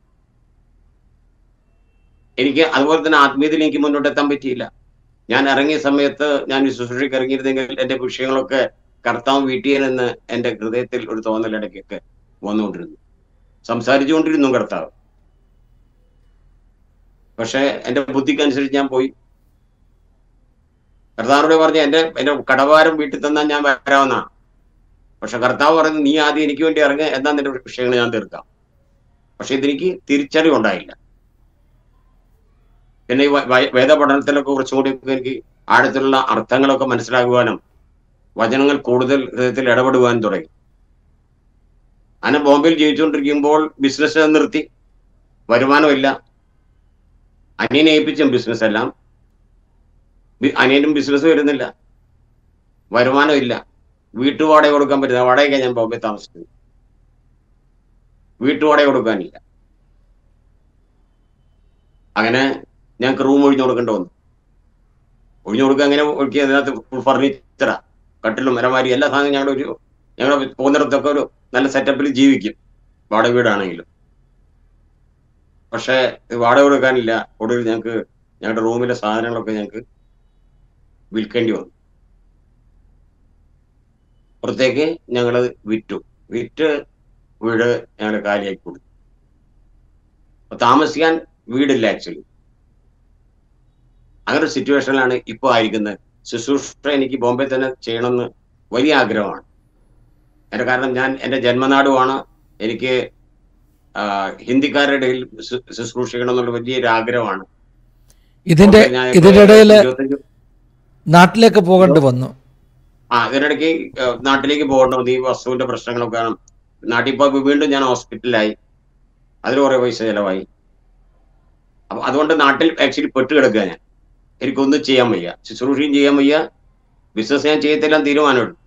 എനിക്ക് അതുപോലെ തന്നെ ആത്മീയതയിൽ എനിക്ക് മുന്നോട്ട് എത്താൻ പറ്റിയില്ല ഞാൻ ഇറങ്ങിയ സമയത്ത് ഞാൻ ശുശ്രൂഷയ്ക്ക് ഇറങ്ങിയിരുന്നെങ്കിൽ എന്റെ വിഷയങ്ങളൊക്കെ കർത്താവ് വീട്ടിയെന്ന് എന്റെ ഹൃദയത്തിൽ ഒരു തോന്നൽ ഇടയ്ക്കൊക്കെ വന്നുകൊണ്ടിരുന്നു സംസാരിച്ചുകൊണ്ടിരുന്നു കർത്താവ് പക്ഷെ എന്റെ ബുദ്ധിക്കനുസരിച്ച് ഞാൻ പോയി കർത്താവിനോട് പറഞ്ഞ എന്റെ എന്റെ കടവാരം വീട്ടിൽ തന്നാൽ ഞാൻ വരാവുന്നതാണ് പക്ഷെ കർത്താവ് പറഞ്ഞു നീ ആദ്യം എനിക്ക് വേണ്ടി ഇറങ്ങുക എന്നാ നിന്റെ വിഷയങ്ങൾ ഞാൻ തീർക്കാം പക്ഷെ ഇതെനിക്ക് തിരിച്ചറിവുണ്ടായില്ല പിന്നെ ഈ വേദ പഠനത്തിലൊക്കെ കുറച്ചുകൂടി എനിക്ക് ആഴത്തിലുള്ള അർത്ഥങ്ങളൊക്കെ മനസ്സിലാക്കുവാനും വചനങ്ങൾ കൂടുതൽ ഹൃദയത്തിൽ ഇടപെടുവാനും തുടങ്ങി അങ്ങനെ ബോംബെയിൽ ജീവിച്ചുകൊണ്ടിരിക്കുമ്പോൾ ബിസിനസ് നിർത്തി വരുമാനമില്ല അനിയനെ ഏൽപ്പിച്ചും ബിസിനസ് എല്ലാം അനിയനും ബിസിനസ് വരുന്നില്ല വരുമാനമില്ല വീട്ടുവാടക കൊടുക്കാൻ പറ്റില്ല വാടകയ്ക്കാണ് ഞാൻ ബോംബെ താമസിക്കുന്നത് വീട്ടുവാടക കൊടുക്കാനില്ല അങ്ങനെ ഞങ്ങൾക്ക് റൂം ഒഴിഞ്ഞു കൊടുക്കേണ്ടി വന്നു ഒഴിഞ്ഞു കൊടുക്കുക അങ്ങനെ ഒഴുക്കി അതിനകത്ത് ഫുൾ ഫർണിച്ചറാ കട്ടിലും മരമാരി എല്ലാ സാധനവും ഞങ്ങളുടെ ഒരു ഞങ്ങളുടെ പോകുന്നിടത്തൊക്കെ ഒരു നല്ല സെറ്റപ്പിൽ ജീവിക്കും വാടക വീടാണെങ്കിലും പക്ഷേ വാടക കൊടുക്കാനില്ല ഒടുവിൽ ഞങ്ങൾക്ക് ഞങ്ങളുടെ റൂമിലെ സാധനങ്ങളൊക്കെ ഞങ്ങൾക്ക് വിൽക്കേണ്ടി വന്നു പുറത്തേക്ക് ഞങ്ങൾ വിറ്റു വിറ്റ് വീട് ഞങ്ങൾ കാലിയാക്കി കൊടുത്തു താമസിക്കാൻ വീടില്ല ആക്ച്വലി അങ്ങനെ ഒരു സിറ്റുവേഷനിലാണ് ഇപ്പോൾ ആയിരിക്കുന്നത് ശുശ്രൂഷ എനിക്ക് ബോംബെ തന്നെ ചെയ്യണമെന്ന് വലിയ ആഗ്രഹമാണ് എൻ്റെ കാരണം ഞാൻ എൻ്റെ ജന്മനാടുമാണ് എനിക്ക് ഹിന്ദിക്കാരുടെ ഇടയിൽ ശുശ്രൂഷിക്കണം എന്നുള്ള വലിയൊരു ആഗ്രഹമാണ് ഇതിന്റെ ഇതിന്റെ ഇടയിൽ നാട്ടിലേക്ക് പോകേണ്ടി വന്നു ആ ഇതിനിടയ്ക്ക് നാട്ടിലേക്ക് പോകേണ്ടി വന്നു ഈ വസ്തുവിന്റെ പ്രശ്നങ്ങളൊക്കെ നാട്ടിൽ പോയി വീണ്ടും ഞാൻ ഹോസ്പിറ്റലിലായി അതിൽ കുറെ പൈസ ചിലവായി അപ്പൊ അതുകൊണ്ട് നാട്ടിൽ ആക്ച്വലി പെട്ടുകിടക്കുക ഞാൻ എനിക്കൊന്നും ചെയ്യാൻ വയ്യ ശുശ്രൂഷയും ചെയ്യാൻ വയ്യ ബിസിനസ് ഞാൻ ചെയ്യത്തില്ല തീരുമാനമുണ്ട്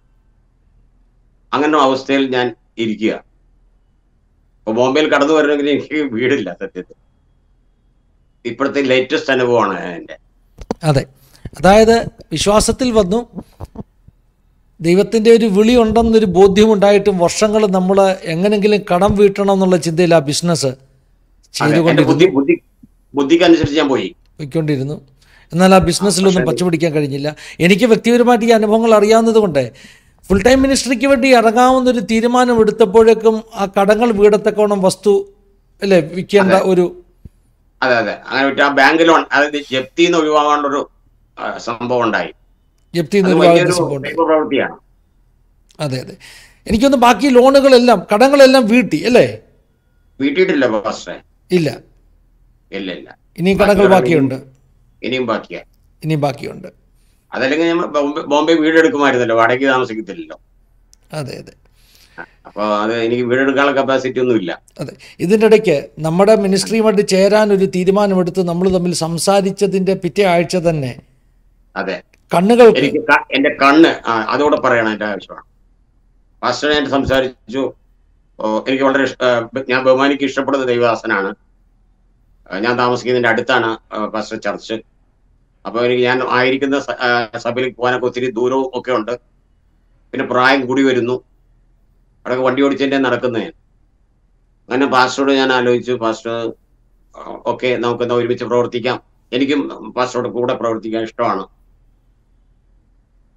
അങ്ങനെ അവസ്ഥയിൽ ഞാൻ ഇരിക്കുക അപ്പൊ ബോംബെയിൽ കടന്നു വരണമെങ്കിൽ എനിക്ക് വീടില്ല സത്യത്തിൽ ഇപ്പോഴത്തെ ലേറ്റസ്റ്റ് അനുഭവമാണ് എൻ്റെ അതെ അതായത് വിശ്വാസത്തിൽ വന്നു ദൈവത്തിൻ്റെ ഒരു വിളി ഉണ്ടെന്നൊരു ബോധ്യമുണ്ടായിട്ടും വർഷങ്ങൾ നമ്മൾ എങ്ങനെങ്കിലും കടം വീട്ടണം എന്നുള്ള ചിന്തയിൽ ആ ബിസിനസ് ചെയ്തുകൊണ്ടിരുന്നു ബുദ്ധി ബുദ്ധിക്കനുസരിച്ച് ഞാൻ പോയി പോയിക്കൊണ്ടിരുന്നു എന്നാൽ ആ ബിസിനസ്സിലൊന്നും പച്ചപിടിക്കാൻ കഴിഞ്ഞില്ല എനിക്ക് വ്യക്തിപരമായിട്ട് ഈ അനുഭവങ്ങൾ അറിയാവുന്നത് കൊണ്ട് ഫുൾ ടൈം മിനിസ്ട്രിക്ക് വേണ്ടി ഇറങ്ങാവുന്നൊരു തീരുമാനം എടുത്തപ്പോഴേക്കും ആ കടങ്ങൾ വീടത്തക്കോണം വസ്തു അല്ലേ വിൽക്കേണ്ട ഒരു അതെ അതെ അങ്ങനെ വിട്ട് ആ ബാങ്ക് ലോൺ അതായത് ജപ്തി നിന്ന് ഒഴിവാകാണ്ടൊരു സംഭവം ഉണ്ടായി ജപ്തി അത് നിന്ന് വലിയൊരു ഒഴിവാകുന്ന സംഭവം ഉണ്ടായി. പ്രവൃത്തിയാണ് അതെ അതെ എനിക്കൊന്ന് ബാക്കി ലോണുകളെല്ലാം കടങ്ങളെല്ലാം വീട്ടി അല്ലേ വീട്ടിയിട്ടില്ല പാസ്റ്റേ ഇല്ല ഇല്ല ഇല്ല ഇനിയും കടങ്ങൾ ബാക്കിയുണ്ട് ഇനിയും ബാക്കിയാ ഇനിയും ബാക്കിയുണ്ട് അതല്ലെങ്കിൽ നമ്മൾ ബോംബെ ബോംബെ വീടെടുക്കുമായിരുന്നല്ലോ വാടകയ്ക്ക് താമസിക്കത്തില്ലല്ലോ അതെ അതെ അപ്പൊ അത് എനിക്ക് വീടെടുക്കാനുള്ള കപ്പാസിറ്റി ഒന്നും ഇല്ല അതെ ഇതിൻ്റെ ഇടയ്ക്ക് നമ്മുടെ മിനിസ്ട്രിയുമായിട്ട് ചേരാൻ ഒരു തീരുമാനമെടുത്ത് നമ്മൾ തമ്മിൽ സംസാരിച്ചതിൻ്റെ പിറ്റേ ആഴ്ച തന്നെ അതെ കണ്ണുകൾക്ക് എനിക്ക് ക- എന്റെ കണ്ണ് ആ, അതോടെ പറയണം എന്റെ ആവശ്യമാണ് പാസ്റ്ററായിട്ട് സംസാരിച്ചു ഓ, എനിക്ക് വളരെ ഇഷ്ട- ആ, ബ- ഞാൻ ബഹുമാനിക്ക് ഇഷ്ടപ്പെടുന്ന ദൈവദാസനാണ് ആ, ഞാൻ താമസിക്കുന്നതിന്റെ അടുത്താണ് ആ, പാസ്റ്റർ ചർച്ച് അപ്പൊ എനിക്ക് ഞാൻ ആയിരിക്കുന്ന സ- ആ, സഭയിലേക്ക് പോകാനൊക്കെ ഒത്തിരി ദൂരവും ഒക്കെ ഉണ്ട് പിന്നെ പ്രായം കൂടി വരുന്നു അവിടെ വണ്ടി ഓടിച്ചതിന്റെ നടക്കുന്നത് ഞാൻ അങ്ങനെ പാസ്റ്ററോട് ഞാൻ ആലോചിച്ചു പാസ്റ്റർ ഓക്കെ നമുക്കെന്നാ ഒരുമിച്ച് പ്രവർത്തിക്കാം എനിക്കും പാസ്റ്ററോട് കൂടെ പ്രവർത്തിക്കാൻ ഇഷ്ടമാണ്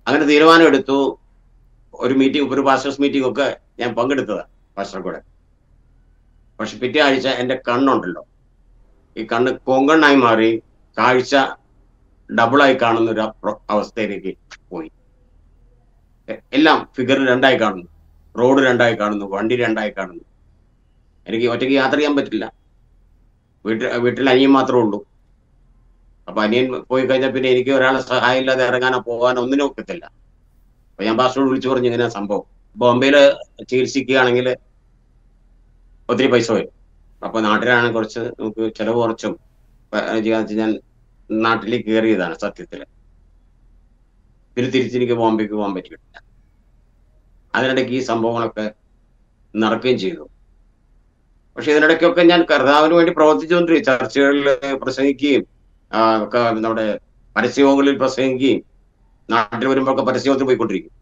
അങ്ങനെ തീരുമാനം എടുത്തു ഒരു മീറ്റിംഗ് ഒരു പാസ്റ്റേഴ്സ് മീറ്റിംഗ് ഒക്കെ ഞാൻ പങ്കെടുത്തതാണ് പാസ്റ്റർ കൂടെ പക്ഷെ പിറ്റേ ആഴ്ച എൻ്റെ കണ്ണുണ്ടല്ലോ ഈ കണ്ണ് കൊങ്കണ്ണായി മാറി കാഴ്ച ഡബിളായി കാണുന്ന ഒരു അപ്ര- അവസ്ഥയിലേക്ക് പോയി എ- എല്ലാം ഫിഗർ രണ്ടായി കാണുന്നു റോഡ് രണ്ടായി കാണുന്നു വണ്ടി രണ്ടായി കാണുന്നു എനിക്ക് ഒറ്റയ്ക്ക് യാത്ര ചെയ്യാൻ പറ്റില്ല വീട്ടിൽ വീട്ടിൽ അനിയൻ മാത്രമേ ഉള്ളൂ അപ്പൊ അനിയൻ പോയി കഴിഞ്ഞാൽ പിന്നെ എനിക്ക് ഒരാളെ സഹായം ഇല്ലാതെ ഇറങ്ങാനോ പോകാനോ ഒന്നിനും ഒക്കത്തില്ല അപ്പൊ ഞാൻ പാസ്റ്ററോട് വിളിച്ചു പറഞ്ഞു ഇങ്ങനെ സംഭവം ബോംബെയില് ചികിത്സിക്കുകയാണെങ്കിൽ ഒത്തിരി പൈസ വരും അപ്പൊ നാട്ടിലാണെങ്കിൽ കുറച്ച് നമുക്ക് ചെലവ് കുറച്ചും പ- ചെയ്യാന്ന് ഞാൻ നാട്ടിലേക്ക് കയറിയതാണ് സത്യത്തില് പിന്നെ തിരിച്ചെനിക്ക് ബോംബെക്ക് പോകാൻ പറ്റിയിട്ടില്ല അതിനിടയ്ക്ക് ഈ സംഭവങ്ങളൊക്കെ നടക്കുകയും ചെയ്തു പക്ഷെ ഇതിനിടയ്ക്കൊക്കെ ഞാൻ കർത്താവിന് വേണ്ടി പ്രവർത്തിച്ചുകൊണ്ടിരിക്കും ചർച്ചകളിൽ പ്രസംഗിക്കുകയും ആ, ഒക്കെ നമ്മുടെ പരസ്യങ്ങളിൽ പ്രസംഗിക്കുകയും നാട്ടിൽ വരുമ്പോഴൊക്കെ പരസ്യത്തിൽ പോയിക്കൊണ്ടിരിക്കും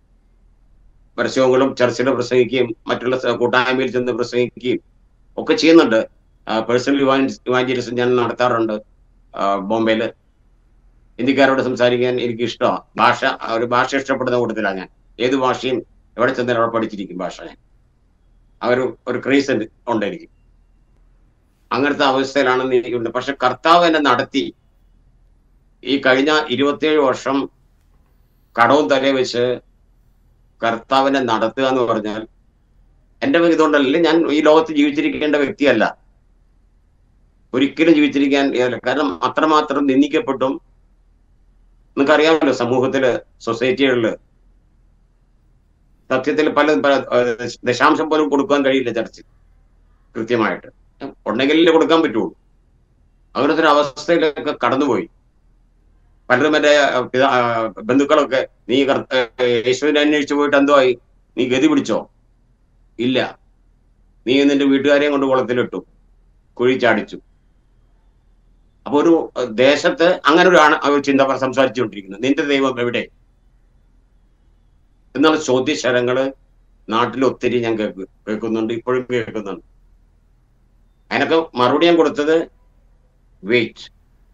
പരസ്യങ്ങളും ചർച്ചയിൽ പ്രസംഗിക്കുകയും മറ്റുള്ള സ- കൂട്ടായ്മയിൽ ചെന്ന് പ്രസംഗിക്കുകയും ഒക്കെ ചെയ്യുന്നുണ്ട് പേഴ്സണൽ ഇവാഞ്ചലിസം ഞാൻ നടത്താറുണ്ട് ആ, ബോംബെയില് ഹിന്ദിക്കാരോട് സംസാരിക്കാൻ എനിക്ക് ഇഷ്ടമാണ് ഭാഷ ഒരു ഭാഷ ഇഷ്ടപ്പെടുന്ന കൂട്ടത്തിലാണ് ഞാൻ ഏത് ഭാഷയും എവിടെ ചെന്നാലും അവിടെ പഠിച്ചിരിക്കും ഭാഷ ഞാൻ ആ ഒരു ഒരു ക്രേസ് ഉണ്ട് ഉണ്ട് എനിക്ക് അങ്ങനത്തെ അവസ്ഥയിലാണെന്ന് എനിക്കുണ്ട് പക്ഷെ കർത്താവ് എന്നെ നടത്തി ഈ കഴിഞ്ഞ ഇരുപത്തിയേഴ് വർഷം കടവും തലേ വെച്ച് കർത്താവിനെ നടത്തുക എന്ന് പറഞ്ഞാൽ എന്റെ ഇതുകൊണ്ടല്ല ഞാൻ ഈ ലോകത്ത് ജീവിച്ചിരിക്കേണ്ട വ്യക്തിയല്ല ഒരിക്കലും ജീവിച്ചിരിക്കാൻ ഇല്ല. കാരണം അത്രമാത്രം നിന്ദിക്കപ്പെട്ടും നിങ്ങൾക്കറിയാമല്ലോ സമൂഹത്തില് സൊസൈറ്റികളില് സത്യത്തിൽ പല പല, ഏഹ്, ദശാംശം പോലും കൊടുക്കാൻ കഴിയില്ല ചർച്ചിൽ കൃത്യമായിട്ട് ഉണ്ടെങ്കിലേ കൊടുക്കാൻ പറ്റുള്ളൂ അങ്ങനത്തെ ഒരു അവസ്ഥയിലൊക്കെ കടന്നുപോയി പലരും എന്റെ ഏഹ്, പിതാ- ഏഹ്, ബന്ധുക്കളൊക്കെ നീ കർത്ത- ഏഹ്, യേശുവിനെ അന്വേഷിച്ചു പോയിട്ട് എന്തോ ആയി നീ ഗതി പിടിച്ചോ ഇല്ല നീ നിന്റെ വീട്ടുകാരെയും കൊണ്ട് കുളത്തിലിട്ടു കുഴി ചാടിച്ചു അപ്പൊ ഒരു ഏഹ്, ദേശത്ത് അങ്ങനെ ഒരു ആണ് ഒരു ചിന്ത സംസാരിച്ചുകൊണ്ടിരിക്കുന്നത് നിന്റെ ദൈവം എവിടെ എന്നുള്ള ചോദ്യശരങ്ങള് നാട്ടിൽ ഒത്തിരി ഞാൻ കേൾക്കു കേൾക്കുന്നുണ്ട് ഇപ്പോഴും കേൾക്കുന്നുണ്ട് അതിനൊക്കെ മറുപടി ഞാൻ കൊടുത്തത് വെയിറ്റ്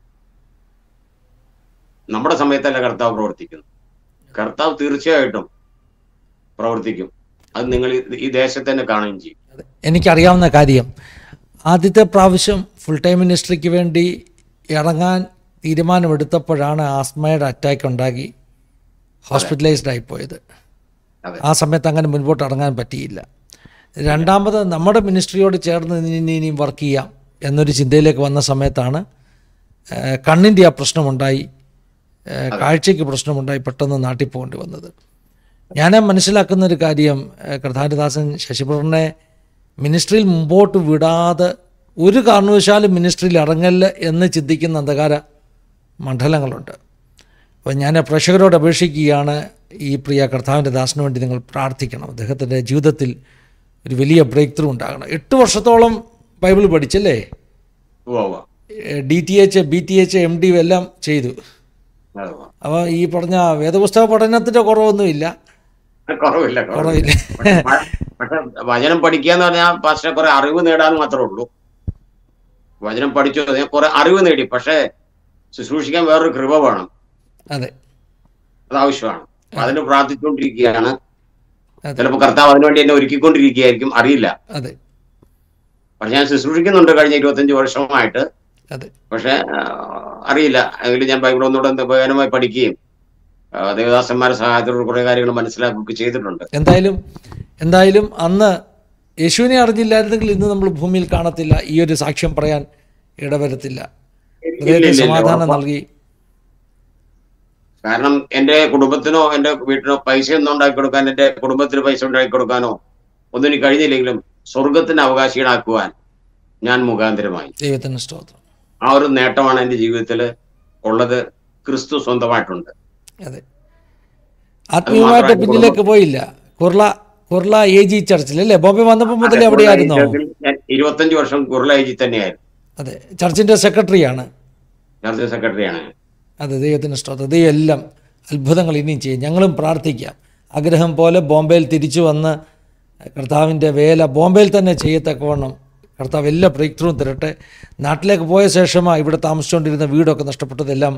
നമ്മുടെ സമയത്തല്ല കർത്താവ് പ്രവർത്തിക്കുന്നു കർത്താവ് തീർച്ചയായിട്ടും പ്രവർത്തിക്കും അത് നിങ്ങൾ ഈ- ഈ ദേശത്ത് തന്നെ കാണുകയും ചെയ്യും എനിക്കറിയാവുന്ന കാര്യം ആദ്യത്തെ പ്രാവശ്യം ഫുൾ ടൈം മിനിസ്ട്രിക്ക് വേണ്ടി ഇറങ്ങാൻ തീരുമാനമെടുത്തപ്പോഴാണ് ആസ്മയുടെ അറ്റാക്ക് ഉണ്ടാക്കി ഹോസ്പിറ്റലൈസ്ഡ് ആയിപ്പോയത് അതെ. ആ സമയത്ത് അങ്ങനെ മുൻപോട്ട് ഇറങ്ങാൻ പറ്റിയില്ല രണ്ടാമത് നമ്മുടെ മിനിസ്ട്രിയോട് ചേർന്ന് ഇനി ഇനിയും വർക്ക് ചെയ്യാം എന്നൊരു ചിന്തയിലേക്ക് വന്ന സമയത്താണ് ഏഹ്, കണ്ണിൻ്റെ ആ പ്രശ്നമുണ്ടായി ഏഹ്, കാഴ്ചയ്ക്ക് പ്രശ്നമുണ്ടായി പെട്ടെന്ന് നാട്ടിൽ പോകേണ്ടി വന്നത് ഞാൻ മനസ്സിലാക്കുന്ന ഒരു കാര്യം ഏഹ്, കർത്താരദാസൻ ശശിപുരനെ മിനിസ്ട്രിയിൽ മുമ്പോട്ട് വിടാതെ ഒരു കാരണവശാലും മിനിസ്ട്രിയിൽ ഇറങ്ങല്ല എന്ന് ചിന്തിക്കുന്ന അന്ധകാര മണ്ഡലങ്ങളുണ്ട് അപ്പോൾ ഞാൻ പ്രേക്ഷകരോട് അപേക്ഷിക്കുകയാണ് ഈ പ്രിയ കർത്താവിൻ്റെ ദാസന് വേണ്ടി നിങ്ങൾ പ്രാർത്ഥിക്കണം അദ്ദേഹത്തിൻ്റെ ജീവിതത്തിൽ ഒരു വലിയ ബ്രേക്ക് ത്രൂ ഉണ്ടാകണം എട്ട് വർഷത്തോളം ബൈബിൾ പഠിച്ചല്ലേ ഉവ്വ് ഉവ്വ്. D T H B T H M D എല്ലാം ചെയ്തു അതെ ഉവ്വ്. അപ്പോൾ ഈ പറഞ്ഞ വേദപുസ്തക പഠനത്തിൻ്റെ കുറവൊന്നുമില്ല കുറവില്ല കുറവില്ല കുറവില്ല പക്ഷെ പക്ഷെ വചനം പഠിക്കുക എന്ന് പറഞ്ഞാൽ പക്ഷെ കുറെ അറിവ് നേടാൻ മാത്രമേ ഉള്ളൂ വചനം പഠിച്ചു ഞാൻ കുറെ അറിവ് നേടി പക്ഷെ ശുശ്രൂഷിക്കാൻ വേറൊരു കൃപ വേണം അതെ അത് ആവശ്യമാണ് അപ്പൊ അതിന് പ്രാർത്ഥിച്ചുകൊണ്ടിരിക്കുകയാണ് അതെ. ചിലപ്പോൾ കർത്താവ് അതിനുവേണ്ടി എന്നെ ഒരുക്കിക്കൊണ്ടിരിക്കുകയായിരിക്കും അറിയില്ല അതെ പക്ഷെ ഞാൻ ശുശ്രൂഷിക്കുന്നുണ്ട് കഴിഞ്ഞ ഇരുപത്തഞ്ച് വർഷമായിട്ട് അതെ പക്ഷെ ആ, അറിയില്ല എങ്കിലും ഞാൻ ബൈബിൾ ഒന്നുകൂടെ ഉപകാരമായി പഠിക്കുകയും ആ, ദേവദാസന്മാരുടെ സഹായത്തോട് കുറെ കാര്യങ്ങൾ മനസ്സിലാക്കുകയൊക്കെ ചെയ്തിട്ടുണ്ട് എന്തായാലും എന്തായാലും അന്ന് യേശുവിനെ അറിഞ്ഞില്ലായിരുന്നെങ്കിൽ ഇന്ന് നമ്മൾ ഭൂമിയിൽ കാണത്തില്ല ഈ ഒരു സാക്ഷ്യം പറയാൻ ഇടവരത്തില്ല ഇല്ല, ഹൃദയത്തിൽ ഇല്ല, സമാധാനം ഉറപ്പാ. നൽകി കാരണം എന്റെ കുടുംബത്തിനോ എന്റെ വീട്ടിനോ പൈസ ഒന്നും ഉണ്ടാക്കി കൊടുക്കാൻ എന്റെ കുടുംബത്തിന് പൈസ ഉണ്ടാക്കി കൊടുക്കാനോ ഒന്നും എനിക്ക് കഴിഞ്ഞില്ലെങ്കിലും സ്വർഗത്തിന് അവകാശികളാക്കുവാൻ ഞാൻ മുഖാന്തരമായി ദൈവത്തിന് സ്തോത്രം ആ ഒരു നേട്ടമാണ് എന്റെ ജീവിതത്തിൽ ഉള്ളത് ക്രിസ്തു സ്വന്തമായിട്ടുണ്ട് അതെ ആത്മീയമായിട്ട് മാത്രമല്ല പിന്നിലേക്ക് പോയില്ല കുർള കുർള എ ജി ചർച്ചിൽ അല്ലേ ബോംബെ വന്നപ്പോൾ മുതലേ അവിടെയായിരുന്നോ ഞാൻ ഇരുപത്തഞ്ച് വർഷം കുർളേജി തന്നെയായിരുന്നു അതെ ചർച്ചിൻ്റെ സെക്രട്ടറിയാണ് ചർച്ച സെക്രട്ടറിയാണ് അതെ ദൈവത്തിന് സ്തോത്രം ദൈവം എല്ലാം അത്ഭുതങ്ങൾ ഇനിയും ചെയ്യും ഞങ്ങളും പ്രാർത്ഥിക്കാം ആഗ്രഹം പോലെ ബോംബെയിൽ തിരിച്ചു വന്ന് കർത്താവിൻ്റെ വേല ബോംബെയിൽ തന്നെ ചെയ്യത്തക്കവണ്ണം കർത്താവ് എല്ലാ ബ്രേക്ക് ത്രൂവും തരട്ടെ നാട്ടിലേക്ക് പോയ ശേഷമാണ് ഇവിടെ താമസിച്ചുകൊണ്ടിരുന്ന വീടൊക്കെ നഷ്ടപ്പെട്ടതെല്ലാം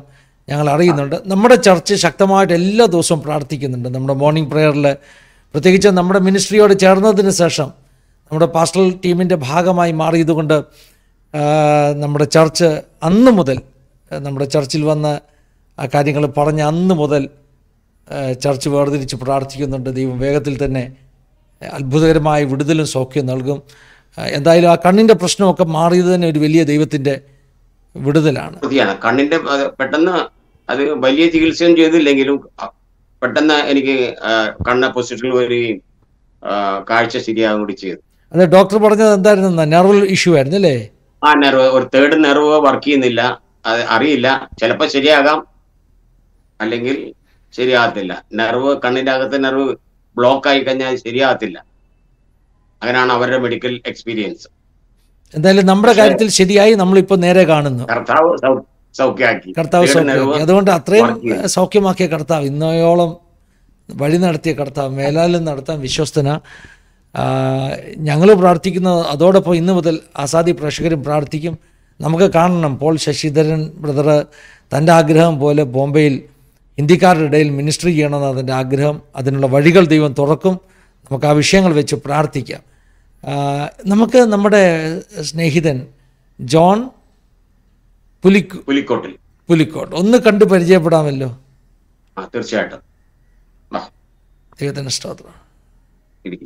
ഞങ്ങൾ അറിയുന്നുണ്ട് നമ്മുടെ ചർച്ച് ശക്തമായിട്ട് എല്ലാ ദിവസവും പ്രാർത്ഥിക്കുന്നുണ്ട് നമ്മുടെ മോർണിംഗ് പ്രേയറിൽ പ്രത്യേകിച്ച് നമ്മുടെ മിനിസ്ട്രിയോട് ചേർന്നതിന് ശേഷം നമ്മുടെ പാസ്റ്റൽ ടീമിൻ്റെ ഭാഗമായി മാറിയതുകൊണ്ട് ആ, നമ്മുടെ ചർച്ച് അന്ന് മുതൽ ആ, നമ്മുടെ ചർച്ചിൽ വന്ന് ആ കാര്യങ്ങൾ പറഞ്ഞ അന്ന് മുതൽ ആ, ചർച്ച് വേർതിരിച്ച് പ്രാർത്ഥിക്കുന്നുണ്ട് ദൈവം വേഗത്തിൽ തന്നെ അത്ഭുതകരമായ വിടുതലും സൗഖ്യം നൽകും ആ, എന്തായാലും ആ കണ്ണിൻ്റെ പ്രശ്നമൊക്കെ മാറിയത് തന്നെ ഒരു വലിയ ദൈവത്തിൻ്റെ വിടുതലാണ് പ്രതിയാണ് കണ്ണിന്റെ അത് പെട്ടെന്ന് അത് വലിയ ചികിത്സയും ചെയ്തില്ലെങ്കിലും അ- പെട്ടെന്ന് എനിക്ക് ആ, കണ്ണ് പൊസിഷനിൽ വരികയും ആ, കാഴ്ച ശരിയാകും കൂടി ചെയ്തു അത് ഡോക്ടർ പറഞ്ഞത് എന്തായിരുന്നു നെർവൽ ഇഷ്യൂ ആയിരുന്നു അല്ലേ ആ നെർവ് ഒരു തേർഡ് നെർവ് വർക്ക് ചെയ്യുന്നില്ല അത് അറിയില്ല ചിലപ്പോൾ ശരിയാകാം അല്ലെങ്കിൽ ശരിയാകത്തില്ല നെർവ് കണ്ണിന്റെ അകത്തെ നെർവ് ബ്ലോക്ക് ആയി കഴിഞ്ഞാൽ ശരിയാകത്തില്ല അങ്ങനെയാണ് അവരുടെ മെഡിക്കൽ എക്സ്പീരിയൻസ് എന്തായാലും നമ്മുടെ കാര്യത്തിൽ ശരിയായി നമ്മളിപ്പോൾ നേരെ കാണുന്നു കർത്താവ് സൗ- സൗഖ്യമാക്കി കർത്താവ് Third nerve സൗഖ്യമാക്കി അതുകൊണ്ട് അത്രയും work ചെയ്യുന്നു. സൗഖ്യമാക്കിയ കർത്താവ് ഇന്നയോളം വഴി നടത്തിയ കർത്താവ് മേലാലും നടത്താൻ വിശ്വസ്തന ഞങ്ങൾ പ്രാർത്ഥിക്കുന്നത് അതോടൊപ്പം ഇന്ന് മുതൽ ആസാദി പ്രേക്ഷകരും പ്രാർത്ഥിക്കും നമുക്ക് കാണണം പോൾ ശശിധരൻ ബ്രദർ തൻ്റെ ആഗ്രഹം പോലെ ബോംബെയിൽ ഹിന്ദിക്കാരുടെ ഇടയിൽ മിനിസ്ട്രി ചെയ്യണമെന്ന് അതിൻ്റെ ആഗ്രഹം അതിനുള്ള വഴികൾ ദൈവം തുറക്കും നമുക്ക് ആ വിഷയങ്ങൾ വെച്ച് പ്രാർത്ഥിക്കാം ആ, നമുക്ക് നമ്മുടെ സ്നേഹിതൻ ജോൺ പുലിക്കു പുലിക്കോട്ടിൽ പുലിക്കോട്ട് ഒന്ന് കണ്ട് പരിചയപ്പെടാമല്ലോ ആ തീർച്ചയായിട്ടും ആ ദൈവത്തിന് സ്തോത്രം ഇടുക്കി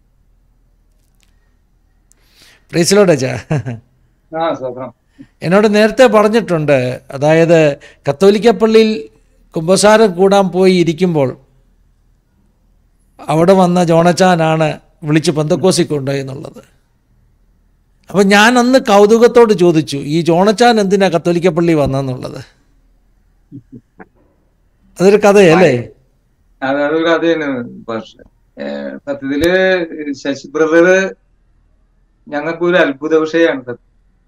പ്രൈസിലോടെ ചാ ആ സ്വപ്നം എന്നോട് നേരത്തെ പറഞ്ഞിട്ടുണ്ട് അതായത് കത്തോലിക്ക പള്ളിയിൽ കുമ്പസാരം കൂടാൻ പോയി ഇരിക്കുമ്പോൾ അവിടെ വന്ന ജോണച്ചാനാണ് വിളിച്ച് പന്തക്കോസി കൊണ്ടുപോയി എന്നുള്ളത് അപ്പം ഞാൻ അന്ന് കൗതുകത്തോട് ചോദിച്ചു ഈ ജോണച്ചാൻ എന്തിനാ കത്തോലിക്ക പള്ളി വന്നെന്നുള്ളത് അതൊരു കഥയല്ലേ അതൊരു കഥയാണ് പക്ഷെ ഏഹ് സത്യത്തില് ശശി ബ്രദറ് ഞങ്ങൾക്ക് ഒരു അത്ഭുത വിഷയമാണ് സത്യം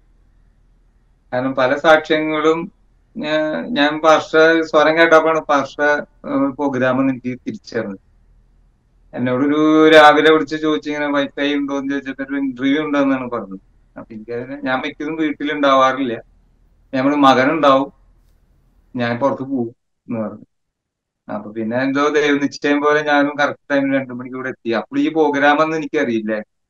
കാരണം പല സാക്ഷ്യങ്ങളും ഞാൻ ഞാൻ പാർഷ സ്വരം കേട്ടപ്പോഴാണ് പാർഷ പ്രോഗ്രാം എനിക്ക് തിരിച്ചറിഞ്ഞത് എന്നോടൊരു രാവിലെ വിളിച്ച് ചോദിച്ചു ഇങ്ങനെ വൈഫൈ ഉണ്ടോ എന്ന് ചോദിച്ചപ്പോ ഒരു ഇന്റർവ്യൂ ഉണ്ടെന്നാണ് പറഞ്ഞത് അപ്പൊ എനിക്കതിന് ഞാൻ മിക്കതും വീട്ടിലുണ്ടാവാറില്ല നമ്മുടെ മകനുണ്ടാവും ഞാൻ പുറത്ത് പോകും എന്ന് പറഞ്ഞു അപ്പൊ പിന്നെ എന്തോ ദൈവ നിശ്ചയം പോലെ ഞാനും കറക്റ്റ് ടൈമിൽ രണ്ടു മണിക്ക് ഇവിടെ എത്തി അപ്പോൾ ഈ പ്രോഗ്രാം ഒന്നും എനിക്കറിയില്ല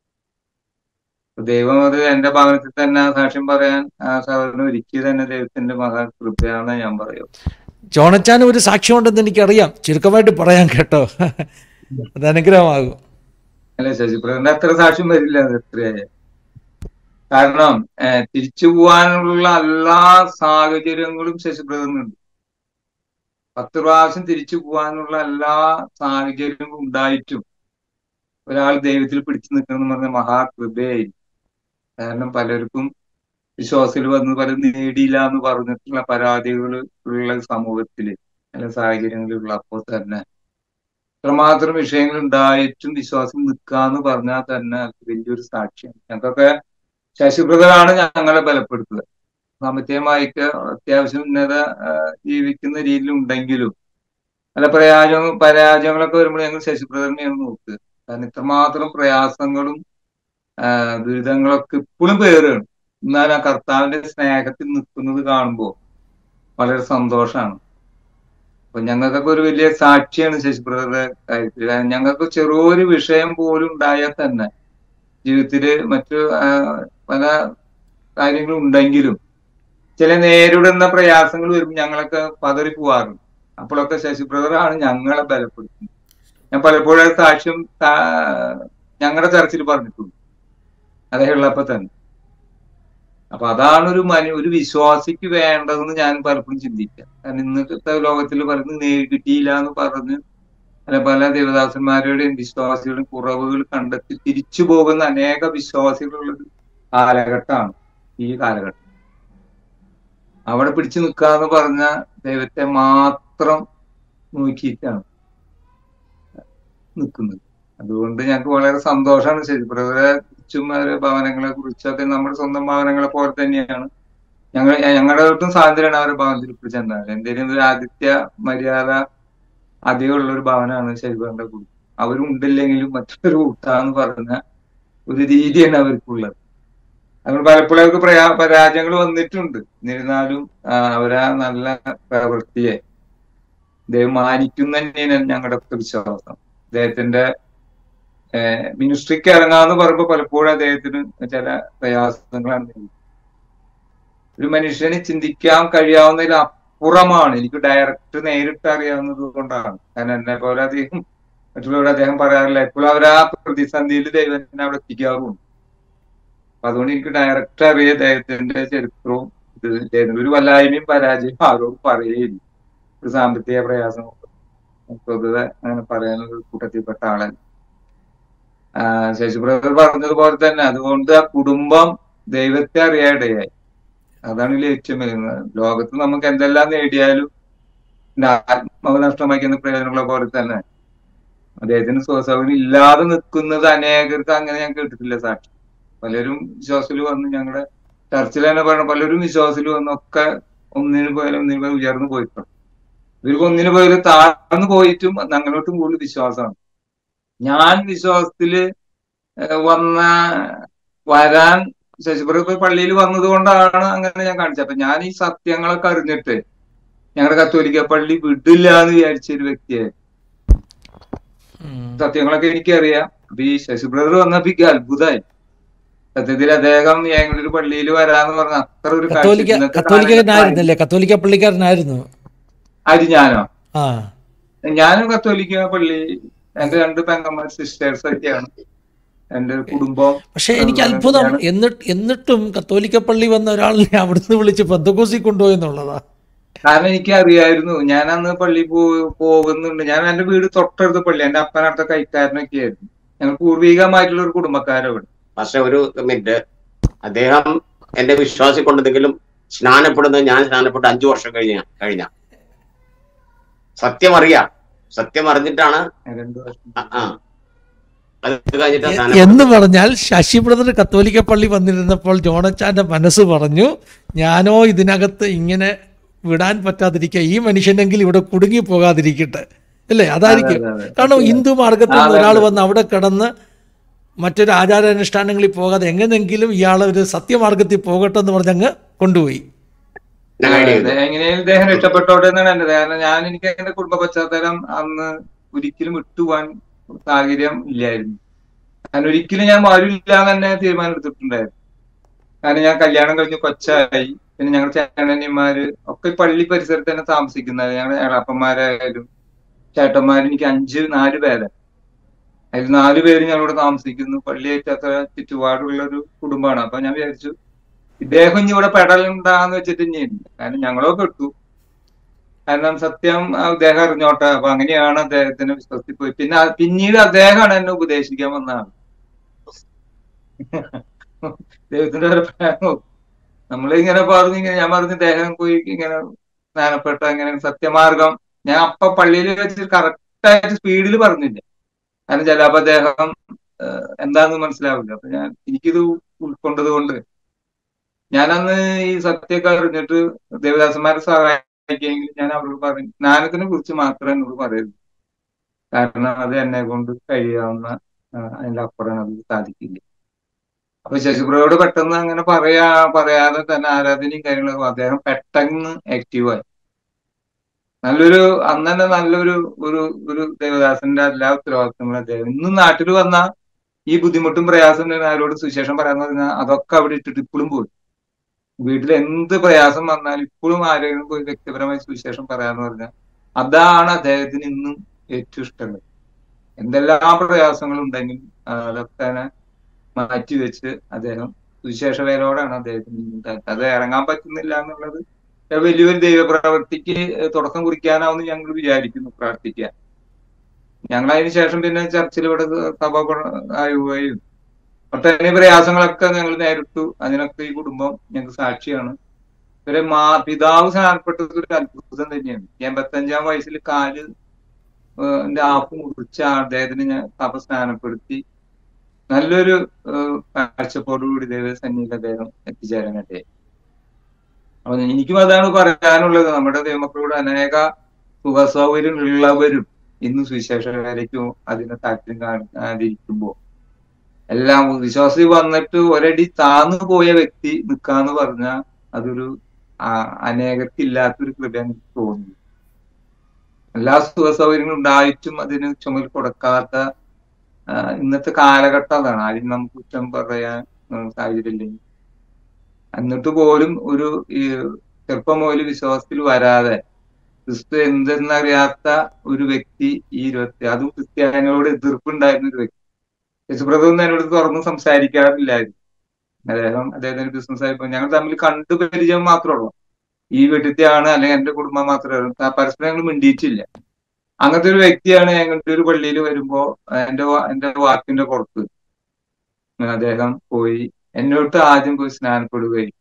അപ്പൊ ദൈവം അത് എന്റെ ഭവനത്തിൽ തന്നെ ആ സാക്ഷ്യം പറയാൻ ആ സഹോദരനെ ഒരുക്കി തന്നെ ദൈവത്തിന്റെ മഹാകൃപയാണെന്ന് ഞാൻ പറയും ജോണച്ചാൻ ഒരു സാക്ഷ്യമുണ്ടെന്ന് എനിക്കറിയാം ചുരുക്കമായിട്ട് പറയാൻ കേട്ടോ അത് അനുഗ്രഹമാകും അല്ലെ ശശിപ്രദന്റെ അത്ര സാക്ഷ്യം വരില്ല അത് എത്രയായ കാരണം ഏഹ്, തിരിച്ചു പോകാനുള്ള എല്ലാ സാഹചര്യങ്ങളും ശശിപ്രദനുണ്ട് പത്ത് പ്രാവശ്യം തിരിച്ചു പോകാനുള്ള എല്ലാ സാഹചര്യങ്ങളും ഉണ്ടായിട്ടും ഒരാൾ ദൈവത്തിൽ പിടിച്ചു നിൽക്കണം എന്ന് പറഞ്ഞ മഹാകൃപയായി കാരണം പലർക്കും വിശ്വാസികൾ വന്ന് പലരും നേടിയില്ല എന്ന് പറഞ്ഞിട്ടുള്ള പരാതികൾ ഉള്ള സമൂഹത്തില് അല്ല സാഹചര്യങ്ങളിലുള്ള അപ്പോൾ തന്നെ ഇത്രമാത്രം വിഷയങ്ങൾ ഉണ്ടായിട്ടും വിശ്വാസം നിൽക്കാന്ന് പറഞ്ഞാൽ തന്നെ അത് വലിയൊരു സാക്ഷിയാണ് ഞങ്ങൾക്കൊക്കെ ശശിബ്രതരാണ് ഞങ്ങളെ ബലപ്പെടുത്തുക സാമ്പത്തികമായിട്ട് അത്യാവശ്യം ഉന്നത ആ, ജീവിക്കുന്ന രീതിയിൽ ഉണ്ടെങ്കിലും പല പ്രയാജവും പരാജയങ്ങളൊക്കെ വരുമ്പോൾ ഞങ്ങൾ ശശിബ്രതനെയാണ് നോക്കുക കാരണം ഇത്രമാത്രം പ്രയാസങ്ങളും ആ, ദുരിതങ്ങളൊക്കെ ഇപ്പോഴും പേറുകയാണ് എന്നാൽ ആ കർത്താവിന്റെ സ്നേഹത്തിൽ നിൽക്കുന്നത് കാണുമ്പോൾ വളരെ സന്തോഷമാണ് അപ്പൊ ഞങ്ങൾക്കൊക്കെ ഒരു വലിയ സാക്ഷിയാണ് ശശി ബ്രദറുടെ കാര്യത്തിൽ കാരണം ഞങ്ങൾക്ക് ചെറിയൊരു വിഷയം പോലും ഉണ്ടായാൽ തന്നെ ജീവിതത്തില് മറ്റു ആ, പല കാര്യങ്ങളും ഉണ്ടെങ്കിലും ചില നേരിടുന്ന പ്രയാസങ്ങൾ വരുമ്പോൾ ഞങ്ങളൊക്കെ പതറി പോവാറുണ്ട് അപ്പോഴൊക്കെ ശശി ബ്രദറാണ് ഞങ്ങളെ ബലപ്പെടുത്തുന്നത് ഞാൻ പലപ്പോഴും അത് സാക്ഷ്യം താ- ഞങ്ങളുടെ ചർച്ചിൽ പറഞ്ഞിട്ടുണ്ട് അദ്ദേഹം ഉള്ളപ്പോ തന്നെ അപ്പൊ അതാണ് ഒരു മനു ഒരു വിശ്വാസിക്ക് വേണ്ടതെന്ന് ഞാൻ പലപ്പോഴും ചിന്തിക്കാം കാരണം ഇന്നത്തെ ലോകത്തിൽ പറയുന്നത് നേ കിട്ടിയില്ല എന്ന് പറഞ്ഞ് അല്ല പല ദേവദാസന്മാരുടെയും വിശ്വാസികളുടെയും കുറവുകൾ കണ്ടെത്തി തിരിച്ചു പോകുന്ന അനേക വിശ്വാസികളുള്ള ഒരു കാലഘട്ടമാണ് ഈ കാലഘട്ടം അവിടെ പിടിച്ചു നിൽക്കാന്ന് പറഞ്ഞ ദൈവത്തെ മാത്രം നോക്കിയിട്ടാണ് നിൽക്കുന്നത് അതുകൊണ്ട് ഞങ്ങൾക്ക് വളരെ സന്തോഷമാണ് ശരി ബ്രദറെ കുറിച്ചും അവരുടെ ഭവനങ്ങളെ കുറിച്ചൊക്കെ നമ്മുടെ സ്വന്തം ഭവനങ്ങളെ പോലെ തന്നെയാണ് ഞങ്ങൾ ഞങ്ങളുടെ ഒട്ടും സ്വാതന്ത്ര്യമാണ് അവരുടെ ഭവനത്തിൽ ഇപ്പോൾ ചെന്നാൽ എന്തെങ്കിലും ഒരു ആദിത്യ മര്യാദ അധികമുള്ള ഒരു ഭവനമാണ് ശരിബറിന്റെ കുടി അവരും ഉണ്ടില്ലെങ്കിലും മറ്റൊരു കൂട്ടാന്ന് പറഞ്ഞ ഒരു രീതിയാണ് അവർക്കുള്ളത് അതുകൊണ്ട് പലപ്പോഴും അവർക്ക് പ്രയാ പരാജയങ്ങൾ വന്നിട്ടുണ്ട് എന്നിരുന്നാലും ആ, അവരാ നല്ല പ്രവൃത്തിയെ ദൈവം മാനിക്കുന്ന തന്നെയാണ് ഞങ്ങളുടെ ഒക്കെ വിശ്വാസം അദ്ദേഹത്തിന്റെ മിനിസ്ട്രിക്ക് ഇറങ്ങാന്ന് പറയുമ്പോൾ പലപ്പോഴും അദ്ദേഹത്തിന് ചില പ്രയാസങ്ങളാണ് നേരിടുന്നത്. ഒരു മനുഷ്യന് ചിന്തിക്കാൻ കഴിയാവുന്നതിൽ അപ്പുറമാണ് എനിക്ക് ഡയറക്റ്റ് നേരിട്ട് അറിയാവുന്നത് കൊണ്ടാണ് കാരണം എന്നെ പോലെ അദ്ദേഹം മറ്റുള്ളവരോട് അദ്ദേഹം പറയാറില്ല എപ്പോഴും അവർ ആ പ്രതിസന്ധിയിൽ ദൈവം എന്നെ അവിടെ എത്തിക്കാറുമുണ്ട് അപ്പൊ അതുകൊണ്ട് എനിക്ക് ഡയറക്റ്റ് അറിയാം അദ്ദേഹത്തിന്റെ ചരിത്രവും ഇത് ഇദ്ദേഹത്തിന്റെ ഒരു വല്ലായ്മയും പരാജയം ആരോടും പറയുകയില്ല ഒരു സാമ്പത്തിക പ്രയാസം പൊതുവെ അങ്ങനെ പറയാനൊരു കൂട്ടത്തിൽപ്പെട്ട ആളല്ല ആഹ് ശശി ബ്രദർ പറഞ്ഞതുപോലെ തന്നെ അതുകൊണ്ട് ആ കുടുംബം ദൈവത്തെ അറിയായിടയായി അതാണ് ഇതിൽ ഏറ്റവും വരുന്നത് ലോകത്ത് നമുക്ക് എന്തെല്ലാം നേടിയാലും പിന്നെ ആത്മാവ് നഷ്ടമാക്കുന്ന പ്രയോജനങ്ങളെ പോലെ തന്നെ അദ്ദേഹത്തിന് സ്വസൗകര്യം ഇല്ലാതെ നിൽക്കുന്നത് അനേകർക്ക് അങ്ങനെ ഞാൻ കേട്ടിട്ടില്ല സാക്ഷി പലരും വിശ്വാസത്തിൽ വന്ന് ഞങ്ങളുടെ ചർച്ചിൽ തന്നെ പറയണം പലരും വിശ്വാസത്തിൽ വന്നൊക്കെ ഒന്നിനു പോയാലും ഒന്നിനു പോയാലും ഉയർന്നു പോയിട്ടുണ്ട് ഇവർക്ക് ഒന്നിനു പോയാലും താഴ്ന്നു പോയിട്ടും ഞങ്ങളോട്ടും കൂടുതൽ വിശ്വാസമാണ് ഞാൻ വിശ്വാസത്തില് ഏഹ് വന്ന വരാൻ ശശിപുരം ഇപ്പൊ പള്ളിയിൽ വന്നത് കൊണ്ടാണ് അങ്ങനെ ഞാൻ കാണിച്ചത് അപ്പൊ ഞാൻ ഈ സത്യങ്ങളൊക്കെ അറിഞ്ഞിട്ട് ഞങ്ങളുടെ കത്തോലിക്ക പള്ളി വിടില്ല എന്ന് വിചാരിച്ച ഒരു വ്യക്തിയായിരുന്നു ഉം. സത്യങ്ങളൊക്കെ എനിക്കറിയാം അപ്പൊ ഈ ശശി ബ്രദർ വന്നപ്പോ എനിക്ക് അത്ഭുതമായി സത്യത്തിൽ അദ്ദേഹം ഞങ്ങളുടെ ഒരു പള്ളിയിൽ വരാന്ന് പറഞ്ഞ അത്ര ഒരു കാഴ്ച കത്തോലിക്ക ഇന്നത്തെ കത്തോലിക്കനായിരുന്നല്ലേ കത്തോലിക്ക പള്ളിക്കാരനായിരുന്നു ആര് ഞാനോ ആ ഞാനും കത്തോലിക്ക പള്ളി എന്റെ രണ്ട് പെങ്ങന്മാർ സിസ്റ്റേഴ്സ് ഒക്കെയാണ് എന്റെ ഒരു കുടുംബം പക്ഷെ എനിക്ക് അത്ഭുതം എന്നിട്ട് എന്നിട്ടും കത്തോലിക്ക പള്ളി വന്ന ഒരാളിനെ അവിടുന്ന് വിളിച്ച് പന്തക്കോസി കൊണ്ടുപോയെന്നുള്ളതാ കാരണം എനിക്ക് അറിയായിരുന്നു ഞാൻ അന്ന് പള്ളി പോ പോകുന്നുണ്ട് ഞാൻ എന്റെ വീട് തൊട്ടടുത്ത പള്ളി എന്റെ അപ്പനടുത്ത കൈക്കാരനൊക്കെ ആയിരുന്നു ഞങ്ങൾ പൂർവികമായിട്ടുള്ള ഒരു കുടുംബക്കാരവിടെ പക്ഷെ ഒരു മിനിറ്റ് അദ്ദേഹം എന്റെ വിശ്വാസി കൊണ്ടെന്തെങ്കിലും സ്നാനപ്പെടുന്നത് ഞാൻ സ്നാനപ്പെട്ട് അഞ്ചു വർഷം കഴിഞ്ഞ കഴിഞ്ഞ സത്യം അറിയാം സത്യം അറിഞ്ഞിട്ടാണ് രണ്ടു വർഷം ആ, ആ അത് കഴിഞ്ഞിട്ട് എ- എന്ന് പറഞ്ഞാൽ ശശി ബ്രദർ കത്തോലിക്ക പള്ളി വന്നിരുന്നപ്പോൾ ജോണച്ചാന്റെ മനസ്സ് പറഞ്ഞു ഞാനോ ഇതിനകത്ത് ഇങ്ങനെ വിടാൻ പറ്റാതിരിക്കുക ഈ മനുഷ്യനെങ്കിൽ ഇവിടെ കുടുങ്ങി പോകാതിരിക്കട്ടെ അല്ലേ അതായിരിക്കും അതെ, അതെ. കാരണം ഹിന്ദു മാർഗത്തിൽ നിന്ന് അതെ, ഒരാൾ അതെ. വന്ന് അവിടെ കിടന്ന് മറ്റൊരു ആചാരാനുഷ്ഠാനങ്ങളിൽ പോകാതെ എങ്ങനെയെങ്കിലും ഇയാൾ ഒരു സത്യമാർഗത്തിൽ പോകട്ടെ എന്ന് പറഞ്ഞങ്ങ് കൊണ്ടുപോയി ഗൈഡ് ചെയ്തു എങ്ങനെയും ഇദ്ദേഹം രക്ഷപ്പെട്ടോട്ടെ എന്നാണ് എന്റെ കാരണം ഞാൻ എനിക്ക് എന്റെ കുടുംബ പശ്ചാത്തലം അന്ന് ഒരിക്കലും വിട്ടുപോകാൻ സാഹചര്യം ഇല്ലായിരുന്നു കാരണം ഒരിക്കലും ഞാൻ വരില്ല എന്ന് തന്നെ തീരുമാനം എടുത്തിട്ടുണ്ടായിരുന്നു കാരണം ഞാൻ കല്യാണം കഴിഞ്ഞ് കൊച്ചായി പിന്നെ ഞങ്ങൾ ചേട്ടന്മാര് ഒക്കെ ഈ പള്ളി പരിസരത്ത് തന്നെ താമസിക്കുന്നത് ഞങ്ങളുടെ ഏളാപ്പന്മാരായാലും ചേട്ടന്മാരും എനിക്ക് അഞ്ച് നാല് പേര് അതിൽ നാല് പേര് ഞങ്ങളിവിടെ താമസിക്കുന്നു പള്ളിയായിട്ട് അത്ര ചുറ്റുപാടുള്ള ഒരു കുടുംബമാണ് അപ്പൊ ഞാൻ വിചാരിച്ചു ഇദ്ദേഹം ഇനി ഇവിടെ പെടലുണ്ടാന്ന് വെച്ചിട്ട് ഇനിയില്ല കാരണം ഞങ്ങളോ പെട്ടു കാരണം സത്യം അദ്ദേഹം അറിഞ്ഞോട്ടെ അപ്പൊ അങ്ങനെയാണ് അദ്ദേഹത്തിന് വിശ്വസിച്ച് പോയി പിന്നെ അത് പിന്നീട് അദ്ദേഹമാണ് എന്നെ ഉപദേശിക്കാൻ വന്നതാണ് ദൈവത്തിന്റെ ഒരു പ്രേമവും നമ്മളിങ്ങനെ പറഞ്ഞു ഇങ്ങനെ ഞാൻ പറഞ്ഞു ഇദ്ദേഹം പോയി ഇങ്ങനെ സ്നാനപ്പെട്ട ഇങ്ങനെ സത്യമാർഗം ഞാൻ അപ്പൊ പള്ളിയിൽ വെച്ച് കറക്റ്റായിട്ട് സ്പീഡിൽ പറഞ്ഞില്ല കാരണം ചിലപ്പോ അദ്ദേഹം ഏഹ്, എന്താന്ന് മനസ്സിലാവില്ല അപ്പൊ ഞാൻ എനിക്കിത് ഉൾക്കൊണ്ടത് കൊണ്ട് ഞാനന്ന് ഈ സത്യമൊക്കെ അറിഞ്ഞിട്ട് ദേവദാസന്മാരെ സഹായിക്കെങ്കിൽ ഞാൻ അവരോട് പറയും സ്നാനത്തിനെ കുറിച്ച് മാത്രമേ എന്നോട് പറയരുത് കാരണം അത് എന്നെ കൊണ്ട് കഴിയാവുന്ന ആ, അതിന്റെ അപ്പുറം അത് സാധിക്കില്ല അപ്പൊ ശശിപ്രയോട് പെട്ടെന്ന് അങ്ങനെ പറയാ പറയാതെ തന്നെ ആരാധനയും കാര്യങ്ങളൊക്കെ അദ്ദേഹം പെട്ടെന്ന് ആക്റ്റീവായി നല്ലൊരു അന്ന് തന്നെ നല്ലൊരു ഒരു ഒരു ദേവദാസന്റെ എല്ലാ ഉത്തരവാദിത്തങ്ങളും അദ്ദേഹം ഇന്നും നാട്ടിൽ വന്ന ഈ ബുദ്ധിമുട്ടും പ്രയാസം ഉണ്ടെങ്കിൽ ആരോട് സുവിശേഷം പറയാന്ന് പറഞ്ഞാൽ അതൊക്കെ അവിടെ ഇട്ടിട്ട് ഇപ്പോഴും പോയി വീട്ടിൽ എന്ത് പ്രയാസം വന്നാലും ഇപ്പോഴും ആരെങ്കിലും പോയി വ്യക്തിപരമായി സുവിശേഷം പറയാന്ന് പറഞ്ഞാൽ അതാണ് അദ്ദേഹത്തിന് ഇന്നും ഏറ്റവും ഇഷ്ടമുള്ളത് എന്തെല്ലാം പ്രയാസങ്ങൾ ഉണ്ടെങ്കിലും ആ, അതൊക്കെ തന്നെ മാറ്റി വെച്ച് അദ്ദേഹം സുവിശേഷ വേലോടാണ് അദ്ദേഹത്തിന് ഇന്നും താല്പര്യം. അത് ഇറങ്ങാൻ പറ്റുന്നില്ല എന്നുള്ളത് വലിയൊരു ദൈവപ്രവൃത്തിക്ക് തുടക്കം കുറിക്കാനാവുമെന്ന് ഞങ്ങൾ വിചാരിക്കുന്നു പ്രാർത്ഥിക്കാൻ ഞങ്ങൾ അതിന് ശേഷം പിന്നെ ചർച്ചിൽ ഇവിടെ സഭ ആയുകയും ഒട്ടനവധി പ്രയാസങ്ങളൊക്കെ ഞങ്ങൾ നേരിട്ടു അതിനൊക്കെ ഈ കുടുംബം ഞങ്ങൾക്ക് സാക്ഷിയാണ് ഇവരെ മാ പിതാവ് സ്നാനപ്പെട്ടത് ഒരു അത്ഭുതം തന്നെയാണ് എൺപത്തഞ്ചാം വയസ്സിൽ കാല് ഏഹ് ന്റെ ആപ്പ് മുറിച്ച അദ്ദേഹത്തിന് ഞാൻ സഭ സ്നാനപ്പെടുത്തി നല്ലൊരു ഏഹ് കാഴ്ചപ്പാടോടുകൂടി ദൈവ സന്നിധിയിൽ അദ്ദേഹം എത്തിച്ചേരാനായിട്ട് അപ്പൊ എനിക്കും അതാണ് പറയാനുള്ളത് നമ്മുടെ ദൈവമക്കളോട് അനേക സുഖസൗകര്യം ഉള്ളവരും ഇന്ന് സുവിശേഷകാരേക്കും അതിന് താല്പര്യം കാണിക്കാതിരിക്കുമ്പോ എല്ലാം വിശ്വാസി വന്നിട്ട് ഒരടി താന്നു പോയ വ്യക്തി നിൽക്കാന്ന് പറഞ്ഞാൽ അതൊരു ആ- അനേകർക്കില്ലാത്തൊരു കൃപയാണ് എനിക്ക് തോന്നുന്നു എല്ലാ സുഖ സൗകര്യങ്ങളും ഉണ്ടായിട്ടും അതിന് ചുമൽ കൊടുക്കാത്ത ആ, ഇന്നത്തെ കാലഘട്ടം അതാണ് ആരും നമുക്ക് കുറ്റം പറയാൻ ഉം, സാഹചര്യമില്ലെങ്കിൽ എന്നിട്ട് പോലും ഒരു ഈ ചെറുപ്പം മുതൽ വിശ്വാസത്തിൽ വരാതെ ക്രിസ്തു എന്തെന്നറിയാത്ത ഒരു വ്യക്തി ഈ ഇരുപത്തി അതും ക്രിസ്ത്യാനികളോട് എതിർപ്പുണ്ടായിരുന്ന ഒരു വ്യക്തി യേശുപ്രഭു എന്നോട് തുറന്ന് സംസാരിക്കാറില്ലായിരുന്നു അദ്ദേഹം അദ്ദേഹത്തിന്റെ ബിസിനസ് ആയപ്പോ ഞങ്ങൾ തമ്മിൽ കണ്ടു പരിചയം മാത്രമേ ഉള്ളൂ ഈ വീട്ടിലത്തെയാണ് അല്ലെങ്കിൽ എന്റെ കുടുംബം മാത്രമേ ഉള്ളൂ ത- പരസ്പരം ഞങ്ങൾ മിണ്ടിയിട്ടില്ല അങ്ങനത്തെ ഒരു വ്യക്തിയാണ് ഞങ്ങളുടെ ഒരു പള്ളിയിൽ വരുമ്പോ എന്റെ വാ- എന്റെ വാക്കിന്റെ പുറത്ത് അദ്ദേഹം പോയി എന്നോട്ട് ആദ്യം പോയി സ്നാനപ്പെടുകയും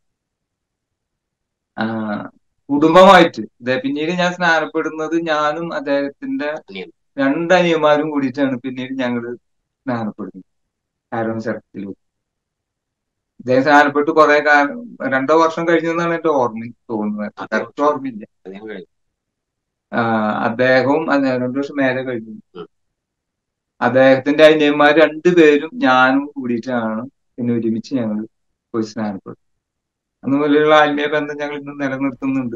ആ, കുടുംബമായിട്ട് ദേ പിന്നീട് ഞാൻ സ്നാനപ്പെടുന്നത് ഞാനും അദ്ദേഹത്തിന്റെ അനിയൻ. രണ്ട് അനിയന്മാരും കൂടിയിട്ടാണ് പിന്നീട് ഞങ്ങൾ സ്നാനപ്പെടുന്നത് ആരോൺ ചർച്ചിൽ അദ്ദേഹം സ്നാനപ്പെട്ട് കുറെ കാലം രണ്ടോ വർഷം കഴിഞ്ഞെന്നാണ് എന്റെ ഓർമ്മ തോന്നുന്നത് അതെ. കറക്റ്റ് ഓർമ്മയില്ല അദ്ദേഹം കഴിഞ്ഞു ആ, അദ്ദേഹവും അത് രണ്ടു വർഷം മേലെ കഴിഞ്ഞു ഉം. അദ്ദേഹത്തിന്റെ അനിയന്മാർ രണ്ടുപേരും ഞാനും കൂടിയിട്ടാണ് പിന്നെ ഒരുമിച്ച് ഞങ്ങൾ പോയി സ്നാനപ്പെട്ടു അന്ന് മുതലുള്ള ആത്മീയ ബന്ധം ഞങ്ങൾ ഇന്ന് നിലനിർത്തുന്നുണ്ട്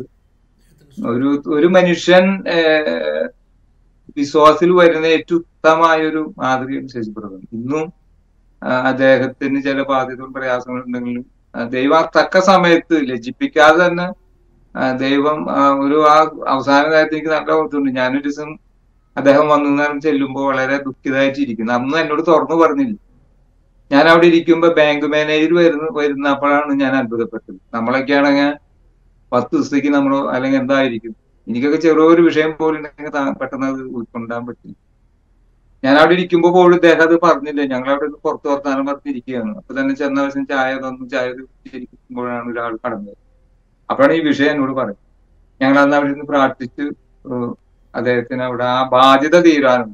ഒരു ഒരു മനുഷ്യൻ ഏഹ്, വിശ്വാസത്തിൽ വരുന്ന ഏറ്റവും ഉത്തമമായ ഒരു മാതൃകയാണ് ശശിപ്രഭൻ ഇന്നും ആ, അദ്ദേഹത്തിന് ചില ബാധ്യതകളും പ്രയാസങ്ങളും ഉണ്ടെങ്കിലും ആ, ദൈവം ആ തക്ക സമയത്ത് ലജ്ജിപ്പിക്കാതെ തന്നെ ആ, ദൈവം ആ, ഒരു ആ അവസാന നേരത്തെ എനിക്ക് നല്ല ഓർത്തുണ്ട് ഞാനൊരു ദിവസം അദ്ദേഹം വന്നു എന്ന് ചെല്ലുമ്പോൾ വളരെ ദുഃഖിതമായിട്ട് ഇരിക്കുന്നു അന്ന് എന്നോട് തുറന്നു പറഞ്ഞില്ല ഞാൻ അവിടെ ഇരിക്കുമ്പോ ബാങ്ക് മാനേജർ വരുന്ന വരുന്നപ്പോഴാണ് ഞാൻ അത്ഭുതപ്പെട്ടത് നമ്മളൊക്കെ ആണെങ്കിൽ പത്ത് ദിവസത്തേക്ക് നമ്മൾ അല്ലെങ്കിൽ എന്തായിരിക്കും എനിക്കൊക്കെ ചെറിയൊരു വിഷയം പോലും ഉണ്ടെങ്കിൽ താ- പെട്ടെന്ന് അത് ഉൾക്കൊണ്ടാൻ പറ്റില്ല ഞാൻ അവിടെ ഇരിക്കുമ്പോൾ പോലും ഇദ്ദേഹം അത് പറഞ്ഞില്ല ഞങ്ങൾ അവിടെ നിന്ന് പുറത്ത് വർത്താനം പറഞ്ഞിരിക്കുകയാണ് അപ്പൊ തന്നെ ചെന്ന ദിവസം ചായ തന്നു ചായ ഇരിക്കുമ്പോഴാണ് ഒരാൾ കടന്നത് അപ്പോഴാണ് ഈ വിഷയം എന്നോട് പറയുന്നത് ഞങ്ങൾ അന്ന് അവിടെ നിന്ന് പ്രാർത്ഥിച്ച് ഏഹ് അദ്ദേഹത്തിന് അവിടെ ആ ബാധ്യത തീരാനും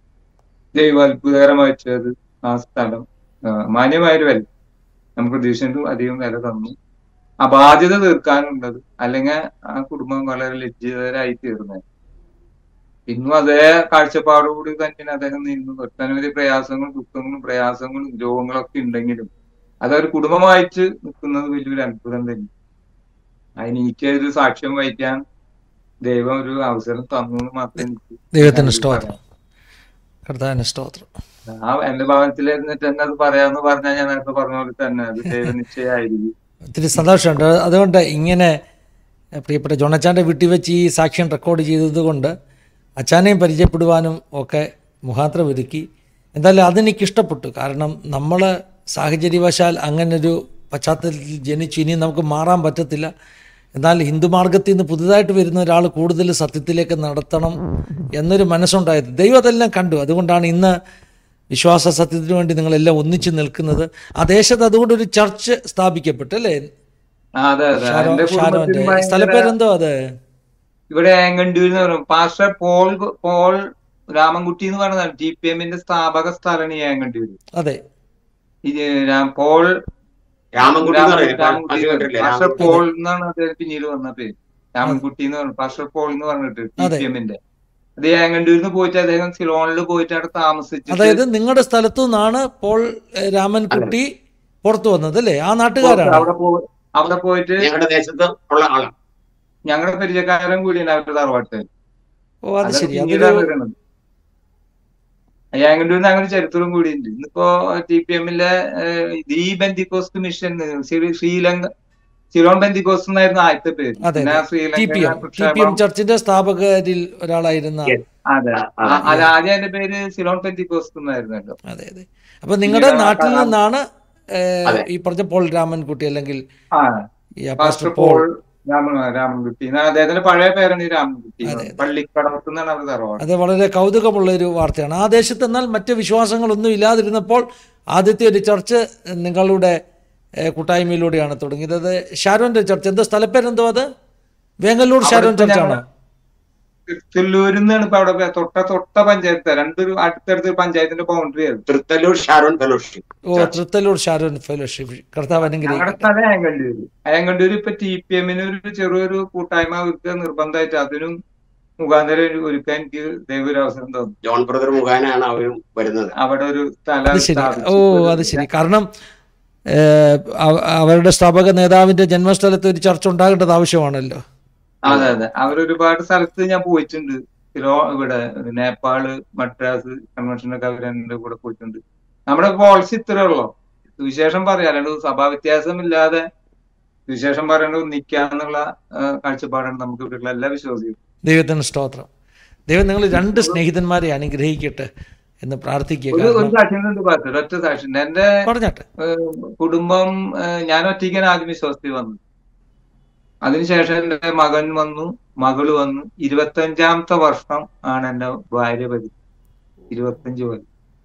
ദൈവം അത്ഭുതകരമായി ചെയ്ത് ആ സ്ഥലം ഏഹ് മാന്യമായൊരു വില നമുക്ക് പ്രതീക്ഷിച്ചിട്ടും അധികം വില തന്നു ആ ബാധ്യത തീർക്കാനുള്ളത് അല്ലെങ്കിൽ ആ കുടുംബം വളരെ ലജ്ജിതരായി തീർന്നത് ഇന്നും അതേ കാഴ്ചപ്പാടോട് തന്നെയാണ് അദ്ദേഹം നീങ്ങുന്നു ഒട്ടനവധി പ്രയാസങ്ങളും ദുഃഖങ്ങളും പ്രയാസങ്ങളും രോഗങ്ങളൊക്കെ ഉണ്ടെങ്കിലും അതൊരു കുടുംബമായിട്ട് നിൽക്കുന്നത് വലിയൊരു അത്ഭുതം തന്നെ അതിന് എനിക്കൊരു സാക്ഷ്യം വഹിക്കാൻ ദൈവം ഒരു അവസരം തന്നു എന്ന് മാത്രമേ എനിക്ക് ദൈവത്തിന് അതിൽ സ്തോത്രം കർത്താവിന് സ്തോത്രം ആ എന്റെ ഭവനത്തിൽ ഇരുന്നിട്ട് തന്നെ അത് പറയാന്ന് പറഞ്ഞാൽ ഞാൻ നേരത്തെ പറഞ്ഞ പോലെ തന്നെ അത് ദൈവനിശ്ചയായിരിക്കും ഒത്തിരി സന്തോഷമുണ്ട് അതുകൊണ്ട് ഇങ്ങനെ പ്രിയപ്പെട്ട ജോണച്ചാൻ്റെ വീട്ടിൽ വെച്ച് ഈ സാക്ഷ്യം റെക്കോർഡ് ചെയ്തതുകൊണ്ട് അച്ചാനെയും പരിചയപ്പെടുവാനും ഒക്കെ മുഖാന്തരം ഒരുക്കി എന്തായാലും അതെനിക്ക് ഇഷ്ടപ്പെട്ടു കാരണം നമ്മൾ സാഹചര്യവശാൽ അങ്ങനൊരു പശ്ചാത്തലത്തിൽ ജനിച്ചു ഇനി നമുക്ക് മാറാൻ പറ്റത്തില്ല എന്നാൽ ഹിന്ദുമാർഗത്തിൽ നിന്ന് പുതുതായിട്ട് വരുന്ന ഒരാൾ കൂടുതൽ സത്യത്തിലേക്ക് നടത്തണം എന്നൊരു മനസ്സുണ്ടായത് ദൈവം അതെല്ലാം കണ്ടു അതുകൊണ്ടാണ് ഇന്ന് വിശ്വാസ സത്യത്തിന് വേണ്ടി നിങ്ങളെല്ലാം ഒന്നിച്ചു നിൽക്കുന്നത് ആ ദേശത്ത് അതുകൊണ്ട് ഒരു ചർച്ച് സ്ഥാപിക്കപ്പെട്ടു അല്ലേ ആ, അതെ അതെ ഷാരോ എന്റെ ഷാരോന്റെ കുടുംബത്തിന് ഭയങ്കര സ്ഥലപ്പേരെന്തോ അത് ഇവിടെ ഏങ്ങണ്ടൂർ എന്ന് പറയും പാസ്റ്റർ പോൾ പോൾ രാമൻകുട്ടി എന്ന് പറയുന്നതാണ് ടി പി എമ്മിന്റെ സ്ഥാപക സ്ഥലമാണ് ഈ ഏങ്ങണ്ടൂര് അതെ ഇത് രാം- പോൾ രാമൻകുട്ടി എന്ന് പറയുന്നത് രാമൻകുട്ടി കണ്ടിട്ടില്ലേ പാസ്റ്റർ രാമൻകുട്ടി പോൾ എന്നാണ് അദ്ദേഹം പിന്നീട് വന്ന പേര് രാമൻകുട്ടി എന്ന് പറഞ്ഞു പാസ്റ്റർ പോൾ എന്ന് പറഞ്ഞിട്ട് ടി അതെ. പി എമ്മിന്റെ അത് ഏങ്ങണ്ടൂരിന്ന് പോയിട്ട് അദ്ദേഹം സിലോണിൽ പോയിട്ട് അവിടെ താമസിച്ചിട്ട് അതായത് നിങ്ങളുടെ സ്ഥലത്തു നിന്നാണ് പോൾ എഹ്, രാമൻകുട്ടി പുറത്തു വന്നത് അല്ലേ ആ നാട്ടുകാരാണ് അവിടെ പോ- അവിടെ പോയിട്ട് ഞങ്ങളുടെ ദേശത്ത് ഉള്ള ആളാണ് ഞങ്ങളുടെ പരിചയക്കാരൻ കൂടിയാണ് അവരുടെ തറവാട്ട് ഓ അത് ശരി അതൊരു പിന്നീടാണ് വരുന്നത് അയ്യാങ്കണ്ടൂരിന് അങ്ങനെ ചരിത്രം കൂടിയുണ്ട് ഇന്നിപ്പോ ടി പി എമ്മിലെ the Pentecost mission Sri- Sri Lanka Ceylon Pentecost എന്നായിരുന്നു ആദ്യത്തെ പേര് അതെ, പിന്നെ T P Sri Lanka M T P M ചർച്ചിന്റെ സ്ഥാപകരിൽ ഒരാളായിരുന്ന Yes. അതെ ആ, ആ, ആ- അത് ആദ്യം അതിന്റെ പേര് സിലോൺ ബന്ദിക്കോസ്റ്റ് എന്നായിരുന്നല്ലോ അതെ അതെ അപ്പൊ നിങ്ങളുടെ പിന്നീട് നാട്ടിൽ ആ- നിന്നാണ് ഏഹ്, അതെ. ഈ പറഞ്ഞ പോൾ രാമൻകുട്ടി അല്ലെങ്കിൽ ആ ഈ pastor pastor Paul Paul Raman Ramankutty എന്നാണ് അദ്ദേഹത്തിന്റെ പഴയ പേരാണ് ഈ രാമൻകുട്ടി അതെ, അതെ. പള്ളിക്കടവത്ത് നിന്നാണ് അവർ തറവാട് അത് വളരെ കൗതുകമുള്ള ഒരു വാർത്തയാണ് ആ ദേശത്ത് എന്നാൽ മറ്റ് വിശ്വാസങ്ങളൊന്നും ഇല്ലാതിരുന്നപ്പോൾ ആദ്യത്തെ ഒരു ചർച്ച് നിങ്ങളുടെ ഏഹ്, കൂട്ടായ്മയിലൂടെയാണ് തുടങ്ങിയത് അത് ഷാരോന്റെ ചർച്ച് എന്താ സ്ഥലപ്പേരെന്തോ അത് വേങ്ങല്ലൂർ ഷാരോൻ അവിടുത്തെ ചർച്ചാണോ തിരുത്തല്ലൂരിൽ നിന്നാണ് ഇപ്പൊ അവിടെ പേ- തൊട്ട തൊട്ട പഞ്ചായത്ത് രണ്ടൊരു അടുത്തടുത്ത് പഞ്ചായത്തിന്റെ ബൗണ്ടറി ആയിരുന്നു തൃത്തല്ലൂർ ഷാരോൺ ഫെലോഷിപ്പ് ഓ തൃത്തല്ലൂർ ഷാരോൻ ഫെലോഷിപ്പ് കർത്താവ് ഞങ്ങളുടെ അനുഗ്രഹിക്കട്ടെ സ്ഥലം അയങ്കണ്ടൂര് അയങ്കണ്ടൂര് ഇപ്പൊ ടി പി എമ്മിന് ഒരു ചെറിയൊരു കൂട്ടായ്മ അവർക്ക് നിർബന്ധമായിട്ട് അതിനും മുഖാന്തരം ഒരുക്കാൻ എനിക്ക് ദൈവം ഒരു അവസരം തന്നു ജോൺ ബ്രദർ മുഖേനയാണ് അവരും വരുന്നത് അവിടെ ഒരു സ്ഥലം അത് ശരി സ്ഥാപിച്ചു. ഓ അത് ശരി കാരണം ഏഹ്, അവ- അവരുടെ സ്ഥാപക നേതാവിന്റെ ജന്മസ്ഥലത്ത് ഒരു ചർച്ച ഉണ്ടാകേണ്ടത് ആവശ്യമാണല്ലോ അതെ അതെ അവരൊരുപാട് സ്ഥലത്ത് ഞാൻ പോയിട്ടുണ്ട് തിരോ ഇവിടെ നേപ്പാള് മദ്രാസ് കൺവെൻഷനൊക്കെ അവർ എന്റെ കൂടെ പോയിട്ടുണ്ട് നമ്മുടെ പോളിസി ഇത്രേ ഉള്ളൂ സുവിശേഷം പറയാം അല്ലാണ്ട് സഭാ വ്യത്യാസമില്ലാതെ സുവിശേഷം പറയേണ്ടത് നിൽക്കാന്നുള്ള കാഴ്ചപ്പാടാണ് നമുക്ക് ഇവിടെയുള്ള എല്ലാ വിശ്വാസികളും ദൈവത്തിന് സ്തോത്രം ദൈവം നിങ്ങൾ രണ്ട് സ്നേഹിതന്മാരെ അനുഗ്രഹിക്കട്ടെ എന്ന് പ്രാർത്ഥിക്കുക ഒരു ഒരു കാരണം സാക്ഷ്യമുണ്ട് പാത്ത് ഒറ്റ സാക്ഷ്യമുണ്ട് എന്റെ പറഞ്ഞാട്ടെ ഏഹ്, കുടുംബം ഏഹ്, ഞാൻ ഒറ്റയ്ക്കാണ് ആദ്യം വിശ്വാസത്തിൽ വന്നത് അതിനുശേഷം എന്റെ മകൻ വന്നു മകള് വന്നു ഇരുപത്തഞ്ചാമത്തെ വർഷം ആണ് എന്റെ ഭാര്യ പതി ഇരുപത്തഞ്ച് കൊല്ലം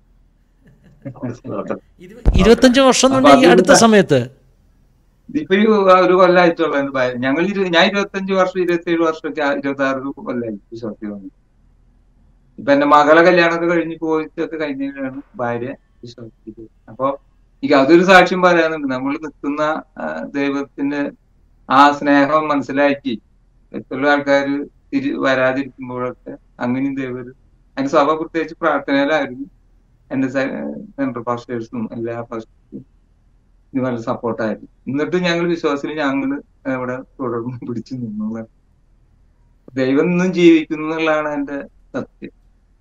ഇരുപത്തഞ്ച് വർഷം അപ്പൊ എന്നുണ്ടെങ്കിൽ അത് അടുത്ത സമയത്ത് ഇപ്പൊ ഒരു ഒരു കൊല്ലമായിട്ടുള്ള എന്റെ ഭാര്യ ഞങ്ങൾ ഇരു- ഞാൻ ഇരുപത്തഞ്ച് വർഷം ഇരുപത്തി ഏഴ് വർഷം ഇരുപത്തി ആറ് കൊല്ലമായി വിശ്വാസത്തിൽ വന്നു ഇപ്പൊ എന്റെ മകളെ കല്യാണമൊക്കെ കഴിഞ്ഞ് പോയിട്ടൊക്കെ കഴിഞ്ഞാണ് ഭാര്യ വിശ്വാസത്തിൽ അപ്പൊ എനിക്ക് അതൊരു സാക്ഷ്യം പറയാനുണ്ട് നമ്മൾ നിൽക്കുന്ന ആ, ദൈവത്തിന്റെ ആ സ്നേഹം മനസ്സിലാക്കി മറ്റുള്ള ആൾക്കാർ തിരി വരാതിരിക്കുമ്പോഴൊക്കെ അങ്ങനെയും ദൈവം അതിന് സഭ പ്രത്യേകിച്ച് പ്രാർത്ഥനയിലായിരുന്നു എന്റെ സെൻട്രൽ പാസ്റ്റേഴ്സും എല്ലാ പാസ്റ്റേഴ്സും ഇത് നല്ല സപ്പോർട്ടായിരുന്നു എന്നിട്ട് ഞങ്ങൾ വിശ്വാസത്തിൽ ഞങ്ങൾ അവിടെ തുടർന്ന് പിടിച്ചു നിന്നു എന്നുള്ളതാണ്. ദൈവം ഇന്നും ജീവിക്കുന്നു എന്നുള്ളതാണ് എന്റെ സത്യം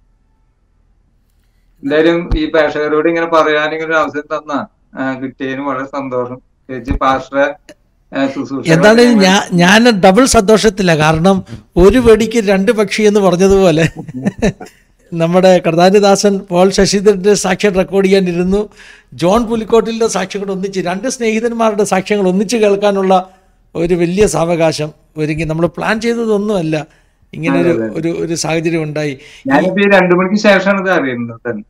എന്തായാലും ഈ പ്രേക്ഷകരോട് ഇങ്ങനെ പറയാനിങ്ങനെ ഒരു അവസരം തന്ന കിട്ടിയതിന് വളരെ സന്തോഷം ചേച്ചി പാസ്റ്ററെ ആ, ശുശ്രൂഷ എന്താണ് ഞാൻ ഞാൻ ഡബിൾ സന്തോഷത്തില്ല കാരണം ഒരു വെടിക്ക് രണ്ട് പക്ഷി എന്ന് പറഞ്ഞതുപോലെ നമ്മുടെ കർദാനിദാസൻ പോൾ ശശീന്ദ്രൻ്റെ സാക്ഷ്യം റെക്കോർഡ് ചെയ്യാനിരുന്നു ജോൺ പുലിക്കോട്ടിലിൻ്റെ സാക്ഷ്യം കൂടെ ഒന്നിച്ച് രണ്ട് സ്നേഹിതന്മാരുടെ സാക്ഷ്യങ്ങൾ ഒന്നിച്ച് കേൾക്കാനുള്ള ഒരു വലിയ സാവകാശം ഒരുങ്ങി നമ്മൾ പ്ലാൻ ചെയ്തതൊന്നുമല്ല ഇങ്ങനെ ഒരു ഒരു ഒരു സാഹചര്യം ഉണ്ടായി ഞാനിപ്പോ ഈ രണ്ടു മണിക്ക് ശേഷമാണ് ഇത് അറിയുന്നത് തന്നെ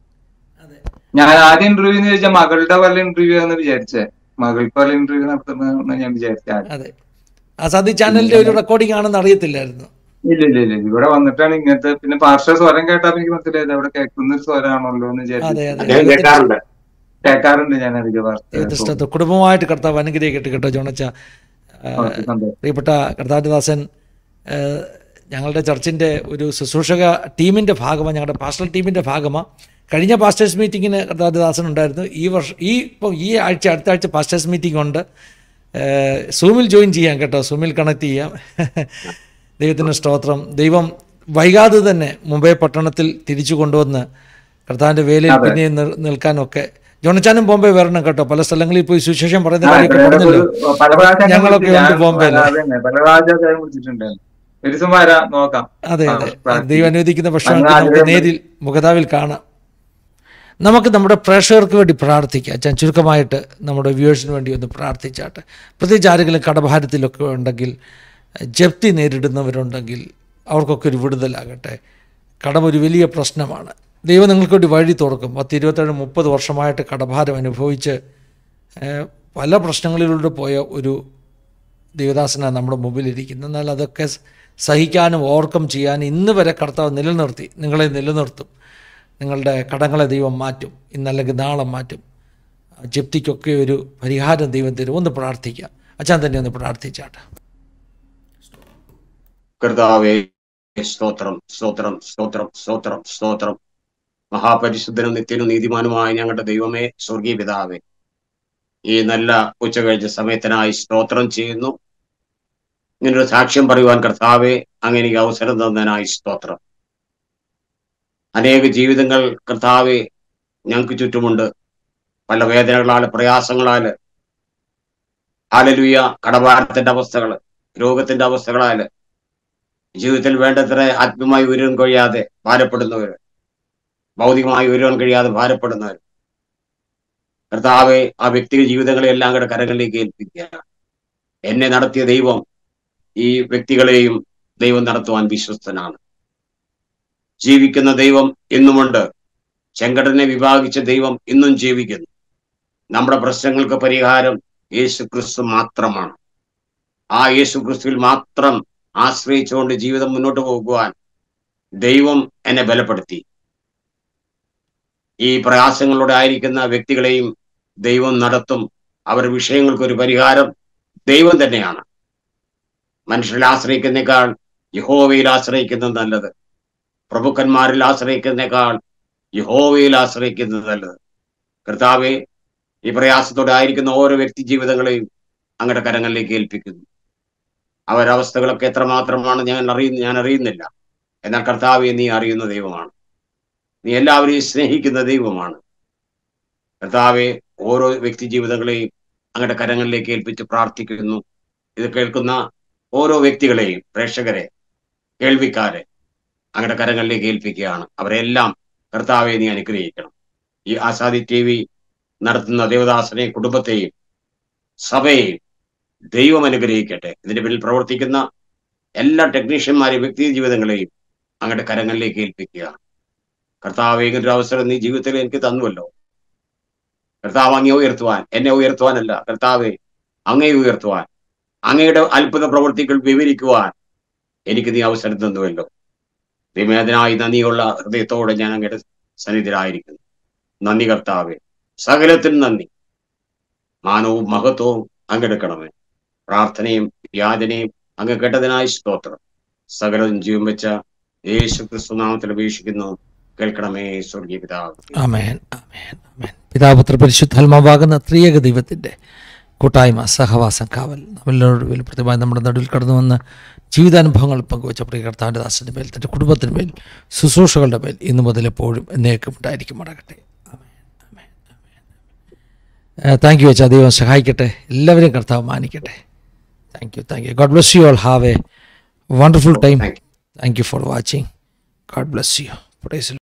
ഞാൻ ആദ്യം ഇന്റർവ്യൂ എന്ന് ചോദിച്ചാൽ മകളുടെ വല്ല ഇന്റർവ്യൂ ആണെന്ന് വിചാരിച്ചേ മകൾക്ക് വല്ല ഇന്റർവ്യൂ നടത്തുന്ന ഞാൻ വിചാരിച്ചത് അതെ ആസാദി ചാനലിൻ്റെ ഒരു റെക്കോർഡിംഗ് ആണെന്ന് അറിയത്തില്ലായിരുന്നു ഇല്ല ഇല്ല ഇല്ല ഇവിടെ വന്നിട്ടാണ് ഇങ്ങനത്തെ പിന്നെ പാർശ്വ സ്വരം കേട്ടാൽ എനിക്ക് മനസ്സിലായത് അവിടെ കേൾക്കുന്ന ഒരു സ്വരമാണല്ലോ എന്ന് അതെ വിചാരിച്ചു അതെ അദ്ദേഹം കേൾക്കാറുണ്ട് കേൾക്കാറുണ്ട് ഞാൻ അധിക ദൈവത്തിന് സ്തോത്രം. കുടുംബമായിട്ട് കർത്താവ് അനുഗ്രഹിക്കട്ടെ കേട്ടോ ജോണച്ച ആ, സന്തോഷം പ്രിയപ്പെട്ട കർത്താരദാസൻ ഞങ്ങളുടെ ചർച്ചിൻ്റെ ഒരു ശുശ്രൂഷക ടീമിൻ്റെ ഭാഗമാണ് ഞങ്ങളുടെ പാസ്റ്റൽ ടീമിൻ്റെ ഭാഗമാണ് കഴിഞ്ഞ പാസ്റ്റേഴ്സ് മീറ്റിങ്ങിന് കർത്താരദാസൻ ഉണ്ടായിരുന്നു ഈ വർഷം ഈ ഇപ്പം ഈ ആഴ്ച അടുത്ത ആഴ്ച പാസ്റ്റേഴ്സ് മീറ്റിംഗ് ഉണ്ട് സൂമിൽ ജോയിൻ ചെയ്യാം കേട്ടോ സൂമിൽ കണക്ട് ചെയ്യാം ദൈവത്തിന് സ്തോത്രം ദൈവം വൈകാതെ തന്നെ മുംബൈ പട്ടണത്തിൽ തിരിച്ചു കൊണ്ടുവന്ന് കർത്താവിൻ്റെ വേലയിൽ അതെ. പിന്നെ നിർ- നിൽക്കാനൊക്കെ ജോണച്ചാനും ബോംബെ വരണം കേട്ടോ പല സ്ഥലങ്ങളിൽ പോയി സുശേഷം പറയുന്ന ആ, കാര്യമൊക്കെ ഇവിടെ പറഞ്ഞല്ലോ ഒരു- പല പ്രാവശ്യം ഞാൻ ഞങ്ങളൊക്കെ വിളിച്ചു. ഉണ്ട് ഞാൻ ബോംബെയിൽ. അതന്നെ, പല പ്രാവശ്യം അദ്ദേഹം വിളിച്ചിട്ടുണ്ടായിരുന്നു ഒരു ദിവസം വരാം നോക്കാം അതെ ആ, അതെ പ്രാർത്ഥിക്കാം. ദൈവം അനുവദിക്കുന്ന പക്ഷേ അങ്ങ് നമുക്ക് ആഗ്രഹം നേരിൽ മുഖതാവിൽ കാണാം നമുക്ക് നമ്മുടെ പ്രേക്ഷകർക്ക് വേണ്ടി പ്രാർത്ഥിക്കാം ഞാൻ ചുരുക്കമായിട്ട് നമ്മുടെ വ്യൂവേഴ്സിന് വേണ്ടി ഒന്ന് പ്രാർത്ഥിച്ചാട്ടെ പ്രത്യേകിച്ച് ആരെങ്കിലും കടഭാരത്തിലൊക്കെ ഉണ്ടെങ്കിൽ ജപ്തി നേരിടുന്നവരുണ്ടെങ്കിൽ അവർക്കൊക്കെ ഒരു വിടുതലാകട്ടെ കടം ഒരു വലിയ പ്രശ്നമാണ് ദൈവം നിങ്ങൾക്ക് വേണ്ടി വഴി തുറക്കും പത്ത് ഇരുപത്തേഴ് മുപ്പത് വർഷമായിട്ട് കടഭാരം അനുഭവിച്ച് ഏഹ്, പല പ്രശ്നങ്ങളിലൂടെ പോയ ഒരു ദേവദാസനാണ് നമ്മുടെ മുമ്പിലിരിക്കുന്നത് എന്നാൽ അതൊക്കെ സഹിക്കാനും ഓവർകം ചെയ്യാനും ഇന്ന് വരെ കർത്താവ് നിലനിർത്തി നിങ്ങളെ നിലനിർത്തും നിങ്ങളുടെ കടങ്ങളെ ദൈവം മാറ്റും ഇന്നല്ലെങ്കിൽ നാളെ മാറ്റും ജപ്തിക്കൊക്കെ ഒരു പരിഹാരം ദൈവം തരും ഒന്ന് പ്രാർത്ഥിക്കാം അച്ഛൻ തന്നെ ഒന്ന് പ്രാർത്ഥിച്ചാട്ടെ കർത്താവേ സ്തോത്രം സ്തോത്രം സ്തോത്രം സ്തോത്രം സ്തോത്രം മഹാപരിശുദ്ധനും നിത്യനും നീതിമാനുമായ ഞങ്ങളുടെ ദൈവമേ സ്വർഗീയ പിതാവേ ഈ നല്ല ഉച്ച കഴിച്ച സമയത്തിനായി സ്തോത്രം ചെയ്യുന്നു ഇങ്ങനൊരു സാക്ഷ്യം പറയുവാൻ കർത്താവെ അങ്ങനെ എനിക്ക് അവസരം തന്നതിനായി സ്തോത്രം അനേക ജീവിതങ്ങൾ കർത്താവെ ഞങ്ങൾക്ക് ചുറ്റുമുണ്ട് പല വേദനകളാല് പ്രയാസങ്ങളാല് ഹാലലുയ കടഭാരത്തിന്റെ അവസ്ഥകള് രോഗത്തിന്റെ അവസ്ഥകളാല് ജീവിതത്തിൽ വേണ്ടത്ര ആത്മീയമായി ഉയരാൻ കഴിയാതെ ഭാരപ്പെടുന്നവര് ഭൗതികമായി ഉയരാൻ കഴിയാതെ ഭാരപ്പെടുന്നവർ കർത്താവെ ആ വ്യക്തിയുടെ ജീവിതങ്ങളെ എല്ലാം കൂടെ കരങ്ങളിലേക്ക് ഏൽപ്പിക്കുക എന്നെ നടത്തിയ ദൈവം ഈ വ്യക്തികളെയും ദൈവം നടത്തുവാൻ വിശ്വസ്തനാണ് ജീവിക്കുന്ന ദൈവം ഇന്നുമുണ്ട് ചെങ്കടനെ വിഭാഗിച്ച ദൈവം ഇന്നും ജീവിക്കുന്നു നമ്മുടെ പ്രശ്നങ്ങൾക്ക് പരിഹാരം യേശു ക്രിസ്തു മാത്രമാണ് ആ യേശു ക്രിസ്തുവിൽ മാത്രം ആശ്രയിച്ചുകൊണ്ട് ജീവിതം മുന്നോട്ട് പോകുവാൻ ദൈവം എന്നെ ബലപ്പെടുത്തി ഈ പ്രയാസങ്ങളിലൂടെ ആയിരിക്കുന്ന വ്യക്തികളെയും ദൈവം നടത്തും അവരുടെ വിഷയങ്ങൾക്ക് ഒരു പരിഹാരം ദൈവം തന്നെയാണ് മനുഷ്യരിൽ ആശ്രയിക്കുന്നേക്കാൾ യഹോവയിൽ ആശ്രയിക്കുന്നത് നല്ലത് പ്രഭുക്കന്മാരിൽ ആശ്രയിക്കുന്നതിനേക്കാൾ യഹോവയിൽ ആശ്രയിക്കുന്നത് നല്ലത് കർത്താവെ ഈ പ്രയാസത്തോടെ ആയിരിക്കുന്ന ഓരോ വ്യക്തി ജീവിതങ്ങളെയും അങ്ങയുടെ കരങ്ങളിലേക്ക് ഏൽപ്പിക്കുന്നു അവരവസ്ഥകളൊക്കെ എത്രമാത്രമാണ് ഞാൻ അറിയുന്ന ഞാൻ അറിയുന്നില്ല എന്നാൽ കർത്താവെ നീ അറിയുന്ന ദൈവമാണ് നീ എല്ലാവരെയും സ്നേഹിക്കുന്ന ദൈവമാണ് കർത്താവെ ഓരോ വ്യക്തി ജീവിതങ്ങളെയും അങ്ങയുടെ കരങ്ങളിലേക്ക് ഏൽപ്പിച്ച് പ്രാർത്ഥിക്കുന്നു ഇത് കേൾക്കുന്ന ഓരോ വ്യക്തികളെയും പ്രേക്ഷകരെ കേൾവിക്കാരെ അങ്ങയുടെ കരങ്ങളിലേക്ക് ഏൽപ്പിക്കുകയാണ് അവരെല്ലാം കർത്താവെ നീ അനുഗ്രഹിക്കണം ഈ ആസാദി ടി വി നടത്തുന്ന ദേവദാസനെ കുടുംബത്തെയും സഭയെയും ദൈവം അനുഗ്രഹിക്കട്ടെ ഇതിന്റെ പിന്നിൽ പ്രവർത്തിക്കുന്ന എല്ലാ ടെക്നീഷ്യന്മാരെയും വ്യക്തി ജീവിതങ്ങളെയും അങ്ങയുടെ കരങ്ങളിലേക്ക് ഏൽപ്പിക്കുക കർത്താവ് ഇങ്ങനൊരു അവസരം നീ ജീവിതത്തിൽ എനിക്ക് തന്നുവല്ലോ കർത്താവ് അങ്ങേ ഉയർത്തുവാൻ എന്നെ ഉയർത്തുവാനല്ല കർത്താവെ അങ്ങേ ഉയർത്തുവാൻ അങ്ങയുടെ അത്ഭുത പ്രവർത്തികൾ വിവരിക്കുവാൻ എനിക്ക് നീ അവസരം തന്നുവല്ലോ ദൈവത്തിനായി നന്ദിയുള്ള ഹൃദയത്തോടെ ഞാൻ അങ്ങയുടെ സന്നിധിയിലായിരിക്കുന്നു നന്ദി കർത്താവെ സകലത്തിനും നന്ദി മാനവും മഹത്വവും അങ്ങെടുക്കണമേ പ്രാർത്ഥനയും യാചനയും അങ്ങ് കേട്ടതിനായി സ്തോത്രം സകലതും ജീവൻ വെച്ച യേശു ക്രിസ്തു നാമത്തിൽ അപേക്ഷിക്കുന്നു കേൾക്കണമേ സ്വർഗീയ പിതാവ് ആമേൻ ആമേൻ ആമേൻ പിതാപുത്ര പരിശുദ്ധാത്മാവാകുന്ന ത്രിയേക ദൈവത്തിൻ്റെ കൂട്ടായ്മ സഹവാസം കാവൽ നമ്മളോട് വെളിപ്പെടുത്തമായി നമ്മുടെ നടുവിൽ കടന്നു വന്ന് ജീവിതാനുഭവങ്ങൾ പങ്കുവച്ച പ്രിയ കർത്താവിൻ്റെ ദാസൻ്റെ മേൽ തൻ്റെ കുടുംബത്തിന് മേൽ ശുശ്രൂഷകളുടെ മേൽ ഇന്നു മുതൽ എപ്പോഴും എന്നേക്കും ഉണ്ടായിരിക്കും മടങ്ങട്ടെ താങ്ക് യു വെച്ചാൽ ദൈവം സഹായിക്കട്ടെ എല്ലാവരെയും കർത്താവ് മാനിക്കട്ടെ thank you thank you God bless you all have a wonderful time Thank you. Thank you for watching God bless you price